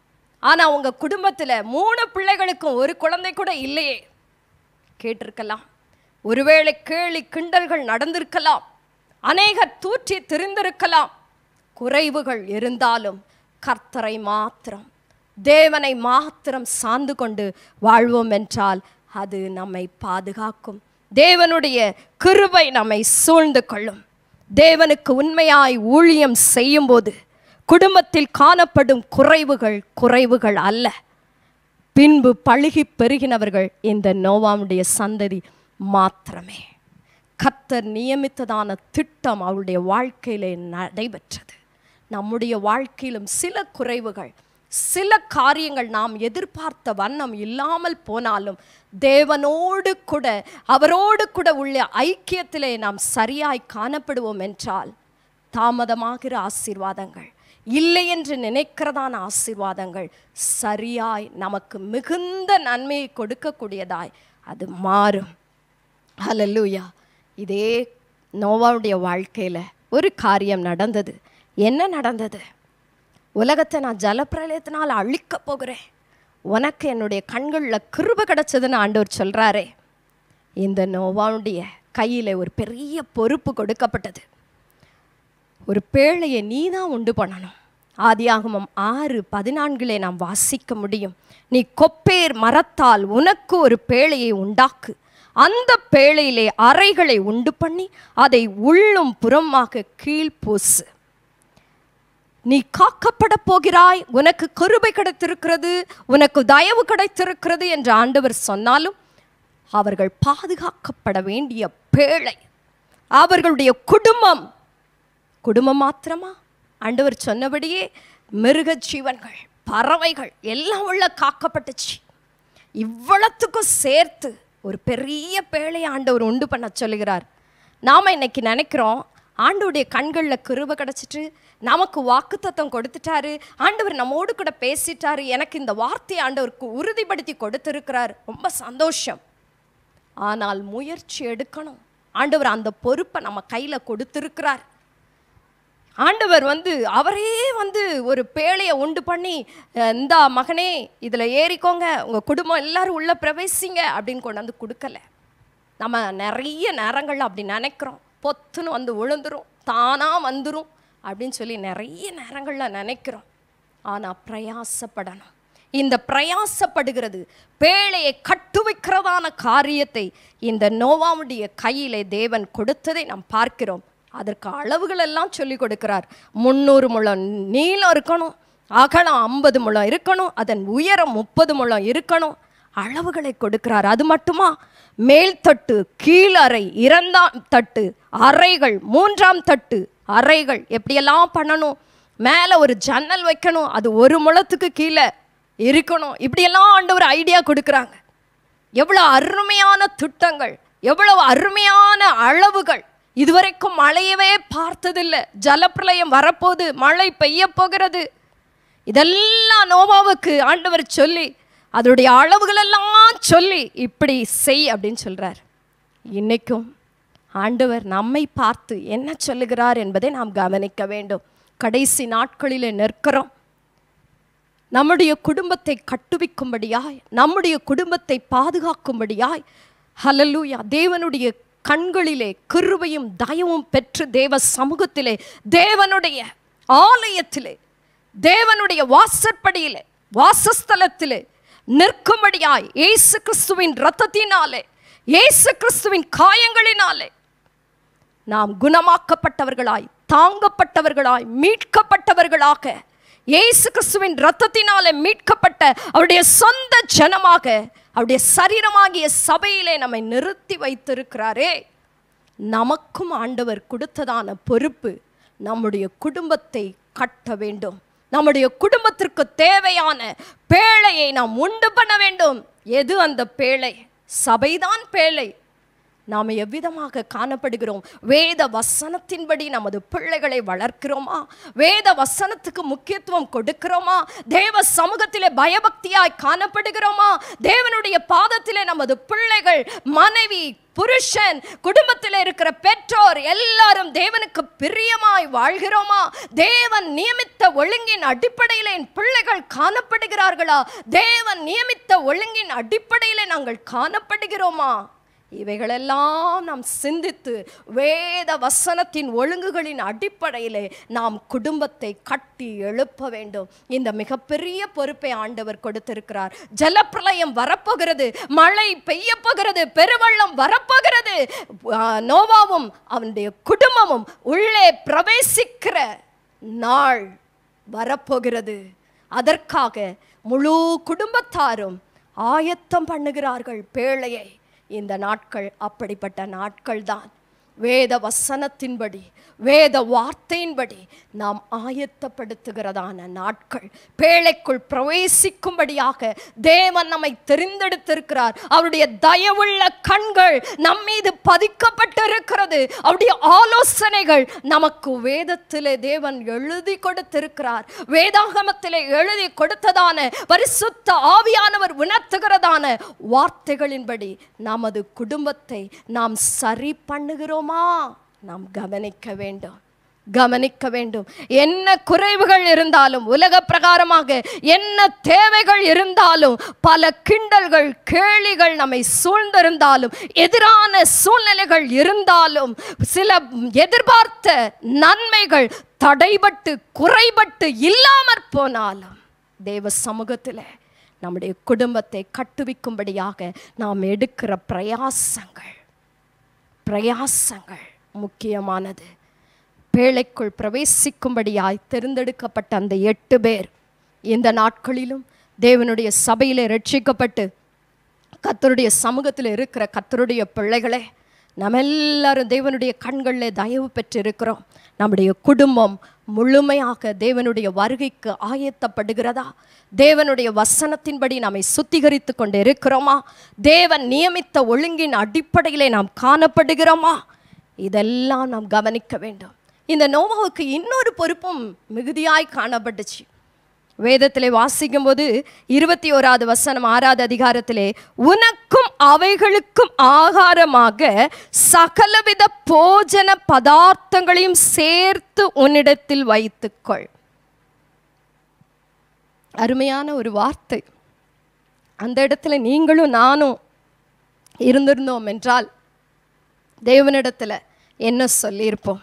ஆனா உங்க குடும்பத்துல மூணு பிள்ளைகளுக்கும் ஒரு குழந்தை கூட இல்லையே கேட்டிருக்கலாம் ஒருவேளை கேலி கிண்டல்கள் நடந்திருக்கலாம் அநேகர் தூற்றி திரிந்திருக்கலாம் குறைவுகள் இருந்தாலும் கர்த்தரை மாத்திரம் தேவனை மாத்திரம் சார்ந்து கொண்டு வாழ்வோம் என்றால் அது நம்மை பாதுகாக்கும் தேவனுடைய கிருபை நம்மை சூழ்ந்து கொள்ளும் தேவனுக்கு உண்மையாய் ஊழியம் செய்யும்போது குடும்பத்தில் காணப்படும் குறைவுகள் குறைவுகள் அல்ல பின்பு பழுகி பெருகினவர்கள் இந்த நோவாவுடைய சந்ததி மாத்திரமே கர்த்தர் நியமித்ததான திட்டம் அவருடைய வாழ்க்கையிலே நடைபெற்றது நம்முடைய வாழ்க்கையிலும் சில குறைவுகள் சில காரியங்கள் நாம் எதிர்பார்த்த வண்ணம் இல்லாமல் போனாலும் தேவனோடு கூட அவரோடு கூட உள்ள ஐக்கியத்திலே நாம் சரியாய் காணப்படுவோம் என்றால் தாமதமாகிற ஆசீர்வாதங்கள் இல்லை என்று நினைக்கிறதான ஆசீர்வாதங்கள் சரியாய் நமக்கு மிகுந்த நன்மையை கொடுக்கக்கூடியதாய் அது மாறும் ஹalleluya இதே நோவாவுடைய வாழ்க்கையில் ஒரு காரியம் நடந்தது என்ன நடந்தது உலகத்தை நான் ஜலப்பிரளயத்தினால் அழிக்க போகிறேன் உனக்கு என்னுடைய கண்களில் கிருப கிடச்சதுன்னு ஆண்டவர் சொல்கிறாரே இந்த நோவாவுடைய கையில் ஒரு பெரிய பொறுப்பு கொடுக்கப்பட்டது ஒரு பேழையை நீ தான் உண்டு பண்ணணும் ஆதியாகமம் ஆறு பதினான்கிலே நாம் வாசிக்க முடியும் நீ கொப்பேர் மரத்தால் உனக்கு ஒரு பேழையை உண்டாக்கு அந்த பேழையிலே அறைகளை உண்டு பண்ணி அதை உள்ளும் புறமாக கீழ்பூசு நீ காக்கப்பட போகிறாய் உனக்கு கருபை கிடைத்திருக்கிறது உனக்கு தயவு கிடைத்திருக்கிறது என்று ஆண்டவர் சொன்னாலும் அவர்கள் பாதுகாக்கப்பட வேண்டிய பேழை அவர்களுடைய குடும்பம் குடும்பம் மாத்திரமா ஆண்டவர் சொன்னபடியே மிருக ஜீவன்கள் பறவைகள் எல்லாம் உள்ள காக்கப்பட்டுச்சு இவ்வளத்துக்கும் சேர்த்து ஒரு பெரிய பேழையை ஆண்டவர் உண்டு பண்ண சொல்லுகிறார் நாம் இன்னைக்கு நினைக்கிறோம் ஆண்டவருடைய கண்களில் கிருபை கிடச்சிட்டு நமக்கு வாக்குத்தத்தம் கொடுத்துட்டாரு ஆண்டவர் நம்மோடு கூட பேசிட்டாரு எனக்கு இந்த வார்த்தையை ஆண்டவருக்கு உறுதிப்படுத்தி கொடுத்திருக்கிறார் ரொம்ப சந்தோஷம் ஆனால் முயற்சி எடுக்கணும் ஆண்டவர் அந்த பொறுப்பை நம்ம கையில் கொடுத்திருக்கிறார் ஆண்டவர் வந்து அவரே வந்து ஒரு பேழையை உண்டு பண்ணி அஹ், இந்தா மகனே இதில் ஏறிக்கோங்க உங்கள் குடும்பம் எல்லாரும் உள்ளே பிரவேசிங்க அப்படின்னு கொண்டு வந்து கொடுக்கல நம்ம நிறைய நேரங்கள்ல அப்படி நினைக்கிறோம் பொத்துன்னு வந்து விழுந்துரும் தானாக வந்துரும் அப்படின்னு சொல்லி நிறைய நேரங்களில் நினைக்கிறோம் ஆனால் பிரயாசப்படணும் இந்த பிரயாசப்படுகிறது பேழையை கட்டுவிக்கிறதான காரியத்தை இந்த நோவாவுடைய கையிலே தேவன் கொடுத்ததை நாம் பார்க்கிறோம் அதற்கு அளவுகள் எல்லாம் சொல்லி கொடுக்கிறார் முந்நூறு முழம் நீளம் இருக்கணும் அகலம் ஐம்பது முழம் இருக்கணும் அதன் உயரம் முப்பது முழம் இருக்கணும் அளவுகளை கொடுக்கிறார் அது மட்டுமா மேல் தட்டு கீழறை இரண்டாம் தட்டு அறைகள் மூன்றாம் தட்டு அறைகள் எப்படியெல்லாம் பண்ணணும் மேலே ஒரு ஜன்னல் வைக்கணும் அது ஒரு முழத்துக்கு கீழே இருக்கணும் இப்படியெல்லாம் ஆண்டவர் ஐடியா கொடுக்குறாங்க எவ்வளோ அருமையான திட்டங்கள் எவ்வளவு அருமையான அளவுகள் இதுவரைக்கும் மழையவே பார்த்ததில்லை ஜலப்பிரளயம் வரப்போகுது மழை பெய்ய போகிறது இதெல்லாம் நோவாவுக்கு ஆண்டவர் சொல்லி அதனுடைய அளவுகளெல்லாம் சொல்லி இப்படி செய் அப்படின்னு சொல்றார் இன்னைக்கும் ஆண்டவர் நம்மை பார்த்து என்ன சொல்லுகிறார் என்பதை நாம் கவனிக்க வேண்டும் கடைசி நாட்களிலே நிற்கிறோம் நம்முடைய குடும்பத்தை கட்டுவிக்கும்படியாய் நம்முடைய குடும்பத்தை பாதுகாக்கும்படியாய் ஹலலூயா தேவனுடைய கண்களிலே கிருபையும் தயவும் பெற்று தேவ சமூகத்திலே தேவனுடைய ஆலயத்திலே தேவனுடைய வாசற்படியிலே வாசஸ்தலத்திலே நிற்கும்படியாய் இயேசு கிறிஸ்துவின் இரத்தத்தினாலே இயேசு கிறிஸ்துவின் காயங்களினாலே நாம் குணமாக்கப்பட்டவர்களாய் தாங்கப்பட்டவர்களாய் மீட்கப்பட்டவர்களாக இயேசு கிறிஸ்துவின் இரத்தத்தினாலே மீட்கப்பட்ட அவருடைய சொந்த ஜனமாக அவருடைய சரீரமாகிய சபையிலே நம்மை நிறுத்தி வைத்திருக்கிறாரே நமக்கும் ஆண்டவர் கொடுத்ததான பொறுப்பு நம்முடைய குடும்பத்தை கட்ட வேண்டும் நம்முடைய குடும்பத்திற்கு தேவையான பேழையை நாம் உண்டு பண்ண வேண்டும் எது அந்த பேழை சபைதான் பேழை நாம் எவ்விதமாக காணப்படுகிறோம் வேத வசனத்தின்படி நமது பிள்ளைகளை வளர்க்கிறோமா வேத வசனத்துக்கு முக்கியத்துவம் கொடுக்கிறோமா தேவ சமூகத்திலே பயபக்தியாய் காணப்படுகிறோமா தேவனுடைய பாதத்திலே நமது பிள்ளைகள் மனைவி புருஷன் குடும்பத்தில் இருக்கிற பெற்றோர் எல்லாரும் தேவனுக்கு பிரியமாய் வாழ்கிறோமா தேவன் நியமித்த ஒழுங்கின் அடிப்படையில் என் பிள்ளைகள் காணப்படுகிறார்களா தேவன் நியமித்த ஒழுங்கின் அடிப்படையில் நாங்கள் காணப்படுகிறோமா இவைகளெல்லாம் நாம் சிந்தித்து வேத வசனத்தின் ஒழுங்குகளின் அடிப்படையிலே நாம் குடும்பத்தை கட்டி எழுப்ப வேண்டும் இந்த மிகப்பெரிய பொறுப்பை ஆண்டவர் கொடுத்திருக்கிறார் ஜலப்பிரளயம் வரப்போகிறது மழை பெய்ய போகிறது பெருவெள்ளம் வரப்போகிறது ஆ, நோவாவும் அவனுடைய குடும்பமும் உள்ளே பிரவேசிக்கிற நாள் வரப்போகிறது அதற்காக முழு குடும்பத்தாரும் ஆயத்தம் பண்ணுகிறார்கள் பேழையை இந்த நாட்கள் அப்படிப்பட்ட நாட்கள்தான் வேத வசனத்தின்படி வேத வார்த்தையின்படி நாம் ஆயத்தப்படுத்துகிறதான நாட்கள் பேழைக்குள் பிரவேசிக்கும்படியாக தேவன் நம்மை தெரிந்தெடுத்திருக்கிறார் அவருடைய தயவுள்ள கண்கள் நம் மீது பதிக்கப்பட்டிருக்கிறது அவருடைய ஆலோசனைகள் நமக்கு வேதத்திலே தேவன் எழுதி கொடுத்திருக்கிறார் வேதாகமத்திலே எழுதி கொடுத்ததான பரிசுத்த ஆவியானவர் உணர்த்துகிறதான வார்த்தைகளின்படி நமது குடும்பத்தை நாம் சரி பண்ணுகிறோமா நாம் கவனிக்க வேண்டும் கவனிக்க வேண்டும் என்ன குறைவுகள் இருந்தாலும் உலக பிரகாரமாக என்ன தேவைகள் இருந்தாலும் பல கிண்டல்கள் கேலிகள் நம்மை சூழ்ந்திருந்தாலும் எதிரான சூழ்நிலைகள் இருந்தாலும் சில எதிர்பார்த்த நன்மைகள் தடைபட்டு குறைபட்டு இல்லாமற் போனாலும் தேவ சமூகத்தில் நம்முடைய குடும்பத்தை கட்டுவிக்கும்படியாக நாம் எடுக்கிற பிரயாசங்கள் பிரயாசங்கள் முக்கியமானது பேழைக்குள் பிரவேசிக்கும்படியாய் தேர்ந்தெடுக்கப்பட்ட அந்த எட்டு பேர் இந்த நாட்களிலும் தேவனுடைய சபையிலே ரட்சிக்கப்பட்டு கத்தருடைய சமூகத்தில் இருக்கிற கத்தருடைய பிள்ளைகளே நம்ம எல்லாரும் தேவனுடைய கண்களில் தயவு பெற்று இருக்கிறோம் நம்முடைய குடும்பம் முழுமையாக தேவனுடைய வருகைக்கு ஆயத்தப்படுகிறதா தேவனுடைய வசனத்தின்படி நம்மை சுத்திகரித்து கொண்டு இருக்கிறோமா தேவன் நியமித்த ஒழுங்கின் அடிப்படையிலே நாம் காணப்படுகிறோமா இதெல்லாம் நாம் கவனிக்க வேண்டும் இந்த நோவாவுக்கு இன்னொரு பொறுப்பும் மிகுதியாய் காணப்பட்டுச்சு வேதத்திலே வாசிக்கும்போது இருபத்தி ஓராவது வசனம் ஆறாவது அதிகாரத்திலே உனக்கும் அவைகளுக்கும் ஆகாரமாக சகலவித போஜன பதார்த்தங்களையும் சேர்த்து உன்னிடத்தில் வைத்துக்கொள் அருமையான ஒரு வார்த்தை அந்த இடத்துல நீங்களும் நானும் இருந்திருந்தோம் என்றால் தேவனிடத்துல என்ன சொல்லியிருப்போம்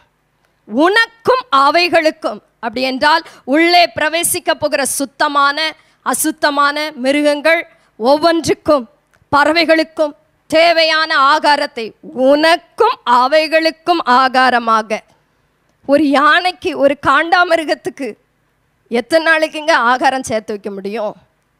உனக்கும் அவைகளுக்கும் அப்படி என்றால் உள்ளே பிரவேசிக்க போகிற சுத்தமான அசுத்தமான மிருகங்கள் ஒவ்வொன்றுக்கும் பறவைகளுக்கும் தேவையான ஆகாரத்தை உனக்கும் அவைகளுக்கும் ஆகாரமாக ஒரு யானைக்கு ஒரு காண்டாமிருகத்துக்கு எத்தனை நாளைக்குங்க ஆகாரம் சேர்த்து வைக்க முடியும்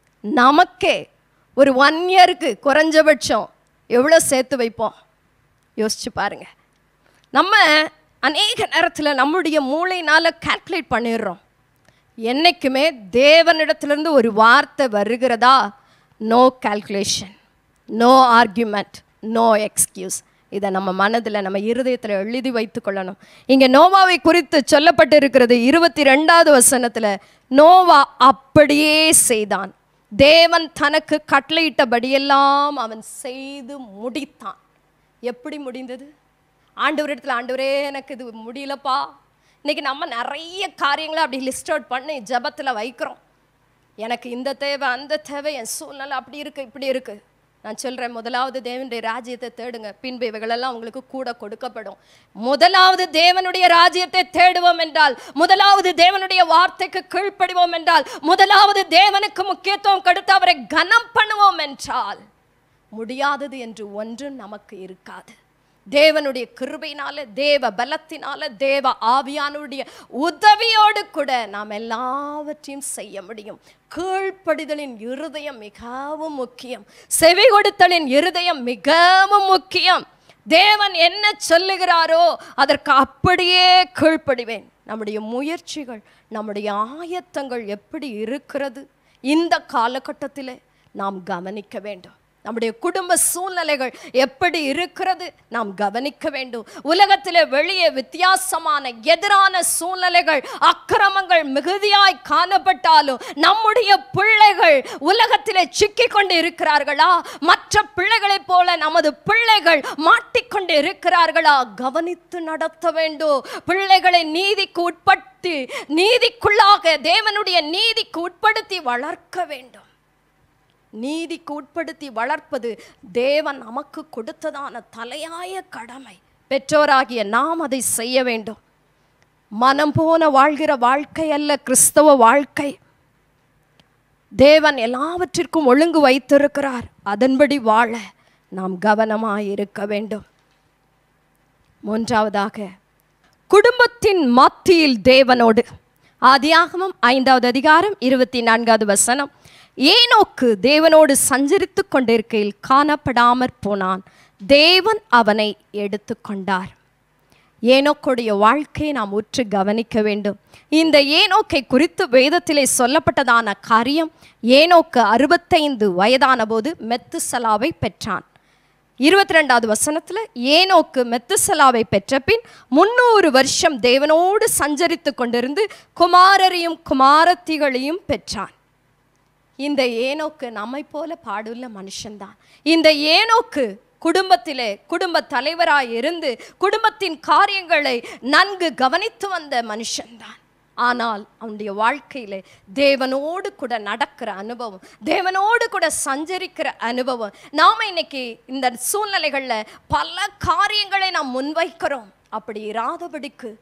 நமக்கே ஒரு ஒன் இயருக்கு குறைஞ்சபட்சம் எவ்வளோ சேர்த்து வைப்போம் யோசிச்சு பாருங்க நம்ம அநேக நேரத்தில் நம்முடைய மூளையினால் கால்குலேட் பண்ணிடுறோம் என்றைக்குமே தேவனிடத்திலிருந்து ஒரு வார்த்தை வருகிறதா no calculation no argument no excuse இதை நம்ம மனதில் நம்ம இருதயத்தில் எழுதி வைத்துக் கொள்ளணும் இங்கே நோவாவை குறித்து சொல்லப்பட்டு இருக்கிறது இருபத்தி ரெண்டாவது வசனத்தில் நோவா அப்படியே செய்தான் தேவன் தனக்கு கட்டளையிட்டபடியெல்லாம் அவன் செய்து முடித்தான் எப்படி முடிந்தது ஆண்டவரிடத்தில் ஆண்டவரே எனக்கு இது முடியலப்பா இன்னைக்கு நம்ம நிறைய காரியங்களை அப்படி லிஸ்ட் அவுட் பண்ணி ஜபத்தில் வைக்கிறோம் எனக்கு இந்த தேவை அந்த தேவை என் சூழ்நிலை அப்படி இருக்கு இப்படி இருக்கு நான் சொல்கிறேன் முதலாவது தேவனுடைய ராஜ்யத்தை தேடுங்க பின்பு இவைகளெல்லாம் உங்களுக்கு கூட கொடுக்கப்படும் முதலாவது தேவனுடைய ராஜ்யத்தை தேடுவோம் என்றால் முதலாவது தேவனுடைய வார்த்தைக்கு கீழ்ப்படிவோம் என்றால் முதலாவது தேவனுக்கு முக்கியத்துவம் கொடுத்து அவரை கனம் பண்ணுவோம் என்றால் முடியாதது என்று ஒன்றும் நமக்கு இருக்காது தேவனுடைய கிருபையினால தேவ பலத்தினால தேவ ஆவியானுடைய உதவியோடு கூட நாம் எல்லாவற்றையும் செய்ய முடியும் கீழ்ப்படிதலின் இருதயம் மிகவும் முக்கியம் செவி கொடுத்தலின் இருதயம் மிகவும் முக்கியம் தேவன் என்ன சொல்லுகிறாரோ அதற்கு அப்படியே கீழ்ப்படிவேன் நம்முடைய முயற்சிகள் நம்முடைய ஆயத்தங்கள் எப்படி இருக்கிறது இந்த காலகட்டத்தில் நாம் கவனிக்க வேண்டும் நம்முடைய குடும்ப சூழ்நிலைகள் எப்படி இருக்கிறது நாம் கவனிக்க வேண்டும் உலகத்தில் வெளியே வித்தியாசமான எதிரான சூழ்நிலைகள் அக்கிரமங்கள் மிகுதியாய் காணப்பட்டாலும் நம்முடைய பிள்ளைகள் உலகத்தில் சிக்கி கொண்டு இருக்கிறார்களா மற்ற பிள்ளைகளைப் போல நமது பிள்ளைகள் மாட்டிக்கொண்டு இருக்கிறார்களா கவனித்து நடத்த வேண்டும் பிள்ளைகளை நீதிக்கு உட்பட்டு நீதிக்குள்ளாக தேவனுடைய நீதிக்கு உட்படுத்தி வளர்க்க வேண்டும் நீதிக்கு உட்படுத்தி வளர்ப்பது தேவன் நமக்கு கொடுத்ததான தலையாய கடமை பெற்றோராகிய நாம் அதை செய்ய வேண்டும் மனம் போன வாழ்கிற வாழ்க்கை அல்ல கிறிஸ்தவ வாழ்க்கை தேவன் எல்லாவற்றிற்கும் ஒழுங்கு வைத்திருக்கிறார் அதன்படி வாழ நாம் கவனமாய் இருக்க வேண்டும் மூன்றாவதாக குடும்பத்தின் மத்தியில் தேவனோடு ஆதியாகமம் ஐந்தாவது அதிகாரம் இருபத்தி நான்காவது வசனம் ஏனோக்கு தேவனோடு சஞ்சரித்து கொண்டிருக்கையில் காணப்படாமற் போனான் தேவன் அவனை எடுத்துக்கொண்டார் ஏனோக்குடைய வாழ்க்கையை நாம் உற்று கவனிக்க வேண்டும் இந்த ஏனோக்கை குறித்து வேதத்திலே சொல்லப்பட்டதான காரியம் ஏனோக்கு அறுபத்தைந்து வயதான போது மெத்துசலாவை பெற்றான் இருபத்தி ரெண்டாவது வசனத்தில் ஏனோக்கு மெத்துசலாவை பெற்ற பின் முன்னூறு வருஷம் தேவனோடு சஞ்சரித்து கொண்டிருந்து குமாரரையும் குமாரத்திகளையும் பெற்றான் இந்த ஏனோக்கு நம்மை போல பாடுள்ள மனுஷன்தான் இந்த ஏனோக்கு குடும்பத்திலே குடும்ப தலைவராய் இருந்து குடும்பத்தின் காரியங்களை நன்கு கவனித்து வந்த மனுஷன்தான் ஆனால் அவனுடைய வாழ்க்கையிலே தேவனோடு கூட நடக்கிற அனுபவம் தேவனோடு கூட சஞ்சரிக்கிற அனுபவம் நாம் இன்னைக்கு இந்த சூழ்நிலைகளில் பல காரியங்களை நாம் முன்வைக்கிறோம் அப்படி இராதபடிக்கு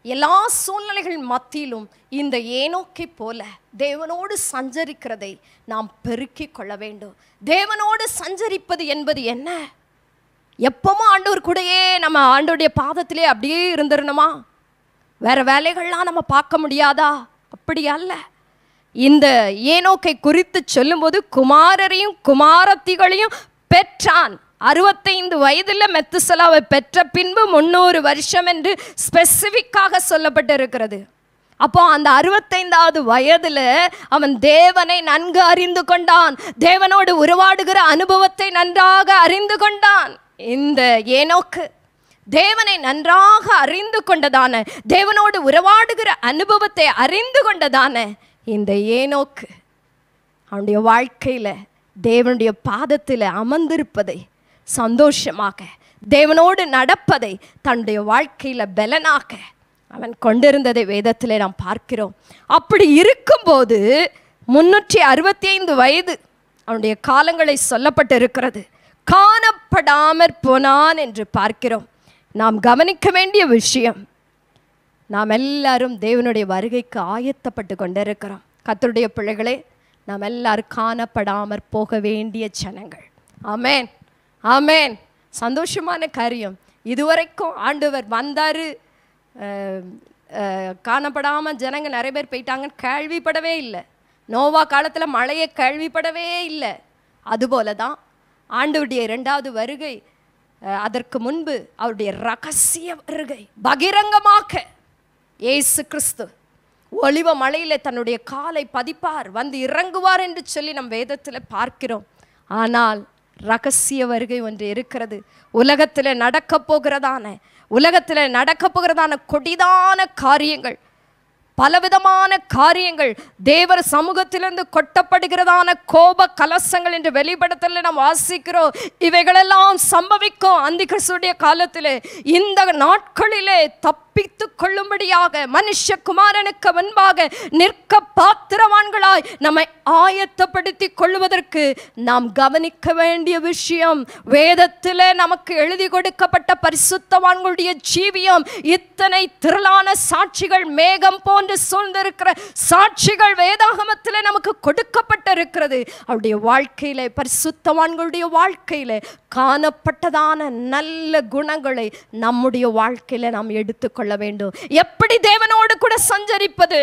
எல்லா சூழ்நிலைகள் மத்தியிலும் இந்த ஏனோக்கை போல தேவனோடு சஞ்சரிக்கிறதை நாம் பெருக்கிக் கொள்ள வேண்டும் தேவனோடு சஞ்சரிப்பது என்பது என்ன எப்பவும் ஆண்டவர் கூடயே நம்ம ஆண்டவருடைய பாதத்திலே அப்படியே இருந்துடணுமா வேற வேலைகள்லாம் நம்ம பார்க்க முடியாதா அப்படி அல்ல இந்த ஏனோக்கை குறித்து சொல்லும்போது குமாரரையும் குமாரத்திகளையும் பெற்றான் அறுபத்தைந்து வயதில் மெத்துசலாவை பெற்ற பின்பு முந்நூறு வருஷம் என்று ஸ்பெசிஃபிக்காக சொல்லப்பட்டிருக்கிறது அப்போ அந்த அறுபத்தைந்தாவது வயதுல அவன் தேவனை நன்கு அறிந்து கொண்டான் தேவனோடு உருவாடுகிற அனுபவத்தை நன்றாக அறிந்து கொண்டான் இந்த ஏனோக்கு தேவனை நன்றாக அறிந்து கொண்டதான தேவனோடு உறவாடுகிற அனுபவத்தை அறிந்து கொண்டதான இந்த ஏனோக்கு அவனுடைய வாழ்க்கையில் தேவனுடைய பாதத்தில் அமர்ந்திருப்பதை சந்தோஷமாக தேவனோடு நடப்பதை தன்னுடைய வாழ்க்கையில் பலனாக அவன் கொண்டிருந்ததை வேதத்தில் நாம் பார்க்கிறோம் அப்படி இருக்கும்போது முன்னூற்றி அறுபத்தி ஐந்து வயது அவனுடைய காலங்களை சொல்லப்பட்டிருக்கிறது காணப்படாமற் போனான் என்று பார்க்கிறோம் நாம் கவனிக்க வேண்டிய விஷயம் நாம் எல்லாரும் தேவனுடைய வருகைக்கு ஆயத்தப்பட்டு கொண்டிருக்கிறோம் கர்த்தருடைய பிள்ளைகளே நாம் எல்லாரும் காணப்படாமற் போக வேண்டிய ஜனங்கள் ஆமென் ஆமென் சந்தோஷமான காரியம் இதுவரைக்கும் ஆண்டவர் வந்தார் காணப்படாமல் ஜனங்க நிறைய பேர் போயிட்டாங்கன்னு கேள்விப்படவே இல்லை நோவா காலத்தில் மழையை கேள்விப்படவே இல்லை அதுபோல தான் ஆண்டவருடைய இரண்டாவது வருகை அஹ், அதற்கு முன்பு அவருடைய ரகசிய வருகை பகிரங்கமாக இயேசு கிறிஸ்து ஒளிவ மலையில தன்னுடைய காலை பதிப்பார் வந்து இறங்குவார் என்று சொல்லி நம் வேதத்தில் பார்க்கிறோம் ஆனால் ரகசிய வருகை ஒன்று இருக்கிறது உலகத்தில் நடக்க போகிறதான உலகத்தில் நடக்க போகிறதான கொடிதான காரியங்கள் பலவிதமான காரியங்கள் தேவர் சமூகத்திலிருந்து கொட்டப்படுகிறதான கோப கலசங்கள் என்று வெளிப்படத்தில் நாம் வாசிக்கிறோம் இவைகளெல்லாம் சம்பவிக்கும் அந்திகிறிஸ்துடைய காலத்திலே இந்த நாட்களிலே தப்பித்து கொள்ளும்படியாக மனுஷகுமாரனுக்கு முன்பாக நிற்க பாத்திரவான்களாய் நம்மை ஆயத்தப்படுத்தி கொள்வதற்கு நாம் கவனிக்க வேண்டிய விஷயம் வேதத்திலே நமக்கு எழுதி கொடுக்கப்பட்ட பரிசுத்தவான்களுடைய ஜீவியம் இத்தனை திரளான சாட்சிகள் மேகம் போன்று சூழ்ந்திருக்கிற சாட்சிகள் வேதாகமத்திலே நமக்கு கொடுக்கப்பட்டிருக்கிறது அவருடைய வாழ்க்கையிலே பரிசுத்தவான்களுடைய வாழ்க்கையிலே காணப்பட்டதான நல்ல குணங்களை நம்முடைய வாழ்க்கையில நாம் எடுத்துக்கொள்ள வேண்டும் எப்படி தேவனோடு கூட சஞ்சரிப்பது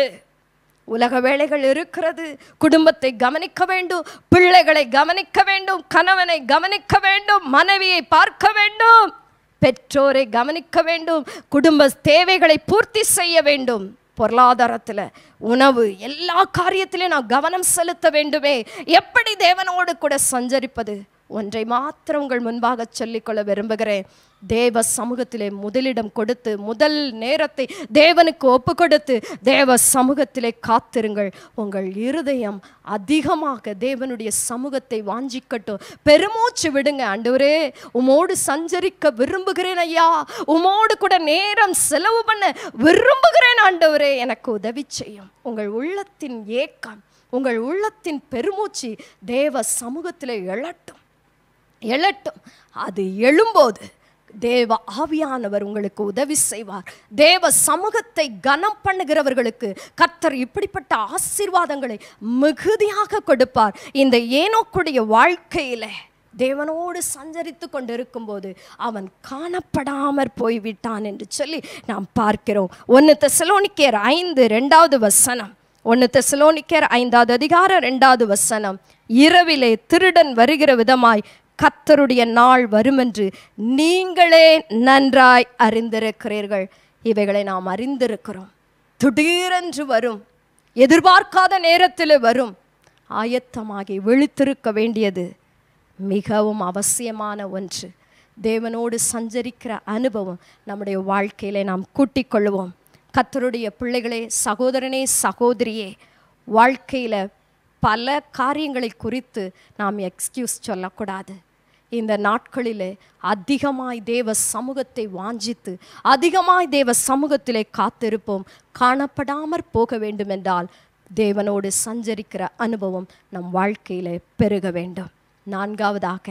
உலக வேலைகள் இருக்கிறது குடும்பத்தை கவனிக்க வேண்டும் பிள்ளைகளை கவனிக்க வேண்டும் கணவனை கவனிக்க வேண்டும் மனைவியை பார்க்க வேண்டும் பெற்றோரை கவனிக்க வேண்டும் குடும்ப தேவைகளை பூர்த்தி செய்ய வேண்டும் பொருளாதாரத்தில் உணவு எல்லா காரியத்திலும் நான் கவனம் செலுத்த வேண்டுமே எப்படி தேவனோடு கூட சஞ்சரிப்பது ஒன்றை மாத்திரம் உங்கள் முன்பாக சொல்லிக்கொள்ள விரும்புகிறேன் தேவ சமூகத்திலே முதலிடம் கொடுத்து முதல் நேரத்தை தேவனுக்கு ஒப்பு கொடுத்து தேவ சமூகத்திலே காத்திருங்கள் உங்கள் இருதயம் அதிகமாக தேவனுடைய சமூகத்தை வாஞ்சிக்கட்டும் பெருமூச்சு விடுங்க ஆண்டவரே உமோடு சஞ்சரிக்க விரும்புகிறேன் ஐயா உமோடு கூட நேரம் செலவு பண்ண விரும்புகிறேன் ஆண்டவரே எனக்கு உதவி செய்யும் உங்கள் உள்ளத்தின் ஏக்கம் உங்கள் உள்ளத்தின் பெருமூச்சு தேவ சமூகத்திலே எழட்டும் எழட்டும் அது எழும்போது தேவ ஆவியானவர் உங்களுக்கு உதவி செய்வார் தேவ சமூகத்தை கனம் பண்ணுகிறவர்களுக்கு கர்த்தர் இப்படிப்பட்ட ஆசீர்வாதங்களை மிகுதியாக கொடுப்பார் இந்த ஏனோக்குடைய வாழ்க்கையில தேவனோடு சஞ்சரித்து கொண்டிருக்கும்போது அவன் காணப்படாமற் போய்விட்டான் என்று சொல்லி நாம் பார்க்கிறோம் ஒன்று தெசலோனிக்கேர் ஐந்து ரெண்டாவது வசனம் ஒன்று தெசலோனிக்கேர் ஐந்தாவது அதிகாரம் ரெண்டாவது வசனம் இரவிலே திருடன் வருகிற விதமாய் கத்தருடைய நாள் வருமென்று நீங்களே நன்றாய் அறிந்திருக்கிறீர்கள் இவைகளை நாம் அறிந்திருக்கிறோம் திடீரென்று வரும் எதிர்பார்க்காத நேரத்தில் வரும் ஆயத்தமாகி விழித்திருக்க வேண்டியது மிகவும் அவசியமான ஒன்று தேவனோடு சஞ்சரிக்கிற அனுபவம் நம்முடைய வாழ்க்கையிலே நாம் கூட்டிக் கொள்வோம் கத்தருடைய பிள்ளைகளே சகோதரனே சகோதரியே வாழ்க்கையில் பல காரியங்களை குறித்து நாம் எக்ஸ்கியூஸ் சொல்லக்கூடாது இந்த நாட்களிலே அதிகமாய் தேவ சமூகத்தை வாஞ்சித்து அதிகமாய் தேவ சமூகத்திலே காத்திருப்போம் காணப்படாமற் போக வேண்டுமென்றால் தேவனோடு சஞ்சரிக்கிற அனுபவம் நம் வாழ்க்கையிலே பெருக வேண்டும் நான்காவதாக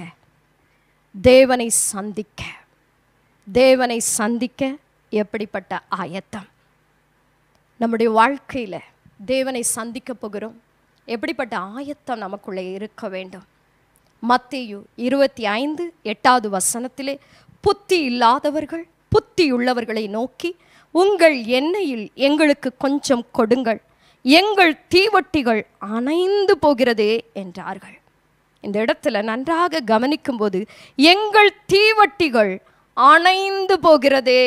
தேவனை சந்திக்க தேவனை சந்திக்க எப்படிப்பட்ட ஆயத்தம் நம்முடைய வாழ்க்கையில் தேவனை சந்திக்க போகிறோம் எப்படிப்பட்ட ஆயத்தம் நமக்குள்ளே இருக்க வேண்டும் மத்தேயு இருபத்தி ஐந்து எட்டாவது வசனத்திலே புத்தி இல்லாதவர்கள் புத்தி உள்ளவர்களை நோக்கி உங்கள் எண்ணெயில் எங்களுக்கு கொஞ்சம் கொடுங்கள் எங்கள் தீவட்டிகள் அணைந்து போகிறதே என்றார்கள் இந்த இடத்துல நன்றாக கவனிக்கும்போது எங்கள் தீவட்டிகள் அணைந்து போகிறதே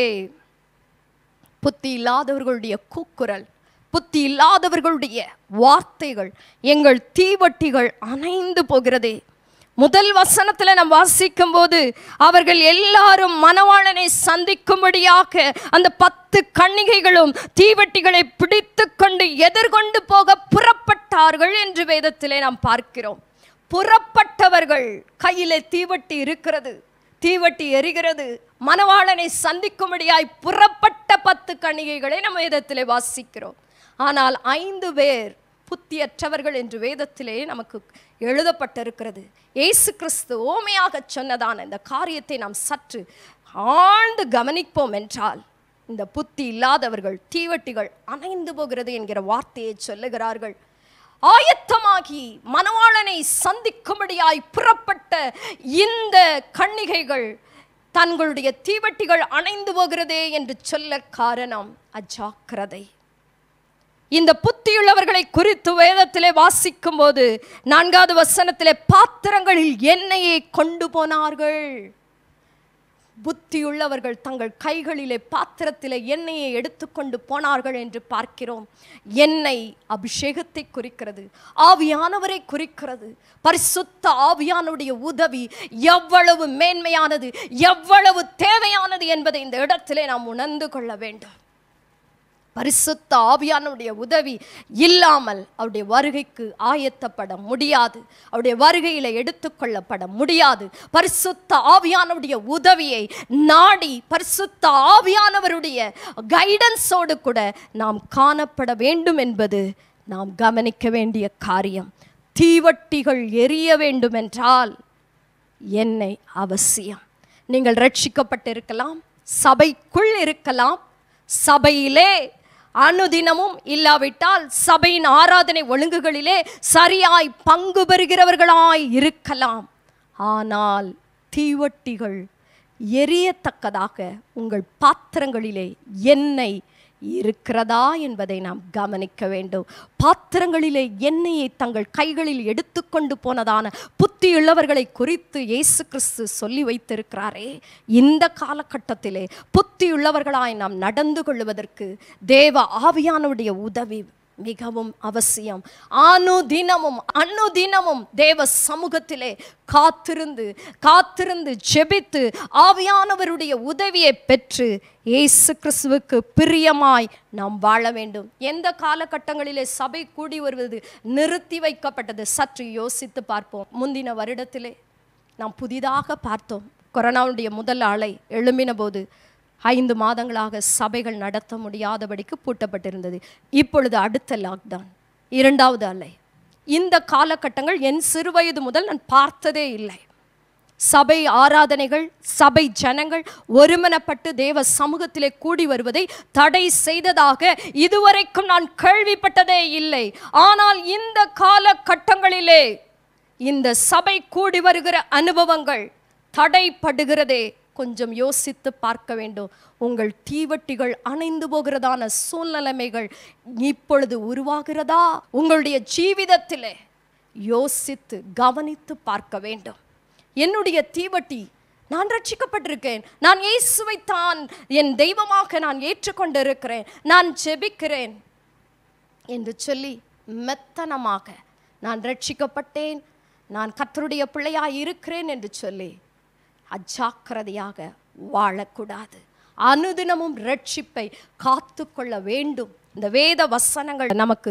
புத்தி இல்லாதவர்களுடைய கூக்குரல் புத்தி இல்லாதவர்களுடைய வார்த்தைகள் எங்கள் தீவட்டிகள் அணைந்து போகிறதே முதல் வசனத்துல நாம் வாசிக்கும் போது அவர்கள் எல்லாரும் மணவாளனை சந்திக்கும்படியாக அந்த பத்து கன்னிகைகளும் தீவட்டிகளை பிடித்து கொண்டு எதிர்கொண்டு போக புறப்பட்டார்கள் என்று வேதத்திலே நாம் பார்க்கிறோம் புறப்பட்டவர்கள் கையிலே தீவட்டி இருக்கிறது தீவட்டி எரிகிறது மணவாளனை சந்திக்கும்படியாய் புறப்பட்ட பத்து கணிகைகளை நம்ம வேதத்திலே வாசிக்கிறோம் ஆனால் ஐந்து பேர் புத்தியற்றவர்கள் என்று வேதத்திலே நமக்கு எழுதப்பட்டிருக்கிறது இயேசு கிறிஸ்து ஓமையாக சொன்னதான இந்த காரியத்தை நாம் சற்று ஆழ்ந்து கவனிப்போம் என்றால் இந்த புத்தி இல்லாதவர்கள் தீவட்டிகள் அணைந்து போகிறது என்கிற வார்த்தையை சொல்லுகிறார்கள் ஆயத்தமாகி மணவாளனை சந்திக்கும்படியாய் புறப்பட்ட இந்த கன்னிகைகள் தங்களுடைய தீவட்டிகள் அணைந்து போகிறதே என்று சொல்ல காரணம் அஜாக்கிரதை இந்த புத்தியுள்ளவர்களை குறித்து வேதத்திலே வாசிக்கும் போது நான்காவது வசனத்திலே பாத்திரங்களில் எண்ணெயை கொண்டு போனார்கள் புத்தியுள்ளவர்கள் தங்கள் கைகளிலே பாத்திரத்திலே எண்ணெயை எடுத்துக்கொண்டு போனார்கள் என்று பார்க்கிறோம் எண்ணெய் அபிஷேகத்தை குறிக்கிறது ஆவியானவரை குறிக்கிறது பரிசுத்த ஆவியானுடைய உதவி எவ்வளவு மேன்மையானது எவ்வளவு தேவையானது என்பதை இந்த இடத்திலே நாம் உணர்ந்து கொள்ள வேண்டும் பரிசுத்த ஆவியானுடைய உதவி இல்லாமல் அவருடைய வருகைக்கு ஆயத்தப்பட முடியாது அவருடைய வருகையில் எடுத்துக்கொள்ளப்பட முடியாது பரிசுத்த ஆவியானுடைய உதவியை நாடி பரிசுத்த ஆவியானவருடைய கைடன்ஸோடு கூட நாம் காணப்பட வேண்டும் என்பது நாம் கவனிக்க வேண்டிய காரியம் தீவட்டிகள் எரிய வேண்டுமென்றால் எண்ணெய் அவசியம் நீங்கள் ரட்சிக்கப்பட்டிருக்கலாம் சபைக்குள் இருக்கலாம் சபையிலே அனுதினமும் இல்லாவிட்டால் சபையின் ஆராதனை ஒழுங்குகளிலே சரியாய் பங்கு பெறுகிறவர்களாய் இருக்கலாம் ஆனால் தீவட்டிகள் எரியத்தக்கதாக உங்கள் பாத்திரங்களிலே எண்ணெய் இருக்கிறதா என்பதை நாம் கவனிக்க வேண்டும் பாத்திரங்களிலே எண்ணெயை தங்கள் கைகளில் எடுத்துக்கொண்டு போனதான புத்தியுள்ளவர்களை குறித்து இயேசு கிறிஸ்து சொல்லி வைத்திருக்கிறாரே இந்த காலகட்டத்திலே புத்தியுள்ளவர்களாய் நாம் நடந்து கொள்வதற்கு தேவ ஆவியானுடைய உதவி மிகவும் அவசியம் அனுதினமும் அனுதினமும் தேவ சமூகத்திலே காத்திருந்து காத்திருந்து ஜெபித்து ஆவியானவருடைய உதவியை பெற்று இயேசு கிறிஸ்துவுக்கு பிரியமாய் நாம் வாழ வேண்டும் எந்த காலகட்டங்களிலே சபை கூடி வருவது நிறுத்தி வைக்கப்பட்டது சற்று யோசித்து பார்ப்போம் முந்தின வருடத்திலே நாம் புதிதாக பார்த்தோம் கொரோனாவுடைய முதல் அலை எழும்பின போது ஐந்து மாதங்களாக சபைகள் நடத்த முடியாதபடிக்கு பூட்டப்பட்டிருந்தது இப்பொழுது அடுத்த லாக்டவுன் இரண்டாவது அலை இந்த காலகட்டங்கள் என் சிறுவயது முதல் நான் பார்த்ததே இல்லை சபை ஆராதனைகள் சபை ஜனங்கள் ஒருமனப்பட்டு தேவ சமூகத்திலே கூடி வருவதை தடை செய்ததாக இதுவரைக்கும் நான் கேள்விப்பட்டதே இல்லை ஆனால் இந்த காலகட்டங்களிலே இந்த சபை கூடி வருகிற அனுபவங்கள் தடைப்படுகிறதே கொஞ்சம் யோசித்து பார்க்க வேண்டும் உங்கள் தீவட்டிகள் அணைந்து போகிறதான சூழ்நிலைமைகள் இப்பொழுது உருவாகிறதா உங்களுடைய ஜீவிதத்திலே யோசித்து கவனித்து பார்க்க வேண்டும் என்னுடைய தீவட்டி நான் ரட்சிக்கப்பட்டிருக்கேன் நான் இயேசுவை தான் என் தெய்வமாக நான் ஏற்றுக்கொண்டிருக்கிறேன் நான் ஜெபிக்கிறேன் என்று சொல்லி மெத்தனமாக நான் ரட்சிக்கப்பட்டேன் நான் கர்த்தருடைய பிள்ளையாய் இருக்கிறேன் என்று சொல்லி அஜாக்கிரதையாக வாழக்கூடாது அனுதினமும் ரட்சிப்பை காத்து கொள்ள வேண்டும் இந்த வேத வசனங்கள் நமக்கு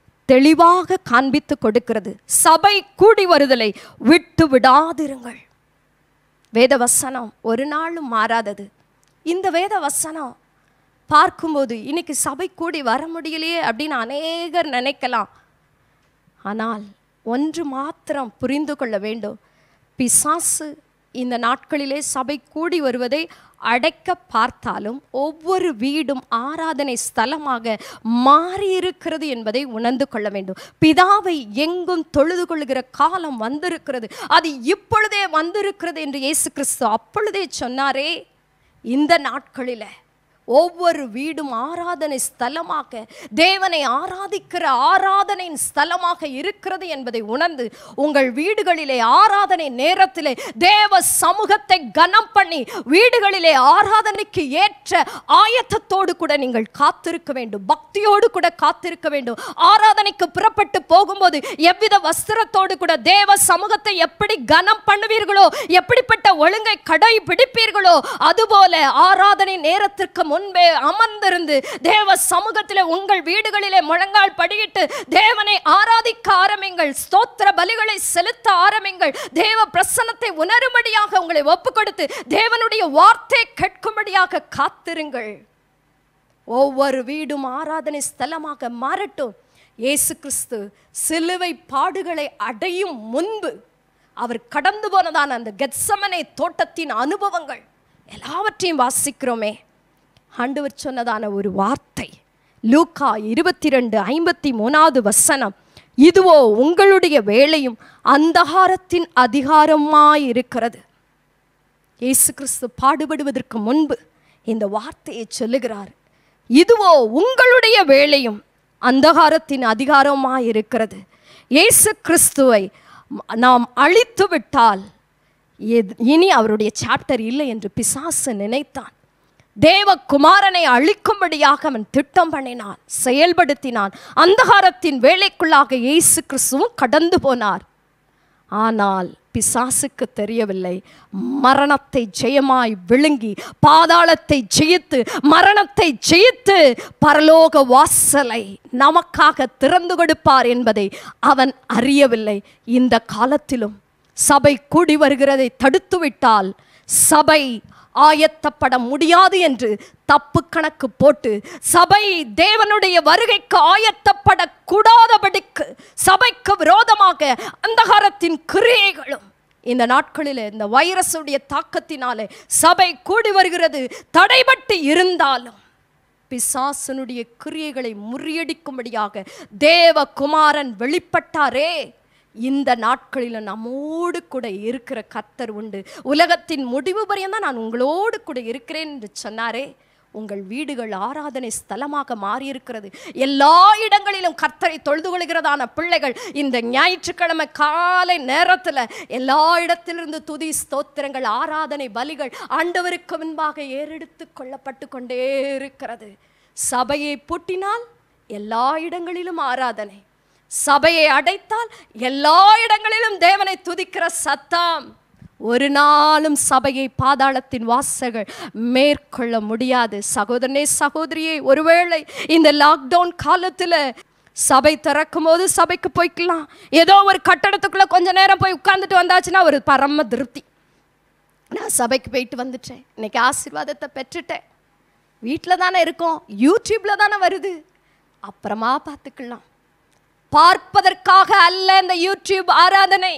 தெளிவாக காண்பித்து கொடுக்கிறது சபை கூடி வருதலை விட்டு விடாதிருங்கள் வேத வசனம் ஒரு நாளும் மாறாதது இந்த வேத வசனம் பார்க்கும்போது இன்னைக்கு சபை கூடி வர முடியலையே அப்படின்னு அநேகர் நினைக்கலாம் ஆனால் ஒன்று மாத்திரம் புரிந்து கொள்ள வேண்டும் பிசாசு இந்த நாட்களிலே சபை கூடி வருவதை அடைக்க பார்த்தாலும் ஒவ்வொரு வீடும் ஆராதனை ஸ்தலமாக மாறி இருக்கிறது என்பதை உணர்ந்து கொள்ள வேண்டும் பிதாவை எங்கும் தொழுது கொள்கிற காலம் வந்திருக்கிறது அது இப்பொழுதே வந்திருக்கிறது என்று இயேசு கிறிஸ்து அப்பொழுதே சொன்னாரே இந்த நாட்களில் ஒவ்வொரு வீடும் ஆராதனை ஸ்தலமாக தேவனை ஆராதிக்கிற ஆராதனையின் ஸ்தலமாக இருக்கிறது என்பதை உணர்ந்து உங்கள் வீடுகளிலே ஆராதனை நேரத்திலே தேவ சமூகத்தை கனம் பண்ணி வீடுகளிலே ஆராதனைக்கு ஏற்ற ஆயத்தத்தோடு கூட நீங்கள் காத்திருக்க வேண்டும் பக்தியோடு கூட காத்திருக்க வேண்டும் ஆராதனைக்கு புறப்பட்டு போகும்போது எவ்வித வஸ்திரத்தோடு கூட தேவ சமூகத்தை எப்படி கனம் பண்ணுவீர்களோ எப்படிப்பட்ட ஒழுங்கை கடைபிடிப்பீர்களோ அதுபோல ஆராதனை நேரத்திற்கு முன்பே அமர்ந்திருந்து தேவ சமூகத்திலே உங்கள் வீடுகளிலே முழங்கால் படியிட்டு தேவனை ஆராதிக்க ஆரம்பிங்கள் ஸ்தோத்திர பலிகளை செலுத்த ஆரம்பிங்கள் தேவ பிரசன்னத்தை உணரும்படியாக உங்களை ஒப்பு கொடுத்து தேவனுடைய வார்த்தை கேட்கும்படியாக காத்திருங்கள் ஒவ்வொரு வீடும் ஆராதனை ஸ்தலமாக மாறட்டும் இயேசு கிறிஸ்து சிலுவை பாடுகளை அடையும் முன்பு அவர் கடந்து போனதான அந்த கெத்சமனை தோட்டத்தின் அனுபவங்கள் எல்லாவற்றையும் வாசிக்கிறோமே ஆண்டவர் சொன்னதான ஒரு வார்த்தை லூக்கா இருபத்தி ரெண்டு ஐம்பத்தி மூணாவது வசனம் இதுவோ உங்களுடைய வேலையும் அந்தகாரத்தின் அதிகாரமாய் இருக்கிறது இயேசு கிறிஸ்து பாடுபடுவதற்கு முன்பு இந்த வார்த்தையை சொல்லுகிறார் இதுவோ உங்களுடைய வேலையும் அந்தகாரத்தின் அதிகாரமாய் இருக்கிறது இயேசு கிறிஸ்துவை நாம் அழித்து விட்டால் எது- இனி அவருடைய சாப்டர் இல்லை என்று பிசாசு நினைத்தான் தேவகுமாரனை அழிக்கும்படியாக அவன் திட்டம் பண்ணினான் செயல்படுத்தினான் அந்தகாரத்தின் வேலைக்குள்ளாக இயேசு கிறிஸ்துவும் கடந்து போனார் ஆனால் பிசாசுக்கு தெரியவில்லை மரணத்தை ஜெயமாய் விழுங்கி பாதாளத்தை ஜெயித்து மரணத்தை ஜெயித்து பரலோக வாசலை நமக்காக திறந்து கொடுப்பார் என்பதை அவன் அறியவில்லை இந்த காலத்திலும் சபை கூடி வருகிறதை தடுத்து விட்டால் சபை ஆயத்தப்பட முடியாது என்று தப்பு கணக்கு போட்டு சபை தேவனுடைய வருகைக்கு ஆயத்தப்பட கூடாதபடிக்கு சபைக்கு விரோதமாக அந்தகாரத்தின் கிரியைகளும் இந்த நாட்களில் இந்த வைரஸுடைய தாக்கத்தினாலே சபை கூடி வருகிறது தடைபட்டு இருந்தாலும் பிசாசனுடைய கிரியைகளை முறியடிக்கும்படியாக தேவகுமாரன் வெளிப்பட்டாரே இந்த நாட்களில் நம்மோடு கூட இருக்கிற கத்தர் உண்டு உலகத்தின் முடிவு பரியந்தம் நான் உங்களோடு கூட இருக்கிறேன் என்று சொன்னாரே உங்கள் வீடுகள் ஆராதனை ஸ்தலமாக மாறியிருக்கிறது எல்லா இடங்களிலும் கர்த்தரை தொழுது கொள்கிறதான பிள்ளைகள் இந்த ஞாயிற்றுக்கிழமை காலை நேரத்தில் எல்லா இடத்திலிருந்து துதி ஸ்தோத்திரங்கள் ஆராதனை பலிகள் ஆண்டவருக்கு முன்பாக ஏறெடுத்து கொள்ளப்பட்டு கொண்டே இருக்கிறது சபையை பூட்டினால் எல்லா இடங்களிலும் ஆராதனை சபையை அடைத்தால் எல்லா இடங்களிலும் தேவனை துதிக்கிற சத்தம் ஒரு நாளும் சபையை பாதாளத்தின் வாசல்கள் மேற்கொள்ள முடியாது சகோதரனே சகோதரியே ஒருவேளை இந்த லாக்டவுன் காலத்தில் சபை திறக்கும் போது சபைக்கு போய்க்கலாம் ஏதோ ஒரு கட்டடத்துக்குள்ள கொஞ்ச நேரம் போய் உட்கார்ந்துட்டு வந்தாச்சுன்னா ஒரு பரம திருப்தி நான் சபைக்கு போயிட்டு வந்துட்டேன் இன்னைக்கு ஆசீர்வாதத்தை பெற்றுட்டேன் வீட்டில் தானே இருக்கோம் யூடியூப்ல தானே வருது அப்புறமா பார்த்துக்கலாம் பார்ப்பதற்காக அல்ல இந்த யூடியூப் ஆராதனை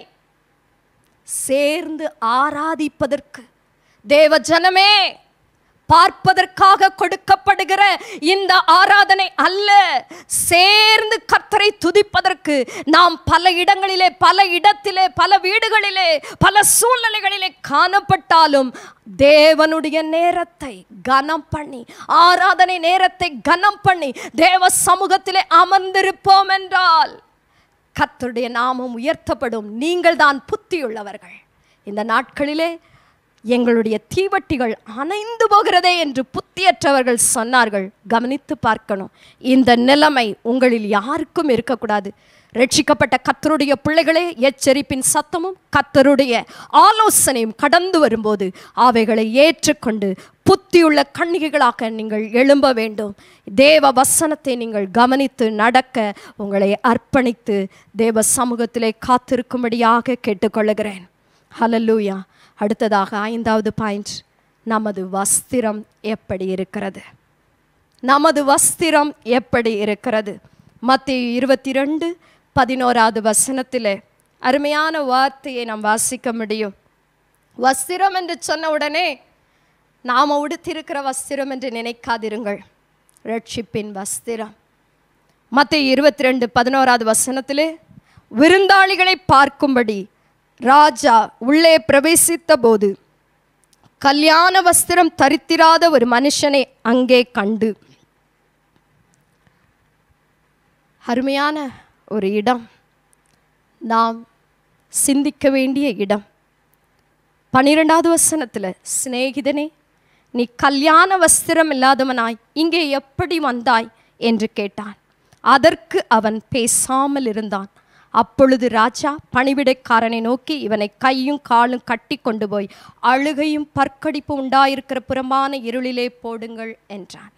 சேர்ந்து ஆராதிப்பதற்கு தேவ ஜனமே பார்ப்பதற்காக கொடுக்கப்படுகிற இந்த ஆராதனை அல்ல சேர்ந்து கர்த்தரை துதிப்பதற்கு நாம் பல இடங்களிலே பல இடத்திலே பல வீடுகளிலே பல சூழ்நிலைகளிலே காணப்பட்டாலும் தேவனுடைய நேரத்தை கனம் பண்ணி ஆராதனை நேரத்தை கனம் பண்ணி தேவ சமூகத்திலே அமர்ந்திருப்போம் என்றால் கர்த்தருடைய நாமம் உயர்த்தப்படும் நீங்கள் தான் புத்தியுள்ளவர்கள் இந்த நாட்களிலே எங்களுடைய தீவட்டிகள் அணைந்து போகிறதே என்று புத்தியற்றவர்கள் சொன்னார்கள் கவனித்து பார்க்கணும் இந்த நிலைமை உங்களில் யாருக்கும் இருக்கக்கூடாது ரட்சிக்கப்பட்ட கத்தருடைய பிள்ளைகளே எச்சரிப்பின் சத்தமும் கத்தருடைய ஆலோசனையும் கடந்து வரும்போது அவைகளை ஏற்றுக்கொண்டு புத்தியுள்ள கண்ணிகைகளாக நீங்கள் எழும்ப வேண்டும் தேவ வசனத்தை நீங்கள் கவனித்து நடக்க உங்களை அர்ப்பணித்து தேவ சமூகத்திலே காத்திருக்கும்படியாக கேட்டுக்கொள்ளுகிறேன் ஹலலூயா அடுத்ததாக ஐந்தாவது பாயிண்ட் நமது வஸ்திரம் எப்படி இருக்கிறது நமது வஸ்திரம் எப்படி இருக்கிறது மத்திய இருபத்தி ரெண்டு பதினோராவது வசனத்திலே அருமையான வார்த்தையை நாம் வாசிக்க முடியும் வஸ்திரம் என்று சொன்ன உடனே நாம் உடுத்திருக்கிற வஸ்திரம் என்று நினைக்காதிருங்கள் ரட்சிப்பின் வஸ்திரம் மத்திய இருபத்தி ரெண்டு பதினோராவது வசனத்திலே விருந்தாளிகளை பார்க்கும்படி ராஜா உள்ளே பிரவேசித்த போது கல்யாண வஸ்திரம் தரித்திராத ஒரு மனுஷனை அங்கே கண்டு அருமையான ஒரு இடம் நாம் சிந்திக்க வேண்டிய இடம் பனிரெண்டாவது வசனத்தில் சிநேகிதனே நீ கல்யாண வஸ்திரம் இல்லாதவனாய் இங்கே எப்படி வந்தாய் என்று கேட்டான் அதற்கு அவன் பேசாமல் இருந்தான் அப்பொழுது ராஜா பணிவிடைக்காரனை நோக்கி இவனை கையும் காலும் கட்டி கொண்டு போய் அழுகையும் பற்கடிப்பு உண்டாயிருக்கிற புறம்பான இருளிலே போடுங்கள் என்றான்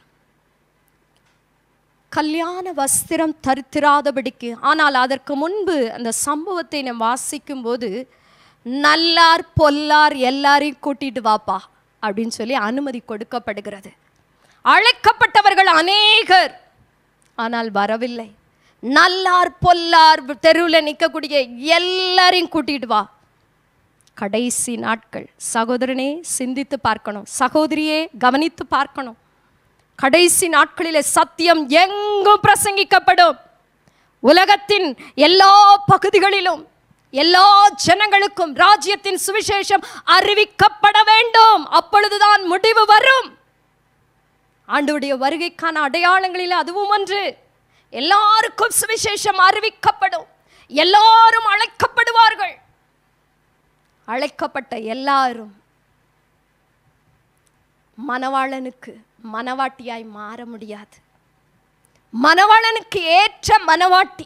கல்யாண வஸ்திரம் தரித்திராதபடிக்கு ஆனால் அதற்கு முன்பு அந்த சம்பவத்தை நாம் வாசிக்கும் போது நல்லார் பொல்லார் எல்லாரையும் கூட்டிட்டு வாப்பா அப்படின்னு சொல்லி அனுமதி கொடுக்கப்படுகிறது அழைக்கப்பட்டவர்கள் அநேகர் ஆனால் வரவில்லை நல்லார் பொல்லார் தெருவில் நிற்கக்கூடிய எல்லாரையும் கூட்டிட்டு வா கடைசி நாட்கள் சகோதரனே சிந்தித்து பார்க்கணும் சகோதரியே கவனித்து பார்க்கணும் கடைசி நாட்களிலே சத்தியம் எங்கும் பிரசங்கிக்கப்படும் உலகத்தின் எல்லா பகுதிகளிலும் எல்லா ஜனங்களுக்கும் ராஜ்யத்தின் சுவிசேஷம் அறிவிக்கப்பட வேண்டும் அப்பொழுதுதான் முடிவு வரும் ஆண்டவருடைய வருகைக்கான அடையாளங்களில் அதுவும் ஒன்று எல்லாருக்கும் சுவிசேஷம் அறிவிக்கப்படும் எல்லாரும் அழைக்கப்படுவார்கள் அழைக்கப்பட்ட எல்லாரும் மணவாளனுக்கு மணவாட்டியாய் மாற முடியாது மணவாளனுக்கு ஏற்ற மணவாட்டி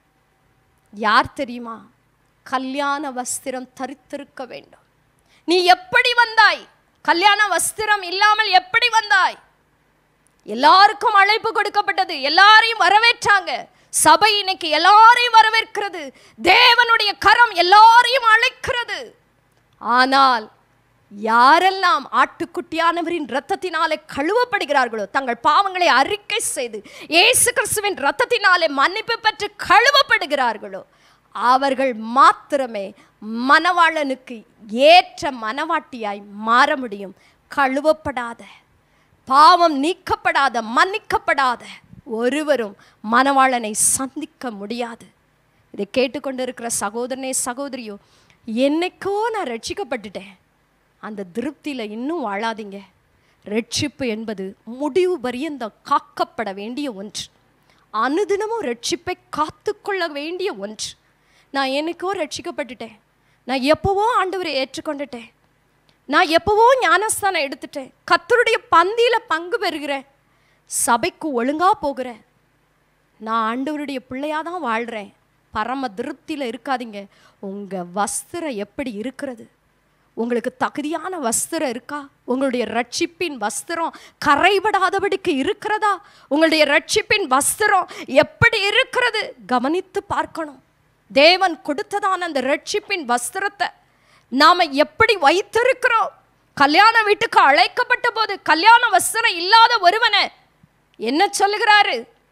யார் தெரியுமா கல்யாண வஸ்திரம் தரித்திருக்க வேண்டும் நீ எப்படி வந்தாய் கல்யாண வஸ்திரம் இல்லாமல் எப்படி வந்தாய் எல்லாருக்கும் அழைப்பு கொடுக்கப்பட்டது எல்லாரையும் வரவேற்றாங்க சபை இன்னைக்கு எல்லாரையும் வரவேற்கிறது தேவனுடைய கரம் எல்லாரையும் அழைக்கிறது ஆனால் யாரெல்லாம் ஆட்டுக்குட்டியானவரின் இரத்தத்தினாலே கழுவப்படுகிறார்களோ தங்கள் பாவங்களை அறிக்கை செய்து இயேசு கிறிஸ்துவின் இரத்தத்தினாலே மன்னிப்பு பெற்று கழுவப்படுகிறார்களோ அவர்கள் மாத்திரமே மணவாளனுக்கு ஏற்ற மணவாட்டியாய் மாற முடியும் கழுவப்படாத பாவம் நீக்கப்படாத மன்னிக்கப்படாத ஒருவரும் மணவாளனை சந்திக்க முடியாது இதை கேட்டுக்கொண்டிருக்கிற சகோதரனே சகோதரியோ என்னைக்கோ நான் ரட்சிக்கப்பட்டுட்டேன் அந்த திருப்தியில் இன்னும் வாழாதீங்க ரட்சிப்பு என்பது முடிவு பரியந்தம் காக்கப்பட வேண்டிய ஒன்று அனுதினமும் ரட்சிப்பை காத்துக்கொள்ள வேண்டிய ஒன்று நான் என்னைக்கோ ரட்சிக்கப்பட்டுட்டேன் நான் எப்போவோ ஆண்டவரை ஏற்றுக்கொண்டுட்டேன் நான் எப்போவோ ஞானஸ்தானம் எடுத்துட்டேன் கத்தருடைய பந்தியில் பங்கு பெறுகிறேன் சபைக்கு ஒழுங்காக போகிறேன் நான் ஆண்டவருடைய பிள்ளையாக தான் வாழ்கிறேன் பரம திருப்தியில் இருக்காதீங்க உங்கள் வஸ்திரம் எப்படி இருக்கிறது உங்களுக்கு தகுதியான வஸ்திரம் இருக்கா உங்களுடைய ரட்சிப்பின் வஸ்திரம் கரைபடாதபடிக்கு இருக்கிறதா உங்களுடைய ரட்சிப்பின் வஸ்திரம் எப்படி இருக்கிறது கவனித்து பார்க்கணும் தேவன் கொடுத்ததான அந்த ரட்சிப்பின் வஸ்திரத்தை நாம எப்படி வைத்திருக்கிறோம் கல்யாண வீட்டுக்கு அழைக்கப்பட்ட போது கல்யாண வஸ்திரம் இல்லாத ஒருவனை என்ன சொல்லுகிறாரு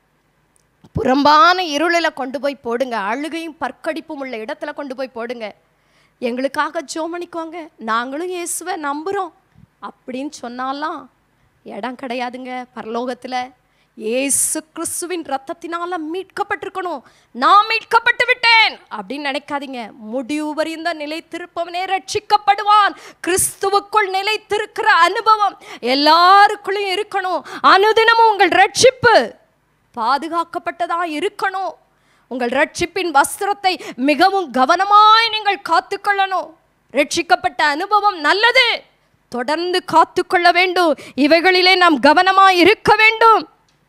புறம்பான இருளில் கொண்டு போய் போடுங்க அழுகையும் பற்கடிப்பும் உள்ள இடத்துல கொண்டு போய் போடுங்க எங்களுக்காக ஜோமணிக்கோங்க நாங்களும் இயேசுவை நம்புகிறோம் அப்படின்னு சொன்னாலாம் இடம் கிடையாதுங்க பரலோகத்தில் இயேசு கிறிஸ்துவின் ரத்தத்தினால மீட்கப்பட்டிருக்கணும் நான் மீட்கப்பட்டு விட்டேன் அப்படின்னு நினைக்காதீங்க முடிவு வரிந்த நிலைத்திருப்பவனே ரட்சிக்கப்படுவான் கிறிஸ்துவுக்குள் நிலைத்திருக்கிற அனுபவம் எல்லாருக்குள்ளேயும் இருக்கணும் அனுதினமும் உங்கள் ரட்சிப்பு பாதுகாக்கப்பட்டதா இருக்கணும் உங்கள் ரட்சிப்பின் வஸ்திரத்தை மிகவும் கவனமாய் நீங்கள் காத்துக்கொள்ளணும் ரட்சிக்கப்பட்ட அனுபவம் நல்லது தொடர்ந்து காத்துக்கொள்ள வேண்டும் இவைகளிலே நாம் கவனமாய் இருக்க வேண்டும்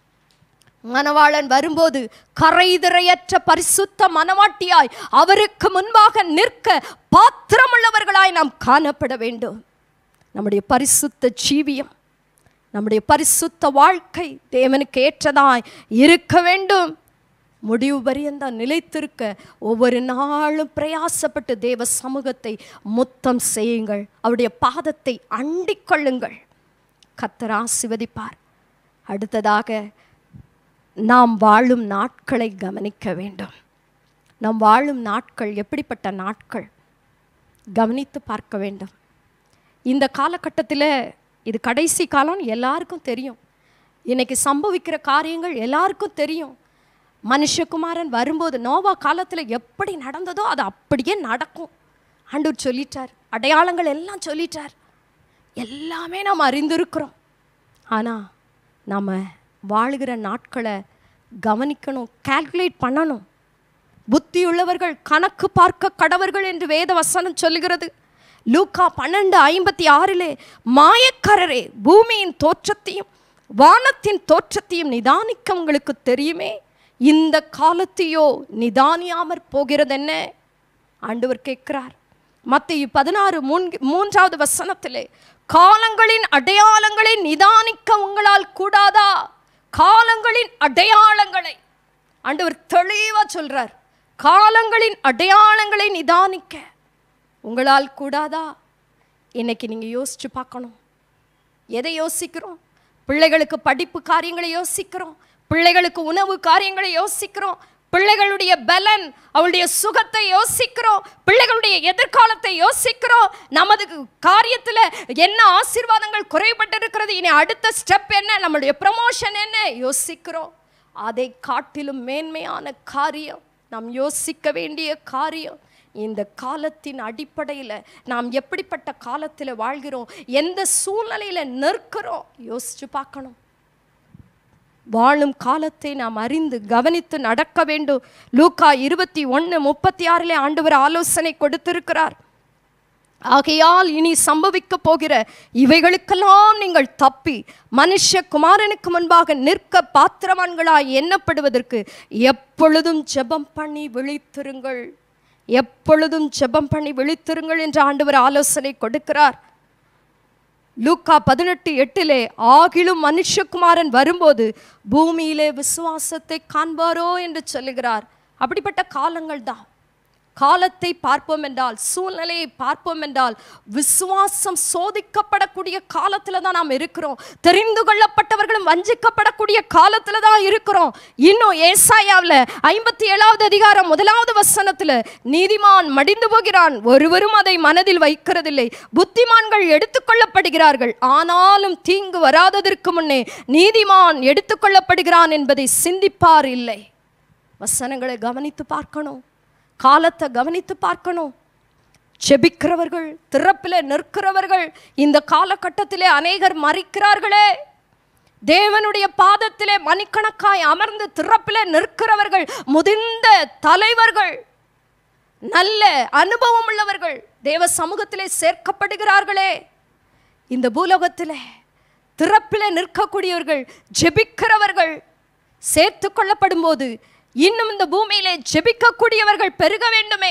மணவாளன் வரும்போது கரைதிரையற்ற பரிசுத்த மணவாட்டியாய் அவருக்கு முன்பாக நிற்க பாத்திரமுள்ளவர்களாய் நாம் காணப்பட வேண்டும் நம்முடைய பரிசுத்த ஜீவியம் நம்முடைய பரிசுத்த வாழ்க்கை தேவனுக்கு ஏற்றதாய் இருக்க வேண்டும் முடிவு பரியந்த நிலைத்திருக்க ஒவ்வொரு நாளும் பிரயாசப்பட்டு தேவ சமூகத்தை முத்தம் செய்யுங்கள் அவருடைய பாதத்தை அண்டிக் கொள்ளுங்கள் கத்தர் ஆசிர்வதிப்பார் அடுத்ததாக நாம் வாழும் நாட்களை கவனிக்க வேண்டும் நாம் வாழும் நாட்கள் எப்படிப்பட்ட நாட்கள் கவனித்து பார்க்க வேண்டும் இந்த காலகட்டத்தில் இது கடைசி காலம் எல்லாருக்கும் தெரியும் இன்னைக்கு சம்பவிக்கிற காரியங்கள் எல்லாருக்கும் தெரியும் மனுஷகுமாரன் வரும்போது நோவா காலத்தில் எப்படி நடந்ததோ அது அப்படியே நடக்கும் ஆண்டவர் சொல்லிட்டார் அடையாளங்கள் எல்லாம் சொல்லிட்டார் எல்லாமே நாம் அறிந்திருக்கிறோம் ஆனால் நாம் வாழுகிற நாட்களை கவனிக்கணும் கால்குலேட் பண்ணணும் புத்தியுள்ளவர்கள் கணக்கு பார்க்க கடவர்கள் என்று வேத வசனம் சொல்லுகிறது லூக்கா பன்னெண்டு ஐம்பத்தி ஆறிலே மாயக்காரரே பூமியின் தோற்றத்தையும் வானத்தின் தோற்றத்தையும் நிதானிக்க உங்களுக்கு தெரியுமே இந்த காலத்தையோ நிதானியாமற் போகிறதென்ன ஆண்டவர் கேட்கிறார் மத்திய பதினாறு மூன்று மூன்றாவது வசனத்திலே காலங்களின் அடையாளங்களை நிதானிக்க உங்களால் கூடாதா காலங்களின் அடையாளங்களை ஆண்டவர் தெளிவா சொல்றார் காலங்களின் அடையாளங்களை நிதானிக்க உங்களால் கூடாதா இன்னைக்கு நீங்க யோசிச்சு பார்க்கணும் எதை யோசிக்கிறோம் பிள்ளைகளுக்கு படிப்பு காரியங்களை யோசிக்கிறோம் பிள்ளைகளுக்கு உணவு காரியங்களை யோசிக்கிறோம் பிள்ளைகளுடைய பலன் அவளுடைய சுகத்தை யோசிக்கிறோம் பிள்ளைகளுடைய எதிர்காலத்தை யோசிக்கிறோம் நமது காரியத்தில் என்ன ஆசீர்வாதங்கள் குறைபட்டிருக்கிறது இனி அடுத்த ஸ்டெப் என்ன நம்மளுடைய ப்ரமோஷன் என்ன யோசிக்கிறோம் அதை காட்டிலும் மேன்மையான காரியம் நாம் யோசிக்க வேண்டிய காரியம் இந்த காலத்தின் அடிப்படையில் நாம் எப்படிப்பட்ட காலத்தில் வாழ்கிறோம் எந்த சூழ்நிலையில் நிற்கிறோம் யோசிச்சு பார்க்கணும் வாழும் காலத்தை நாம் அறிந்து கவனித்து நடக்க வேண்டும் லூக்கா இருபத்தி ஒன்று முப்பத்தி ஆறிலே ஆண்டவர் ஆலோசனை கொடுத்திருக்கிறார் ஆகையால் இனி சம்பவிக்க போகிற இவைகளுக்கெல்லாம் நீங்கள் தப்பி மனுஷ குமாரனுக்கு முன்பாக நிற்க பாத்திரவான்களாய் எண்ணப்படுவதற்கு எப்பொழுதும் ஜெபம் பண்ணி விழித்திருங்கள் எப்பொழுதும் ஜெபம் பண்ணி விழித்திருங்கள் என்று ஆண்டவர் ஆலோசனை கொடுக்கிறார் லூக்கா பதினெட்டு எட்டிலே ஆகிலும் மனுஷகுமாரன் வரும்போது பூமியிலே விசுவாசத்தை காண்பாரோ என்று சொல்லுகிறார் அப்படிப்பட்ட காலங்கள் தான் காலத்தை பார்ப்போம் என்றால் சூழ்நிலையை பார்ப்போம் என்றால் விசுவாசம் சோதிக்கப்படக்கூடிய காலத்தில் தான் நாம் இருக்கிறோம் தெரிந்து கொள்ளப்பட்டவர்களும் வஞ்சிக்கப்படக்கூடிய காலத்தில் தான் இருக்கிறோம் இன்னும் ஏசாயாவில் ஐம்பத்தி ஏழாவது அதிகாரம் முதலாவது வசனத்தில் நீதிமான் மடிந்து போகிறான் ஒருவரும் அதை மனதில் வைக்கிறதில்லை புத்திமான்கள் எடுத்துக்கொள்ளப்படுகிறார்கள் ஆனாலும் தீங்கு வராததற்கு முன்னே நீதிமான் எடுத்துக்கொள்ளப்படுகிறான் என்பதை சிந்திப்பார் இல்லை வசனங்களை கவனித்து பார்க்கணும் காலத்தை கவனித்து பார்க்கணும் செபிக்கிறவர்கள் திறப்பில் நிற்கிறவர்கள் இந்த காலகட்டத்திலே அநேகர் மறிக்கிறார்களே தேவனுடைய பாதத்திலே மணிக்கணக்காய் அமர்ந்து திறப்பிலே நிற்கிறவர்கள் முதிர்ந்த தலைவர்கள் நல்ல அனுபவம் உள்ளவர்கள் தேவ சமூகத்திலே சேர்க்கப்படுகிறார்களே இந்த பூலோகத்திலே திறப்பிலே நிற்கக்கூடியவர்கள் ஜெபிக்கிறவர்கள் சேர்த்து கொள்ளப்படும் போது இன்னும் இந்த பூமியிலே ஜெபிக்கக்கூடியவர்கள் பெருக வேண்டுமே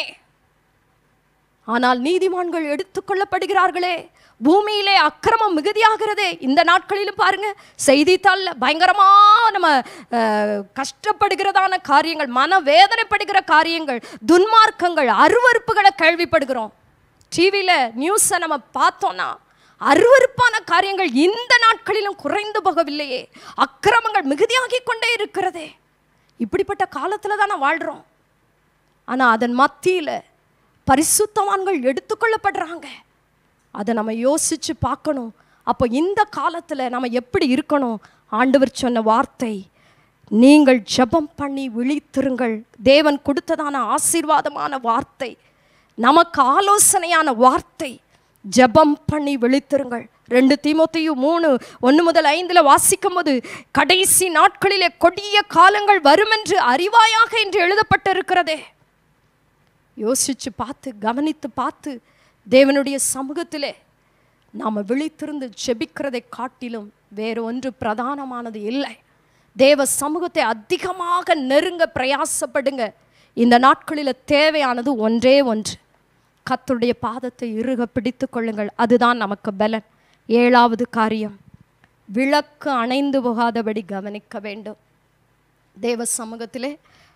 ஆனால் நீதிமான்கள் எடுத்துக்கொள்ளப்படுகிறார்களே பூமியிலே அக்கிரமம் மிகுதியாகிறதே இந்த நாட்களிலும் பாருங்க செய்தித்தாளில் பயங்கரமா நம்ம அஹ், கஷ்டப்படுகிறதான காரியங்கள் மன வேதனைப்படுகிற காரியங்கள் துன்மார்க்கங்கள் அருவருப்புகளை கேள்விப்படுகிறோம் டிவியில் நியூஸை நம்ம பார்த்தோன்னா அருவருப்பான காரியங்கள் இந்த நாட்களிலும் குறைந்து போகவில்லையே அக்கிரமங்கள் மிகுதியாகி கொண்டே இருக்கிறதே இப்படிப்பட்ட காலத்தில் தான் நான் வாழ்கிறோம் ஆனால் அதன் மத்தியில் பரிசுத்தவான்கள் எடுத்துக்கொள்ளப்படுறாங்க அதை நம்ம யோசித்து பார்க்கணும் அப்போ இந்த காலத்தில் நம்ம எப்படி இருக்கணும் ஆண்டவர் சொன்ன வார்த்தை நீங்கள் ஜெபம் பண்ணி விழித்திருங்கள் தேவன் கொடுத்ததான ஆசீர்வாதமான வார்த்தை நமக்கு ஆலோசனையான வார்த்தை ஜெபம் பண்ணி விழித்திருங்கள் ரெண்டு தீமோத்தேயு மூணு ஒன்று முதல் ஐந்தில் வாசிக்கும் போது கடைசி நாட்களிலே கொடிய காலங்கள் வருமென்று அறிவாயாக என்று எழுதப்பட்டிருக்கிறதே யோசிச்சு பார்த்து கவனித்து பார்த்து தேவனுடைய சமூகத்திலே நாம் விழித்திருந்து ஜெபிக்கிறதை காட்டிலும் வேறு ஒன்று பிரதானமானது இல்லை தேவ சமூகத்தை அதிகமாக நெருங்க பிரயாசப்படுங்க இந்த நாட்களில் தேவையானது ஒன்றே ஒன்று கர்த்தருடைய பாதத்தை இறுக பிடித்து கொள்ளுங்கள் அதுதான் நமக்கு பலன் ஏழாவது காரியம் விளக்கு அணைந்து போகாதபடி கவனிக்க வேண்டும் தேவ சமூகத்திலே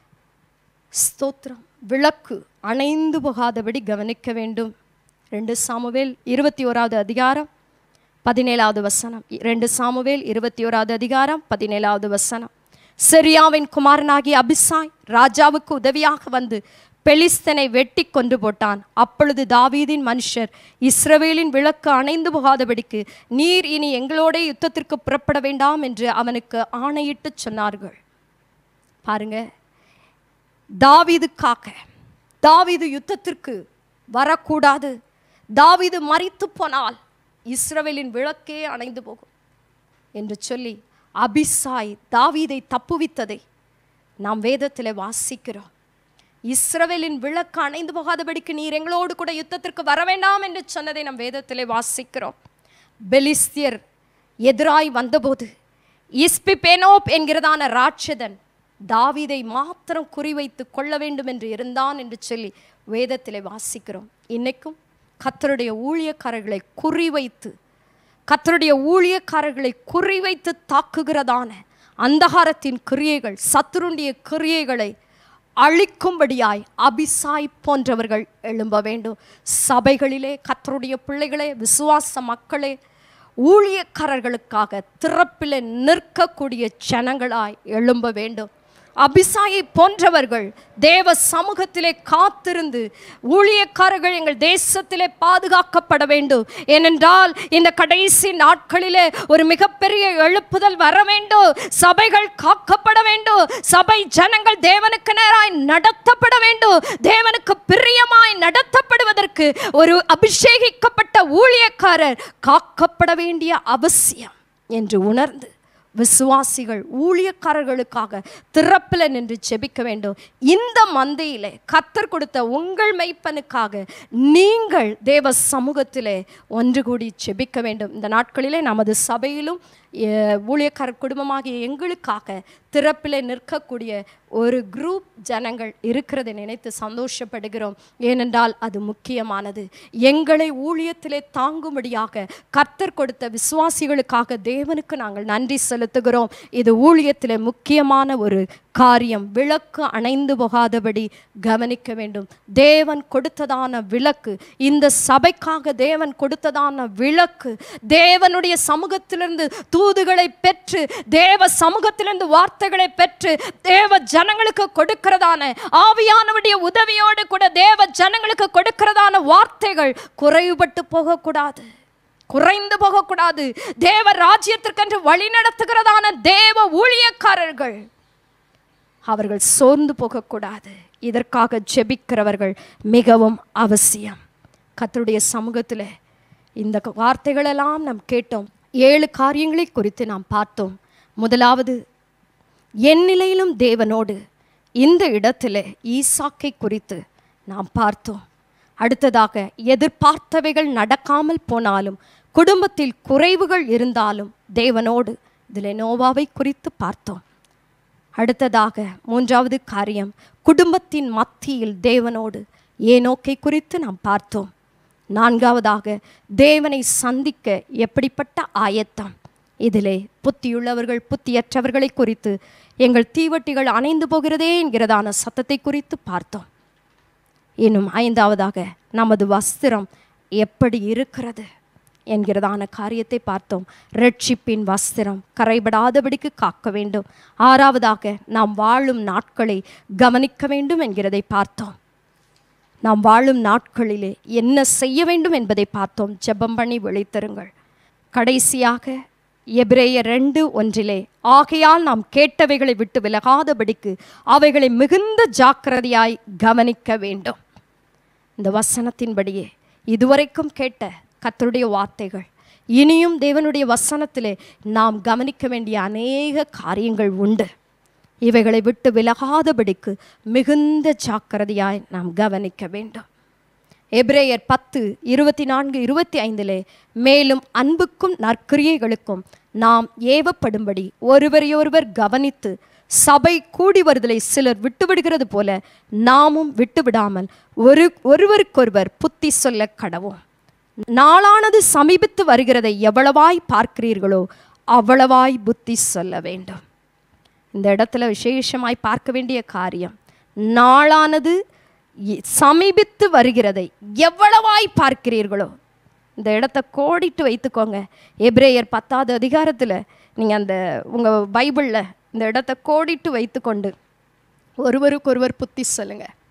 ஸ்தோத்திரம் விளக்கு அணைந்து போகாதபடி கவனிக்க வேண்டும் ரெண்டு சாமுவேல் இருபத்தி ஓராவது அதிகாரம் பதினேழாவது வசனம் ரெண்டு சாமுவேல் இருபத்தி ஓராவது அதிகாரம் பதினேழாவது வசனம் செரியாவின் குமாரனாகிய அபிசாய் ராஜாவுக்கு உதவியாக வந்து பெலிஸ்தனை வெட்டி கொண்டு போட்டான் அப்பொழுது தாவீதின் மனுஷர் இஸ்ரவேலின் விளக்கு அணைந்து போகாதபடிக்கு நீர் இனி எங்களோட யுத்தத்திற்கு புறப்பட வேண்டாம் என்று அவனுக்கு ஆணையிட்டு சொன்னார்கள் பாருங்க தாவீதுக்காக தாவீது யுத்தத்திற்கு வரக்கூடாது தாவீது மரித்து போனால் இஸ்ரவேலின் விளக்கே அணைந்து போகும் என்று சொல்லி அபிசாய் தாவீதை தப்புவித்ததை நாம் வேதத்தில் வாசிக்கிறோம் இஸ்ரவேலின் விளக்கு அணைந்து போகாதபடிக்கு நீர் எங்களோடு கூட யுத்தத்திற்கு வர வேண்டாம் என்று சொன்னதை நாம் வேதத்திலே வாசிக்கிறோம் பெலிஸ்தியர் எதிராய் வந்தபோது இஸ்பி பெனோப் என்கிறதான ராட்சதன் தாவீதை மாத்திரம் குறிவைத்து கொள்ள வேண்டும் என்று இருந்தான் என்று சொல்லி வேதத்திலே வாசிக்கிறோம் இன்னைக்கும் கத்தருடைய ஊழியக்காரர்களை குறிவைத்து கத்தருடைய ஊழியக்காரர்களை குறிவைத்து தாக்குகிறதான அந்தகாரத்தின் கிரியைகள் சத்துருண்டிய கிரியைகளை அழிக்கும்படியாய் அபிசாய் போன்றவர்கள் எழும்ப வேண்டும் சபைகளிலே கத்தருடைய பிள்ளைகளே விசுவாச மக்களே ஊழியக்காரர்களுக்காக திறப்பில் நிற்கக்கூடிய ஜனங்களாய் எழும்ப வேண்டும் அபிசாயை போன்றவர்கள் தேவ சமூகத்திலே காத்திருந்து ஊழியக்காரர்கள் எங்கள் தேசத்திலே பாதுகாக்கப்பட வேண்டும் ஏனென்றால் இந்த கடைசி நாட்களிலே ஒரு மிகப்பெரிய எழுப்புதல் வர வேண்டும் சபைகள் காக்கப்பட வேண்டும் சபை ஜனங்கள் தேவனுக்கு நேராய் நடத்தப்பட வேண்டும் தேவனுக்கு பிரியமாய் நடத்தப்படுவதற்கு ஒரு அபிஷேகிக்கப்பட்ட ஊழியக்காரர் காக்கப்பட வேண்டிய அவசியம் என்று உணர்ந்து விசுவாசிகள் ஊழியக்காரர்களுக்காக திறப்பில் நின்று ஜெபிக்க வேண்டும் இந்த மந்தையிலே கத்தர் கொடுத்த உங்கள் மெய்ப்பனுக்காக நீங்கள் தேவ சமூகத்திலே ஒன்று கூடி ஜெபிக்க வேண்டும் இந்த நாட்களிலே நமது சபையிலும் எ- ஊழியக்காரர் குடும்பமாகிய எங்களுக்காக திறப்பில் நிற்கக்கூடிய ஒரு குரூப் ஜனங்கள் இருக்கிறதை நினைத்து சந்தோஷப்படுகிறோம் ஏனென்றால் அது முக்கியமானது எங்களை ஊழியத்திலே தாங்கும்படியாக கர்த்தர் கொடுத்த விசுவாசிகளுக்காக தேவனுக்கு நாங்கள் நன்றி செலுத்துகிறோம் இது ஊழியத்திலே முக்கியமான ஒரு காரியம் விளக்கு அணைந்து போகாதபடி கவனிக்க வேண்டும் தேவன் கொடுத்ததான விளக்கு இந்த சபைக்காக தேவன் கொடுத்ததான விளக்கு தேவனுடைய சமூகத்திலிருந்து தூதுகளை பெற்று தேவ சமூகத்திலிருந்து வார்த்தைகளை பெற்று தேவ ஜனங்களுக்கு கொடுக்கிறதான ஆவியானவருடைய உதவியோடு கூட தேவ ஜனங்களுக்கு கொடுக்கிறதான வார்த்தைகள் குறைவுபட்டு போகக்கூடாது குறைந்து போகக்கூடாது தேவ ராஜ்யத்திற்கென்று வழி நடத்துகிறதான தேவ ஊழியக்காரர்கள் அவர்கள் சோர்ந்து போகக்கூடாது இதற்காக ஜெபிக்கிறவர்கள் மிகவும் அவசியம் கர்த்தருடைய சமூகத்தில் இந்த வார்த்தைகளெல்லாம் நாம் கேட்டோம் ஏழு காரியங்களை குறித்து நாம் பார்த்தோம் முதலாவது என் நிலையிலும் தேவனோடு இந்த இடத்துல ஈசாக்கை குறித்து நாம் பார்த்தோம் அடுத்ததாக எதிர்பார்த்தவைகள் நடக்காமல் போனாலும் குடும்பத்தில் குறைவுகள் இருந்தாலும் தேவனோடு இதில் நோவாவை குறித்து பார்த்தோம் அடுத்ததாக மூன்றாவது காரியம் குடும்பத்தின் மத்தியில் தேவனோடு ஏனோக்கை குறித்து நாம் பார்த்தோம் நான்காவதாக தேவனை சந்திக்க எப்படிப்பட்ட ஆயத்தம் இதிலே புத்தியுள்ளவர்கள் புத்தியற்றவர்களை குறித்து எங்கள் தீவட்டிகள் அணைந்து போகிறதே என்கிறதான சத்தத்தை குறித்து பார்த்தோம் இன்னும் ஐந்தாவதாக நமது வஸ்திரம் எப்படி இருக்கிறது என்கிறதான காரியத்தை பார்த்தோம் ரட்சிப்பின் வஸ்திரம் கரைபடாதபடிக்கு காக்க வேண்டும் ஆறாவதாக நாம் வாழும் நாட்களை கவனிக்க வேண்டும் என்கிறதை பார்த்தோம் நாம் வாழும் நாட்களிலே என்ன செய்ய வேண்டும் என்பதை பார்த்தோம் ஜெபம் பண்ணி விழித்தருங்கள் கடைசியாக எபிரேயர் ரெண்டு ஒன்றிலே ஆகையால் நாம் கேட்டவைகளை விட்டு விலகாதபடிக்கு அவைகளை மிகுந்த ஜாக்கிரதையாய் கவனிக்க வேண்டும் இந்த வசனத்தின்படியே இதுவரைக்கும் கேட்ட கர்த்தருடைய வார்த்தைகள் இனியும் தேவனுடைய வசனத்திலே நாம் கவனிக்க வேண்டிய அநேக காரியங்கள் உண்டு இவைகளை விட்டு விலகாதபடிக்கு மிகுந்த ஜாக்கிரதையாய் நாம் கவனிக்க வேண்டும் எபிரேயர் பத்து இருபத்தி நான்கு இருபத்தி ஐந்திலே மேலும் அன்புக்கும் நற்கிரியைகளுக்கும் நாம் ஏவப்படும்படி ஒருவரையொருவர் கவனித்து சபை கூடி வருதலை சிலர் விட்டுவிடுகிறது போல நாமும் விட்டுவிடாமல் ஒரு ஒருவருக்கொருவர் புத்தி சொல்ல கடவோம் நாளானது சமீபித்து வருகிறதை எவ்வளவாய் பார்க்கிறீர்களோ அவ்வளவாய் புத்தி சொல்ல வேண்டும் இந்த இடத்துல விசேஷமாய் பார்க்க வேண்டிய காரியம் நாளானது இ- சமீபித்து வருகிறதை எவ்வளவாய் பார்க்கிறீர்களோ இந்த இடத்த கோடிட்டு வைத்துக்கோங்க எபிரேயர் பத்தாவது அதிகாரத்தில் நீங்கள் அந்த உங்கள் பைபிளில் இந்த இடத்த கோடிட்டு வைத்துக்கொண்டு ஒருவருக்கொருவர் புத்தி சொல்லுங்க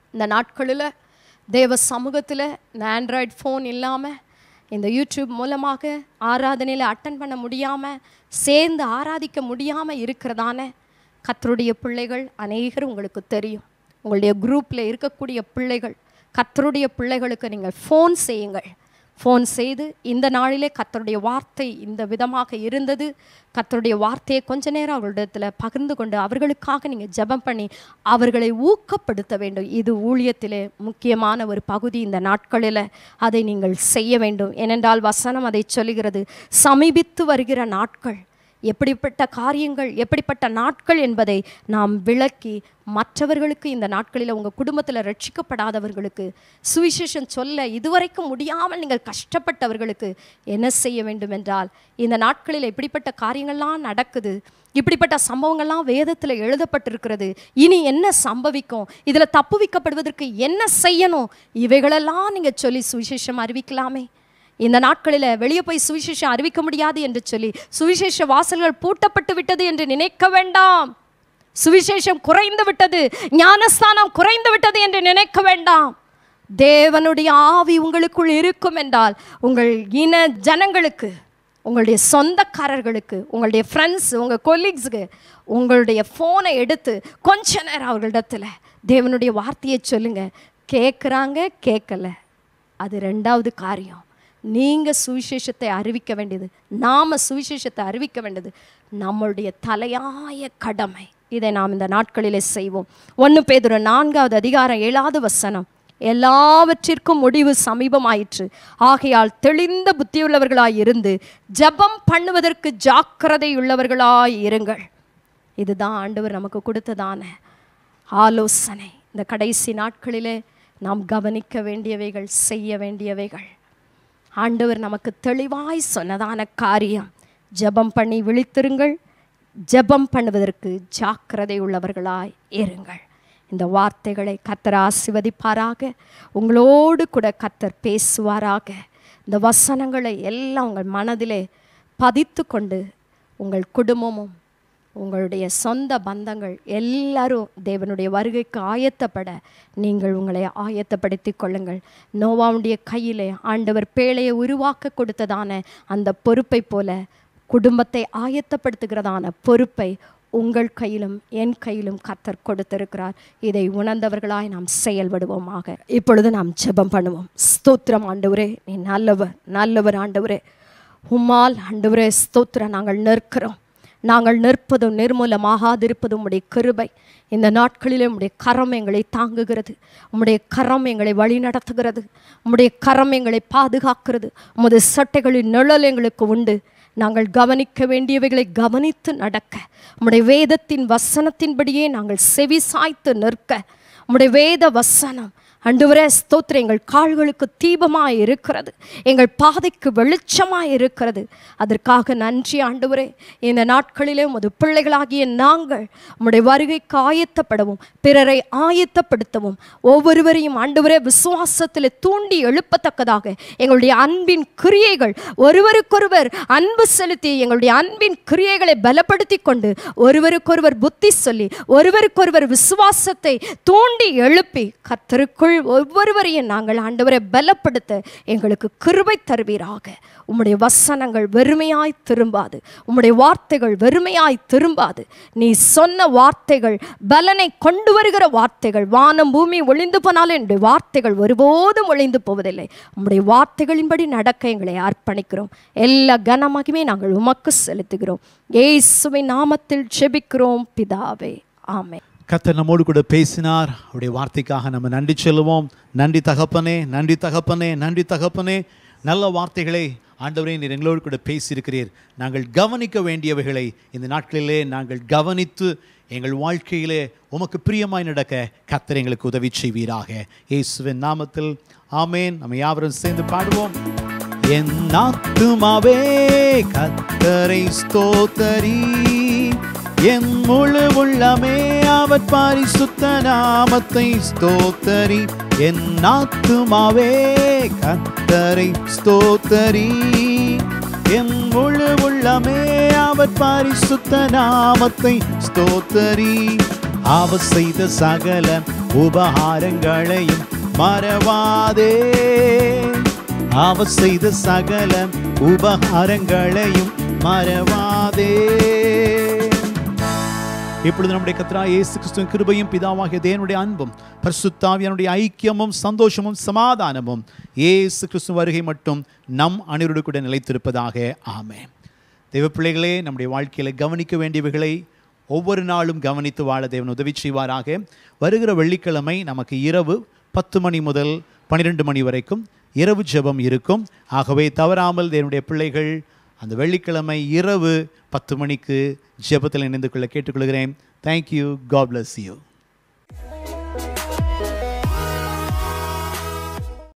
இந்த நாட்களில் தேவ சமூகத்தில் இந்த ஆண்ட்ராய்டு ஃபோன் இல்லாமல் இந்த யூடியூப் மூலமாக ஆராதனையில் அட்டன் பண்ண முடியாமல் சேர்ந்து ஆராதிக்க முடியாமல் இருக்கிறதான கத்தருடைய பிள்ளைகள் அநேகர் உங்களுக்கு தெரியும் உங்களுடைய குரூப்பில் இருக்கக்கூடிய பிள்ளைகள் கத்தருடைய பிள்ளைகளுக்கு நீங்கள் ஃபோன் செய்யுங்கள் ஃபோன் செய்து இந்த நாளிலே கத்தருடைய வார்த்தை இந்த விதமாக இருந்தது கத்தருடைய வார்த்தையை கொஞ்ச நேரம் அவர்களிடத்தில் பகிர்ந்து கொண்டு அவர்களுக்காக நீங்கள் ஜெபம் பண்ணி அவர்களை ஊக்கப்படுத்த வேண்டும் இது ஊழியத்திலே முக்கியமான ஒரு பகுதி இந்த நாட்களில் அதை நீங்கள் செய்ய வேண்டும் ஏனென்றால் வசனம் அதை சொல்லுகிறது சமீபித்து வருகிற நாட்கள் எப்படிப்பட்ட காரியங்கள் எப்படிப்பட்ட நாட்கள் என்பதை நாம் விளக்கி மற்றவர்களுக்கு இந்த நாட்களில் உங்கள் குடும்பத்தில் ரட்சிக்கப்படாதவர்களுக்கு சுவிசேஷம் சொல்ல இதுவரைக்கும் முடியாமல் நீங்கள் கஷ்டப்பட்டவர்களுக்கு என்ன செய்ய வேண்டும் என்றால் இந்த நாட்களில் இப்படிப்பட்ட காரியங்கள்லாம் நடக்குது இப்படிப்பட்ட சம்பவங்கள்லாம் வேதத்தில் எழுதப்பட்டிருக்கிறது இனி என்ன சம்பவிக்கும் இதில் தப்புவிக்கப்படுவதற்கு என்ன செய்யணும் இவைகளெல்லாம் நீங்கள் சொல்லி சுவிசேஷம் அறிவிக்கலாமே இந்த நாட்களில் வெளியே போய் சுவிசேஷம் அறிவிக்க முடியாது என்று சொல்லி சுவிசேஷ வாசல்கள் பூட்டப்பட்டு விட்டது என்று நினைக்க வேண்டாம் சுவிசேஷம் குறைந்து விட்டது ஞானஸ்தானம் குறைந்து விட்டது என்று நினைக்க வேண்டாம் தேவனுடைய ஆவி உங்களுக்குள் இருக்கும் என்றால் உங்கள் இன ஜனங்களுக்கு உங்களுடைய சொந்தக்காரர்களுக்கு உங்களுடைய ஃப்ரெண்ட்ஸ் உங்கள் கொலீக்ஸுக்கு உங்களுடைய ஃபோனை எடுத்து கொஞ்ச நேரம் அவர்களிடத்துல தேவனுடைய வார்த்தையை சொல்லுங்க கேட்குறாங்க கேட்கல அது ரெண்டாவது காரியம் நீங்கள் சுவிசேஷத்தை அறிவிக்க வேண்டியது நாம் சுவிசேஷத்தை அறிவிக்க வேண்டியது நம்மளுடைய தலையாய கடமை இதை நாம் இந்த நாட்களிலே செய்வோம் ஒன்று பேதுரு நான்காவது அதிகாரம் ஏழாவது வசனம் எல்லாவற்றிற்கும் முடிவு சமீபமாயிற்று ஆகையால் தெளிந்த புத்தியுள்ளவர்களாய் இருந்து ஜெபம் பண்ணுவதற்கு ஜாக்கிரதையுள்ளவர்களாய் இருங்கள் இதுதான் ஆண்டவர் நமக்கு கொடுத்ததான ஆலோசனை இந்த கடைசி நாட்களிலே நாம் கவனிக்க வேண்டியவைகள் செய்ய வேண்டியவைகள் ஆண்டவர் நமக்கு தெளிவாய் சொன்னதான காரியம் ஜெபம் பண்ணி விழித்திருங்கள் ஜெபம் பண்ணுவதற்கு ஜாக்கிரதை உள்ளவர்களாய் இருங்கள் இந்த வார்த்தைகளை கத்தர் ஆசிர்வதிப்பாராக உங்களோடு கூட கத்தர் பேசுவாராக இந்த வசனங்களை எல்லாம் உங்கள் மனதிலே பதித்து கொண்டு உங்கள் குடும்பமும் உங்களுடைய சொந்த பந்தங்கள் எல்லாரும் தேவனுடைய வருகைக்கு ஆயத்தப்பட நீங்கள் உங்களை ஆயத்தப்படுத்தி கொள்ளுங்கள் நோவாவுடைய கையிலே ஆண்டவர் பேழையை உருவாக்க கொடுத்ததான அந்த பொறுப்பை போல குடும்பத்தை ஆயத்தப்படுத்துகிறதான பொறுப்பை உங்கள் கையிலும் என் கையிலும் கத்தர் கொடுத்திருக்கிறார் இதை உணர்ந்தவர்களாய் நாம் செயல்படுவோமாக இப்பொழுது நாம் ஜெபம் பண்ணுவோம் ஸ்தோத்திரம் ஆண்டவரே நீ நல்லவர் நல்லவர் ஆண்டவரே உம்மால் ஆண்டவரே ஸ்தோத்திரம் நாங்கள் நிற்கிறோம் நாங்கள் நிற்பதும் நிர்மூலமாகாதிருப்பதும் உம்முடைய கிருபை இந்த நாட்களிலே உம்முடைய கரம் எங்களை தாங்குகிறது உம்முடைய கரம் எங்களை வழி நடத்துகிறது உம்முடைய கரம் எங்களை பாதுகாக்கிறது உமது சட்டைகளின் நிழல் எங்களுக்கு உண்டு நாங்கள் கவனிக்க வேண்டியவைகளை கவனித்து நடக்க உம்முடைய வேதத்தின் வசனத்தின்படியே நாங்கள் செவி சாய்த்து நிற்க உம்முடைய வேத வசனம் அண்டுவரே ஸ்தோத்திரம் எங்கள் கால்களுக்கு தீபமாய் இருக்கிறது எங்கள் பாதைக்கு வெளிச்சமாய் இருக்கிறது அதற்காக நன்றி ஆண்டவரே இந்த நாட்களிலே உமது பிள்ளைகளாகிய நாங்கள் உம்முடைய வருகைக்கு ஆயத்தப்படவும் பிறரை ஆயத்தப்படுத்தவும் ஒவ்வொருவரையும் ஆண்டவரே விசுவாசத்தில் தூண்டி எழுப்பத்தக்கதாக எங்களுடைய அன்பின் கிரியைகள் ஒருவருக்கொருவர் அன்பு செலுத்தி எங்களுடைய அன்பின் கிரியைகளை பலப்படுத்தி கொண்டு ஒருவருக்கொருவர் புத்தி சொல்லி ஒருவருக்கொருவர் விசுவாசத்தை தூண்டி எழுப்பி கத்தருக்குள் ஒவ்வொருவரையும் நாங்கள் ஆண்டவரை பலப்படுத்த எங்களுக்கு கிருபை தருவீராக உம்முடைய வசனங்கள் வெறுமையாய் திரும்பாது உம்முடைய வார்த்தைகள் வெறுமையாய் திரும்பாது நீ சொன்ன வார்த்தைகள் பலனை கொண்டு வருகிற வார்த்தைகள் வானம் பூமி ஒளிந்து போனாலும் என்னுடைய வார்த்தைகள் ஒருபோதும் ஒளிந்து போவதில்லை உம்முடைய வார்த்தைகளின்படி நடக்க எங்களை அர்ப்பணிக்கிறோம் எல்லா கனமகிமே நாங்கள் உமக்கு செலுத்துகிறோம் ஏசுவின் நாமத்தில் ஜெபிக்கிறோம் பிதாவே ஆமென் கர்த்தர் நம்மோடு கூட பேசினார் அவருடைய வார்த்தைக்காக நம்ம நன்றி சொல்லுவோம் நன்றி தகப்பனே நன்றி தகப்பனே நன்றி தகப்பனே நல்ல வார்த்தைகளை ஆண்டவரே நீர் எங்களோடு கூட பேசியிருக்கிறீர் நாங்கள் கவனிக்க வேண்டியவைகளை இந்த நாட்களிலே நாங்கள் கவனித்து எங்கள் வாழ்க்கையிலே உமக்கு பிரியமாய் நடக்க கர்த்தர் எங்களுக்கு உதவி செய்வீராக இயேசுவின் நாமத்தில் ஆமேன் நம்ம யாவரும் சேர்ந்து பாடுவோம் என் ஆத்துமாவே கத்தரை ஸ்தோத்தரி என் முழு உள்ளமே அவர் பரிசுத்த நாமத்தை ஸ்தோத்தரி என் ஆத்துமாவே கத்தரை ஸ்தோத்தரி என் முழு உள்ளமே அவர் பரிசுத்த நாமத்தை ஸ்தோத்தரி அவர் செய்த சகல உபகாரங்களையும் மறவாதே அவர் செய்த சகல உபகாரங்களையும் மறவாதே இப்பொழுது நம்முடைய கத்ரா இயேசு கிறிஸ்துவின் கிருபையும் பிதாவாகிய தேவனுடைய அன்பும் பரிசுத்தாவியனுடைய ஐக்கியமும் சந்தோஷமும் சமாதானமும் இயேசு கிறிஸ்து வருகை மட்டும் நம் அனைவரோடு கூட நிலைத்திருப்பதாக ஆமென் தெய்வ பிள்ளைகளே நம்முடைய வாழ்க்கையில் கவனிக்க வேண்டியவைகளை ஒவ்வொரு நாளும் கவனித்து வாழ தேவன் உதவி செய்வாராக வருகிற வெள்ளிக்கிழமை நமக்கு இரவு பத்து மணி முதல் பன்னிரெண்டு மணி வரைக்கும் இரவு ஜெபம் இருக்கும் ஆகவே தவறாமல் தேவனுடைய பிள்ளைகள் அந்த வெள்ளிக்கிழமை இரவு பத்து மணிக்கு ஜெபத்தில் இணைந்து கொள்ள கேட்டுக்கொள்கிறேன் தேங்க்யூ காட் bless யூ